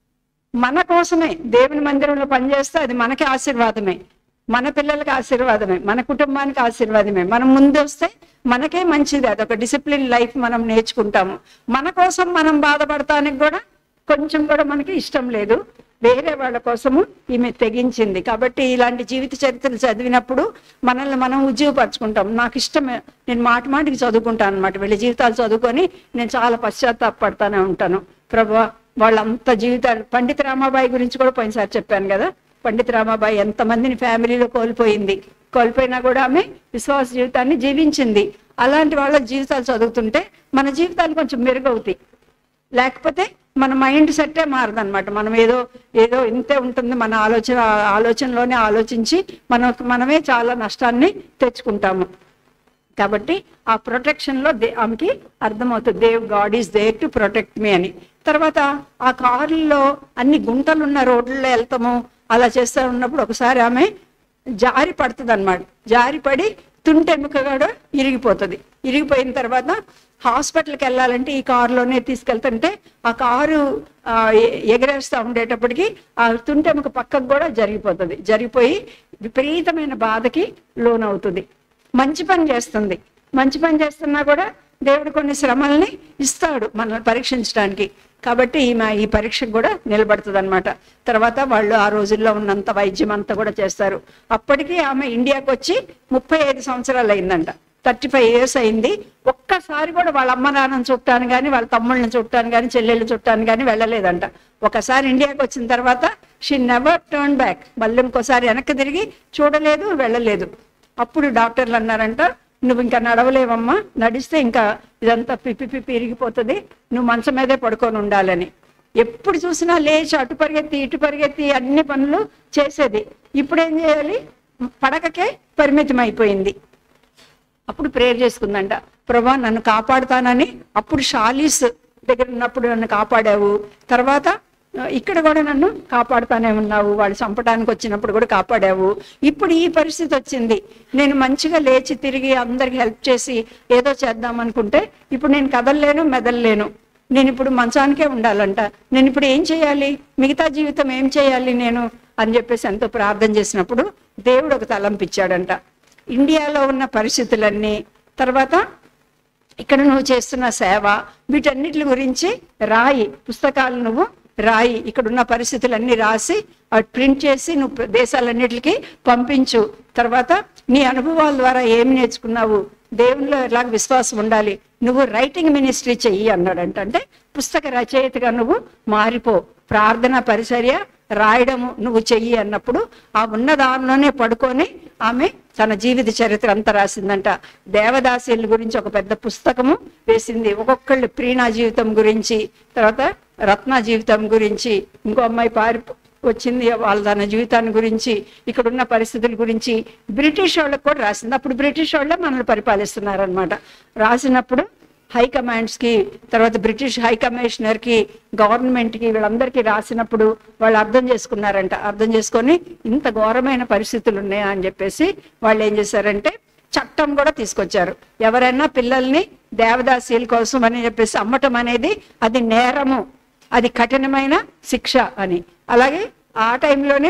మన కోసమే దేవుని మందిరంలో పనిచేస్తే అది మనకి ఆశీర్వాదమే మన పిల్లలకి ఆశీర్వాదమే మన కుటుంబానికి ఆశీర్వాదమే మనం ముందు వస్తే మనకే మంచిది అదొక డిసిప్లిన్ లైఫ్ మనం నేర్చుకుంటాము మన కోసం మనం బాధపడటానికి కూడా కొంచెం కూడా మనకి ఇష్టం లేదు వేరే వాళ్ళ కోసము ఈమె తెగించింది కాబట్టి ఇలాంటి జీవిత చరిత్రలు చదివినప్పుడు మనల్ని మనం ఉజ్జీవపరచుకుంటాం నాకు ఇష్టమే నేను మాటి మాటికి చదువుకుంటాను అనమాట వీళ్ళ జీవితాలు చదువుకొని నేను చాలా పశ్చాత్తాపడతానే ఉంటాను ప్రభా వాళ్ళంత జీవితాలు పండిత రామాబాయి గురించి కూడా పోయినసారి చెప్పాను కదా పండిత రామాబాయి ఎంతమందిని ఫ్యామిలీలో కోల్పోయింది కోల్పోయినా కూడా ఆమె విశ్వాస జీవితాన్ని జీవించింది అలాంటి వాళ్ళ జీవితాలు చదువుతుంటే మన జీవితాలు కొంచెం మెరుగవుతాయి లేకపోతే మన మైండ్ సెట్టే మారదన్నమాట మనం ఏదో ఏదో ఇంతే ఉంటుంది మన ఆలోచన ఆ ఆలోచనలోనే ఆలోచించి మనం మనమే చాలా నష్టాన్ని తెచ్చుకుంటాము కాబట్టి ఆ ప్రొటెక్షన్ లో దే- ఆమెకి అర్థమవుతుంది దేవ్ God is there to protect me అని తర్వాత ఆ కారులో అన్ని గుంటలు ఉన్న రోడ్లలో వెళ్తాము అలా చేస్తూ ఉన్నప్పుడు ఒకసారి ఆమె జారి పడుతుంది అనమాట జారి పడి తుంటెముక కూడా ఇరిగిపోతుంది ఇరిగిపోయిన తర్వాత హాస్పిటల్కి వెళ్ళాలంటే ఈ కారులోనే తీసుకెళ్తుంటే ఆ కారు ఆ, ఎ- ఎగరేస్తూ ఉండేటప్పటికి ఆ తుంటెముక పక్కకు కూడా జరిగిపోతుంది జరిగిపోయి విపరీతమైన బాధకి లోనవుతుంది మంచి పని చేస్తుంది మంచి పని చేస్తున్నా కూడా దేవుడు కొన్ని శ్రమల్ని ఇస్తాడు మనల్ని పరీక్షించడానికి కాబట్టి ఈమె ఈ పరీక్షకు కూడా నిలబడుతుంది అనమాట తర్వాత వాళ్ళు ఆ రోజుల్లో ఉన్నంత వైద్యం అంతా కూడా చేస్తారు అప్పటికి ఆమె ఇండియాకి వచ్చి ముప్పై ఐదు సంవత్సరాలు అయిందంట థర్టీ ఫైవ్ ఇయర్స్ అయింది ఒక్కసారి కూడా వాళ్ళ అమ్మ నాన్నని చుట్టాను కానీ వాళ్ళ తమ్ముళ్ళని చుట్టాను కానీ చెల్లెళ్ళు చుట్టాను కానీ వెళ్ళలేదంట ఒకసారి ఇండియాకి వచ్చిన తర్వాత షీ నెవర్ టర్న్ బ్యాక్ మళ్ళీ ఇంకోసారి వెనక్కి తిరిగి చూడలేదు వెళ్ళలేదు అప్పుడు డాక్టర్లు అన్నారంట నువ్వు ఇంకా నడవలేవమ్మా నడిస్తే ఇంకా ఇదంతా పిప్పి పిప్పి ఇరిగిపోతుంది నువ్వు మంచం మీదే పడుకొని ఉండాలని ఎప్పుడు చూసినా లేచి అటు పరిగెత్తి ఇటు పరిగెత్తి అన్ని పనులు చేసేది ఇప్పుడు ఏం చేయాలి పడకకే పరిమితం అయిపోయింది అప్పుడు ప్రేయర్ చేసుకుందంట ప్రభా నన్ను కాపాడుతానని అప్పుడు షాలీస్ దగ్గర ఉన్నప్పుడు నన్ను కాపాడావు తర్వాత ఆ, ఇక్కడ కూడా నన్ను కాపాడుతానే ఉన్నావు వాళ్ళు చంపడానికి వచ్చినప్పుడు కూడా కాపాడావు ఇప్పుడు ఈ పరిస్థితి వచ్చింది నేను మంచిగా లేచి తిరిగి అందరికి హెల్ప్ చేసి ఏదో చేద్దాం అనుకుంటే ఇప్పుడు నేను కదలలేను మెదలలేను నేను ఇప్పుడు మంచానికే ఉండాలంట నేను ఇప్పుడు ఏం చేయాలి మిగతా జీవితం ఏం చేయాలి నేను అని చెప్పేసి ఎంతో ప్రార్థన చేసినప్పుడు దేవుడు ఒక తలంపిచ్చాడంట ఇండియాలో ఉన్న పరిస్థితులన్నీ తర్వాత ఇక్కడ నువ్వు చేస్తున్న సేవ వీటన్నిటి గురించి రాయి పుస్తకాలు నువ్వు రాయి ఇక్కడ ఉన్న పరిస్థితులన్నీ రాసి అవి ప్రింట్ చేసి నువ్వు ప్ర- దేశాలన్నిటికీ పంపించు తర్వాత నీ అనుభవాల ద్వారా ఏం నేర్చుకున్నావు దేవునిలో ఎలాగ విశ్వాసం ఉండాలి నువ్వు రైటింగ్ మినిస్ట్రీ చెయ్యి అన్నాడంట అంటే పుస్తక రచయితగా నువ్వు మారిపో ప్రార్థన పరిచర్య రాయడము నువ్వు చెయ్యి అన్నప్పుడు ఆ ఉన్న దానిలోనే పడుకొని ఆమె తన జీవిత చరిత్ర అంతా రాసిందంట దేవదాసీల గురించి ఒక పెద్ద పుస్తకము వేసింది ఒక్కొక్కళ్ళు ప్రీణా జీవితం గురించి తర్వాత రత్న జీవితం గురించి ఇంకో అమ్మాయి పారి వచ్చింది వాళ్ళ తన జీవితాన్ని గురించి ఇక్కడ ఉన్న పరిస్థితుల గురించి బ్రిటిష్ వాళ్ళకి కూడా రాసింది అప్పుడు బ్రిటిష్ వాళ్ళే మనల్ని పరిపాలిస్తున్నారనమాట రాసినప్పుడు హై కమాండ్స్ కి తర్వాత బ్రిటిష్ హై కమిషనర్ కి గవర్నమెంట్ కి వీళ్ళందరికీ రాసినప్పుడు వాళ్ళు అర్థం చేసుకున్నారంట అర్థం చేసుకొని ఇంత ఘోరమైన పరిస్థితులు ఉన్నాయా అని చెప్పేసి వాళ్ళు ఏం చేశారంటే చట్టం కూడా తీసుకొచ్చారు ఎవరైనా పిల్లల్ని దేవదాసీల కోసం అని చెప్పేసి అమ్మటం అనేది అది నేరము అది కఠినమైన శిక్ష అని అలాగే ఆ టైంలోనే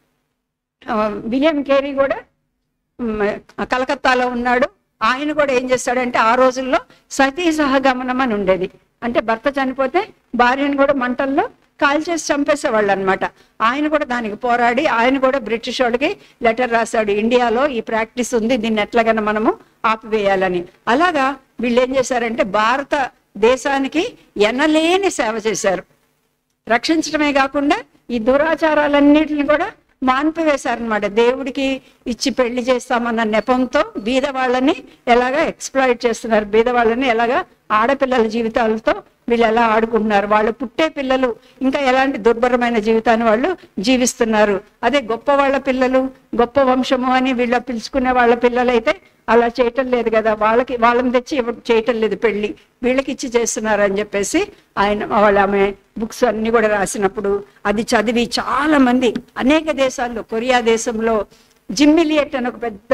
ఆ, విలియం కేరీ కూడా మ్, కలకత్తాలో ఉన్నాడు ఆయన కూడా ఏం చేస్తాడంటే ఆ రోజుల్లో సతీ సహగమనం అని ఉండేది అంటే భర్త చనిపోతే భార్యను కూడా మంటల్లో కాల్ చేసి చంపేసేవాళ్ళు అనమాట ఆయన కూడా దానికి పోరాడి ఆయన కూడా బ్రిటిష్ వాళ్ళకి లెటర్ రాశాడు ఇండియాలో ఈ ప్రాక్టీస్ ఉంది దీన్ని ఎట్లాగైనా మనము ఆపివేయాలని అలాగా వీళ్ళు ఏం చేశారంటే భారత దేశానికి ఎనలేని సేవ చేశారు రక్షించడమే కాకుండా ఈ దురాచారాలన్నిటిని కూడా మాన్పివేశారనమాట దేవుడికి ఇచ్చి పెళ్లి చేస్తామన్న నెపంతో బీద వాళ్ళని ఎలాగా ఎక్స్ప్లాయిట్ చేస్తున్నారు బీద వాళ్ళని ఎలాగా ఆడపిల్లల జీవితాలతో వీళ్ళు ఎలా ఆడుకుంటున్నారు వాళ్ళు పుట్టే పిల్లలు ఇంకా ఎలాంటి దుర్భరమైన జీవితాన్ని వాళ్ళు జీవిస్తున్నారు అదే గొప్ప వాళ్ళ పిల్లలు గొప్ప వంశము అని వీళ్ళ పిలుచుకునే వాళ్ళ పిల్లలైతే అలా చేయటం లేదు కదా వాళ్ళకి వాళ్ళని తెచ్చి ఇవ్వ- చేయటం లేదు పెళ్లి వీళ్ళకి ఇచ్చి చేస్తున్నారు అని చెప్పేసి ఆయన వాళ్ళ ఆమె బుక్స్ అన్ని కూడా రాసినప్పుడు అది చదివి చాలా మంది అనేక దేశాల్లో కొరియా దేశంలో జిమ్మిలియట్ అని ఒక పెద్ద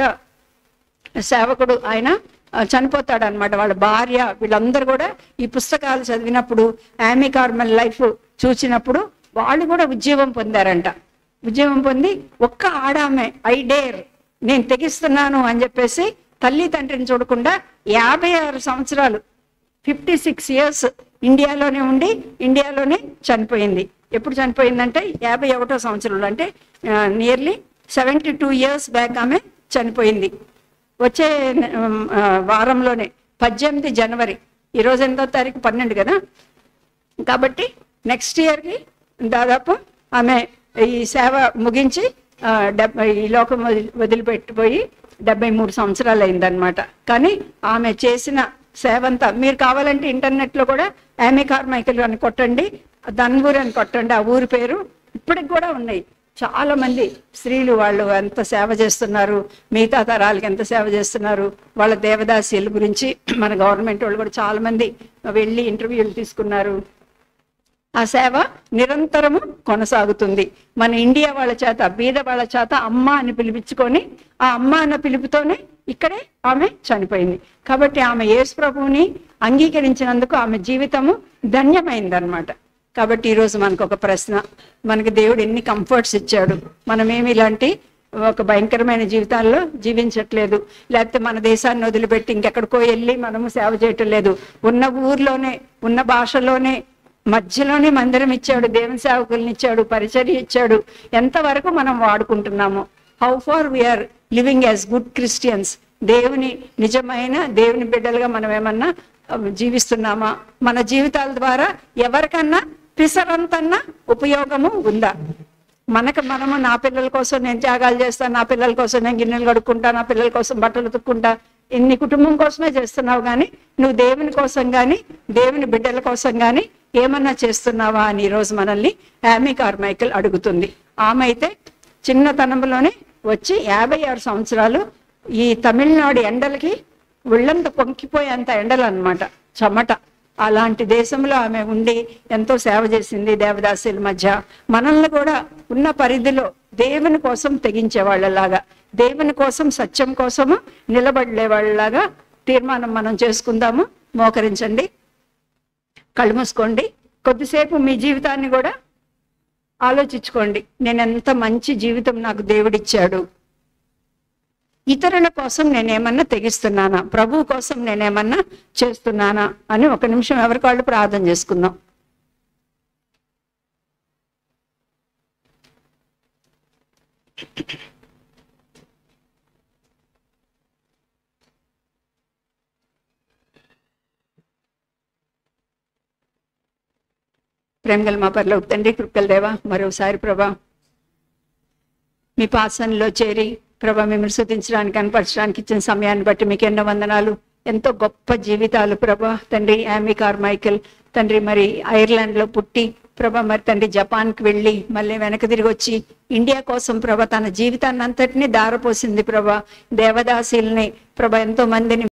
సేవకుడు ఆయన చనిపోతాడు అనమాట వాళ్ళ భార్య వీళ్ళందరూ కూడా ఈ పుస్తకాలు చదివినప్పుడు ఆమీ కార్మల్ లైఫ్ చూసినప్పుడు వాళ్ళు కూడా ఉద్యోగం పొందారంట ఉద్యోగం పొంది ఒక్క ఆడామె ఐ డేర్ నేను తెగిస్తున్నాను అని చెప్పేసి తల్లి తండ్రిని చూడకుండా యాభై ఆరు సంవత్సరాలు ఫిఫ్టీ సిక్స్ ఇయర్స్ ఇండియాలోనే ఉండి ఇండియాలోనే చనిపోయింది ఎప్పుడు చనిపోయిందంటే యాభై ఒకటో సంవత్సరంలో అంటే nearly seventy two years back ఆమె చనిపోయింది వచ్చే ఉమ్, ఆ, వారంలోనే పద్దెనిమిది జనవరి ఈ రోజు ఎనిమిదో తారీఖు పన్నెండు కదా కాబట్టి నెక్స్ట్ ఇయర్కి దాదాపు ఆమె ఈ సేవ ముగించి ఆ, డెబ్బై ఈ లోకం వదిలి వదిలిపెట్టిపోయి డెబ్బై మూడు సంవత్సరాలు అయిందనమాట కానీ ఆమె చేసిన సేవ అంతా మీరు కావాలంటే ఇంటర్నెట్లో కూడా ఆమె కార్మైకల్ అని కొట్టండి ధన్వూర్ అని కొట్టండి ఆ ఊరి పేరు ఇప్పటికి కూడా ఉన్నాయి చాలా మంది స్త్రీలు వాళ్ళు ఎంత సేవ చేస్తున్నారు మిగతా తరాలకి ఎంత సేవ చేస్తున్నారు వాళ్ళ దేవదాసీల గురించి మన గవర్నమెంట్ వాళ్ళు కూడా చాలా మంది వెళ్ళి ఇంటర్వ్యూలు తీసుకున్నారు ఆ సేవ నిరంతరము కొనసాగుతుంది మన ఇండియా వాళ్ళ చేత బీద వాళ్ళ చేత అమ్మ అని పిలిపించుకొని ఆ అమ్మ అన్న పిలుపుతోనే ఇక్కడే ఆమె చనిపోయింది కాబట్టి ఆమె యేసు ప్రభువుని అంగీకరించినందుకు ఆమె జీవితము ధన్యమైందన్నమాట కాబట్టి ఈరోజు మనకు ఒక ప్రశ్న మనకి దేవుడు ఎన్ని కంఫర్ట్స్ ఇచ్చాడు మనమేమి ఇలాంటి ఒక భయంకరమైన జీవితాల్లో జీవించట్లేదు లేకపోతే మన దేశాన్ని వదిలిపెట్టి ఇంకెక్కడికో వెళ్ళి మనము సేవ చేయటం లేదు ఉన్న ఊర్లోనే ఉన్న భాషలోనే మధ్యలోనే మందిరం ఇచ్చాడు దేవుని సేవకుల్ని ఇచ్చాడు పరిచర్య ఇచ్చాడు ఎంతవరకు మనం వాడుకుంటున్నాము how far we are living as good Christians దేవుని నిజమైన దేవుని బిడ్డలుగా మనం ఏమన్నా ఆ, జీవిస్తున్నామా మన జీవితాల ద్వారా ఎవరికన్నా పిసరంతన్నా ఉపయోగము ఉందా మనకు మనము నా పిల్లల కోసం నేను త్యాగాలు చేస్తాను నా పిల్లల కోసం నేను గిన్నెలు కడుక్కుంటా నా పిల్లల కోసం బట్టలు ఉతుక్కుంటా ఇన్ని కుటుంబం కోసమే చేస్తున్నావు కానీ నువ్వు దేవుని కోసం కానీ దేవుని బిడ్డల కోసం కానీ ఏమన్నా చేస్తున్నావా అని ఈరోజు మనల్ని యామీ కార్మైకల్ అడుగుతుంది ఆమె అయితే చిన్నతనంలోనే వచ్చి యాభై ఆరు సంవత్సరాలు ఈ తమిళనాడు ఎండలకి ఒళ్ళంత పొంకిపోయేంత ఎండలు అన్నమాట చెమట అలాంటి దేశంలో ఆమె ఉండి ఎంతో సేవ చేసింది దేవదాసుల మధ్య మనల్ని కూడా ఉన్న పరిధిలో దేవుని కోసం తెగించే వాళ్ళలాగా దేవుని కోసం సత్యం కోసము నిలబడలే వాళ్ళలాగా తీర్మానం మనం చేసుకుందాము మోకరించండి కళ్ళు మూసుకోండి కొద్దిసేపు మీ జీవితాన్ని కూడా ఆలోచించుకోండి నేను ఎంత మంచి జీవితం నాకు దేవుడిచ్చాడు ఇతరుల కోసం నేనేమన్నా తెగిస్తున్నానా ప్రభు కోసం నేనేమన్నా చేస్తున్నానా అని ఒక నిమిషం ఎవరికి వాళ్ళు ప్రార్థన చేసుకుందాం ప్రేమగల మా పర్లో తండ్రి కృపల దేవా మరోసారి ప్రభా మీ పాసనలో చేరి ప్రభా మిమ్మల్ని శుతించడానికి కనపరచడానికి ఇచ్చిన సమయాన్ని బట్టి మీకు ఎన్నో వందనాలు ఎంతో గొప్ప జీవితాలు ప్రభా తండ్రి యామీ కార్మైకల్ తండ్రి మరి ఐర్లాండ్ లో పుట్టి ప్రభా మరి తండ్రి జపాన్కి వెళ్ళి మళ్ళీ వెనక తిరిగి వచ్చి ఇండియా కోసం ప్రభా తన జీవితాన్ని అంతటినీ దారపోసింది ప్రభా దేవదాసీల్ని ప్రభా ఎంతో మందిని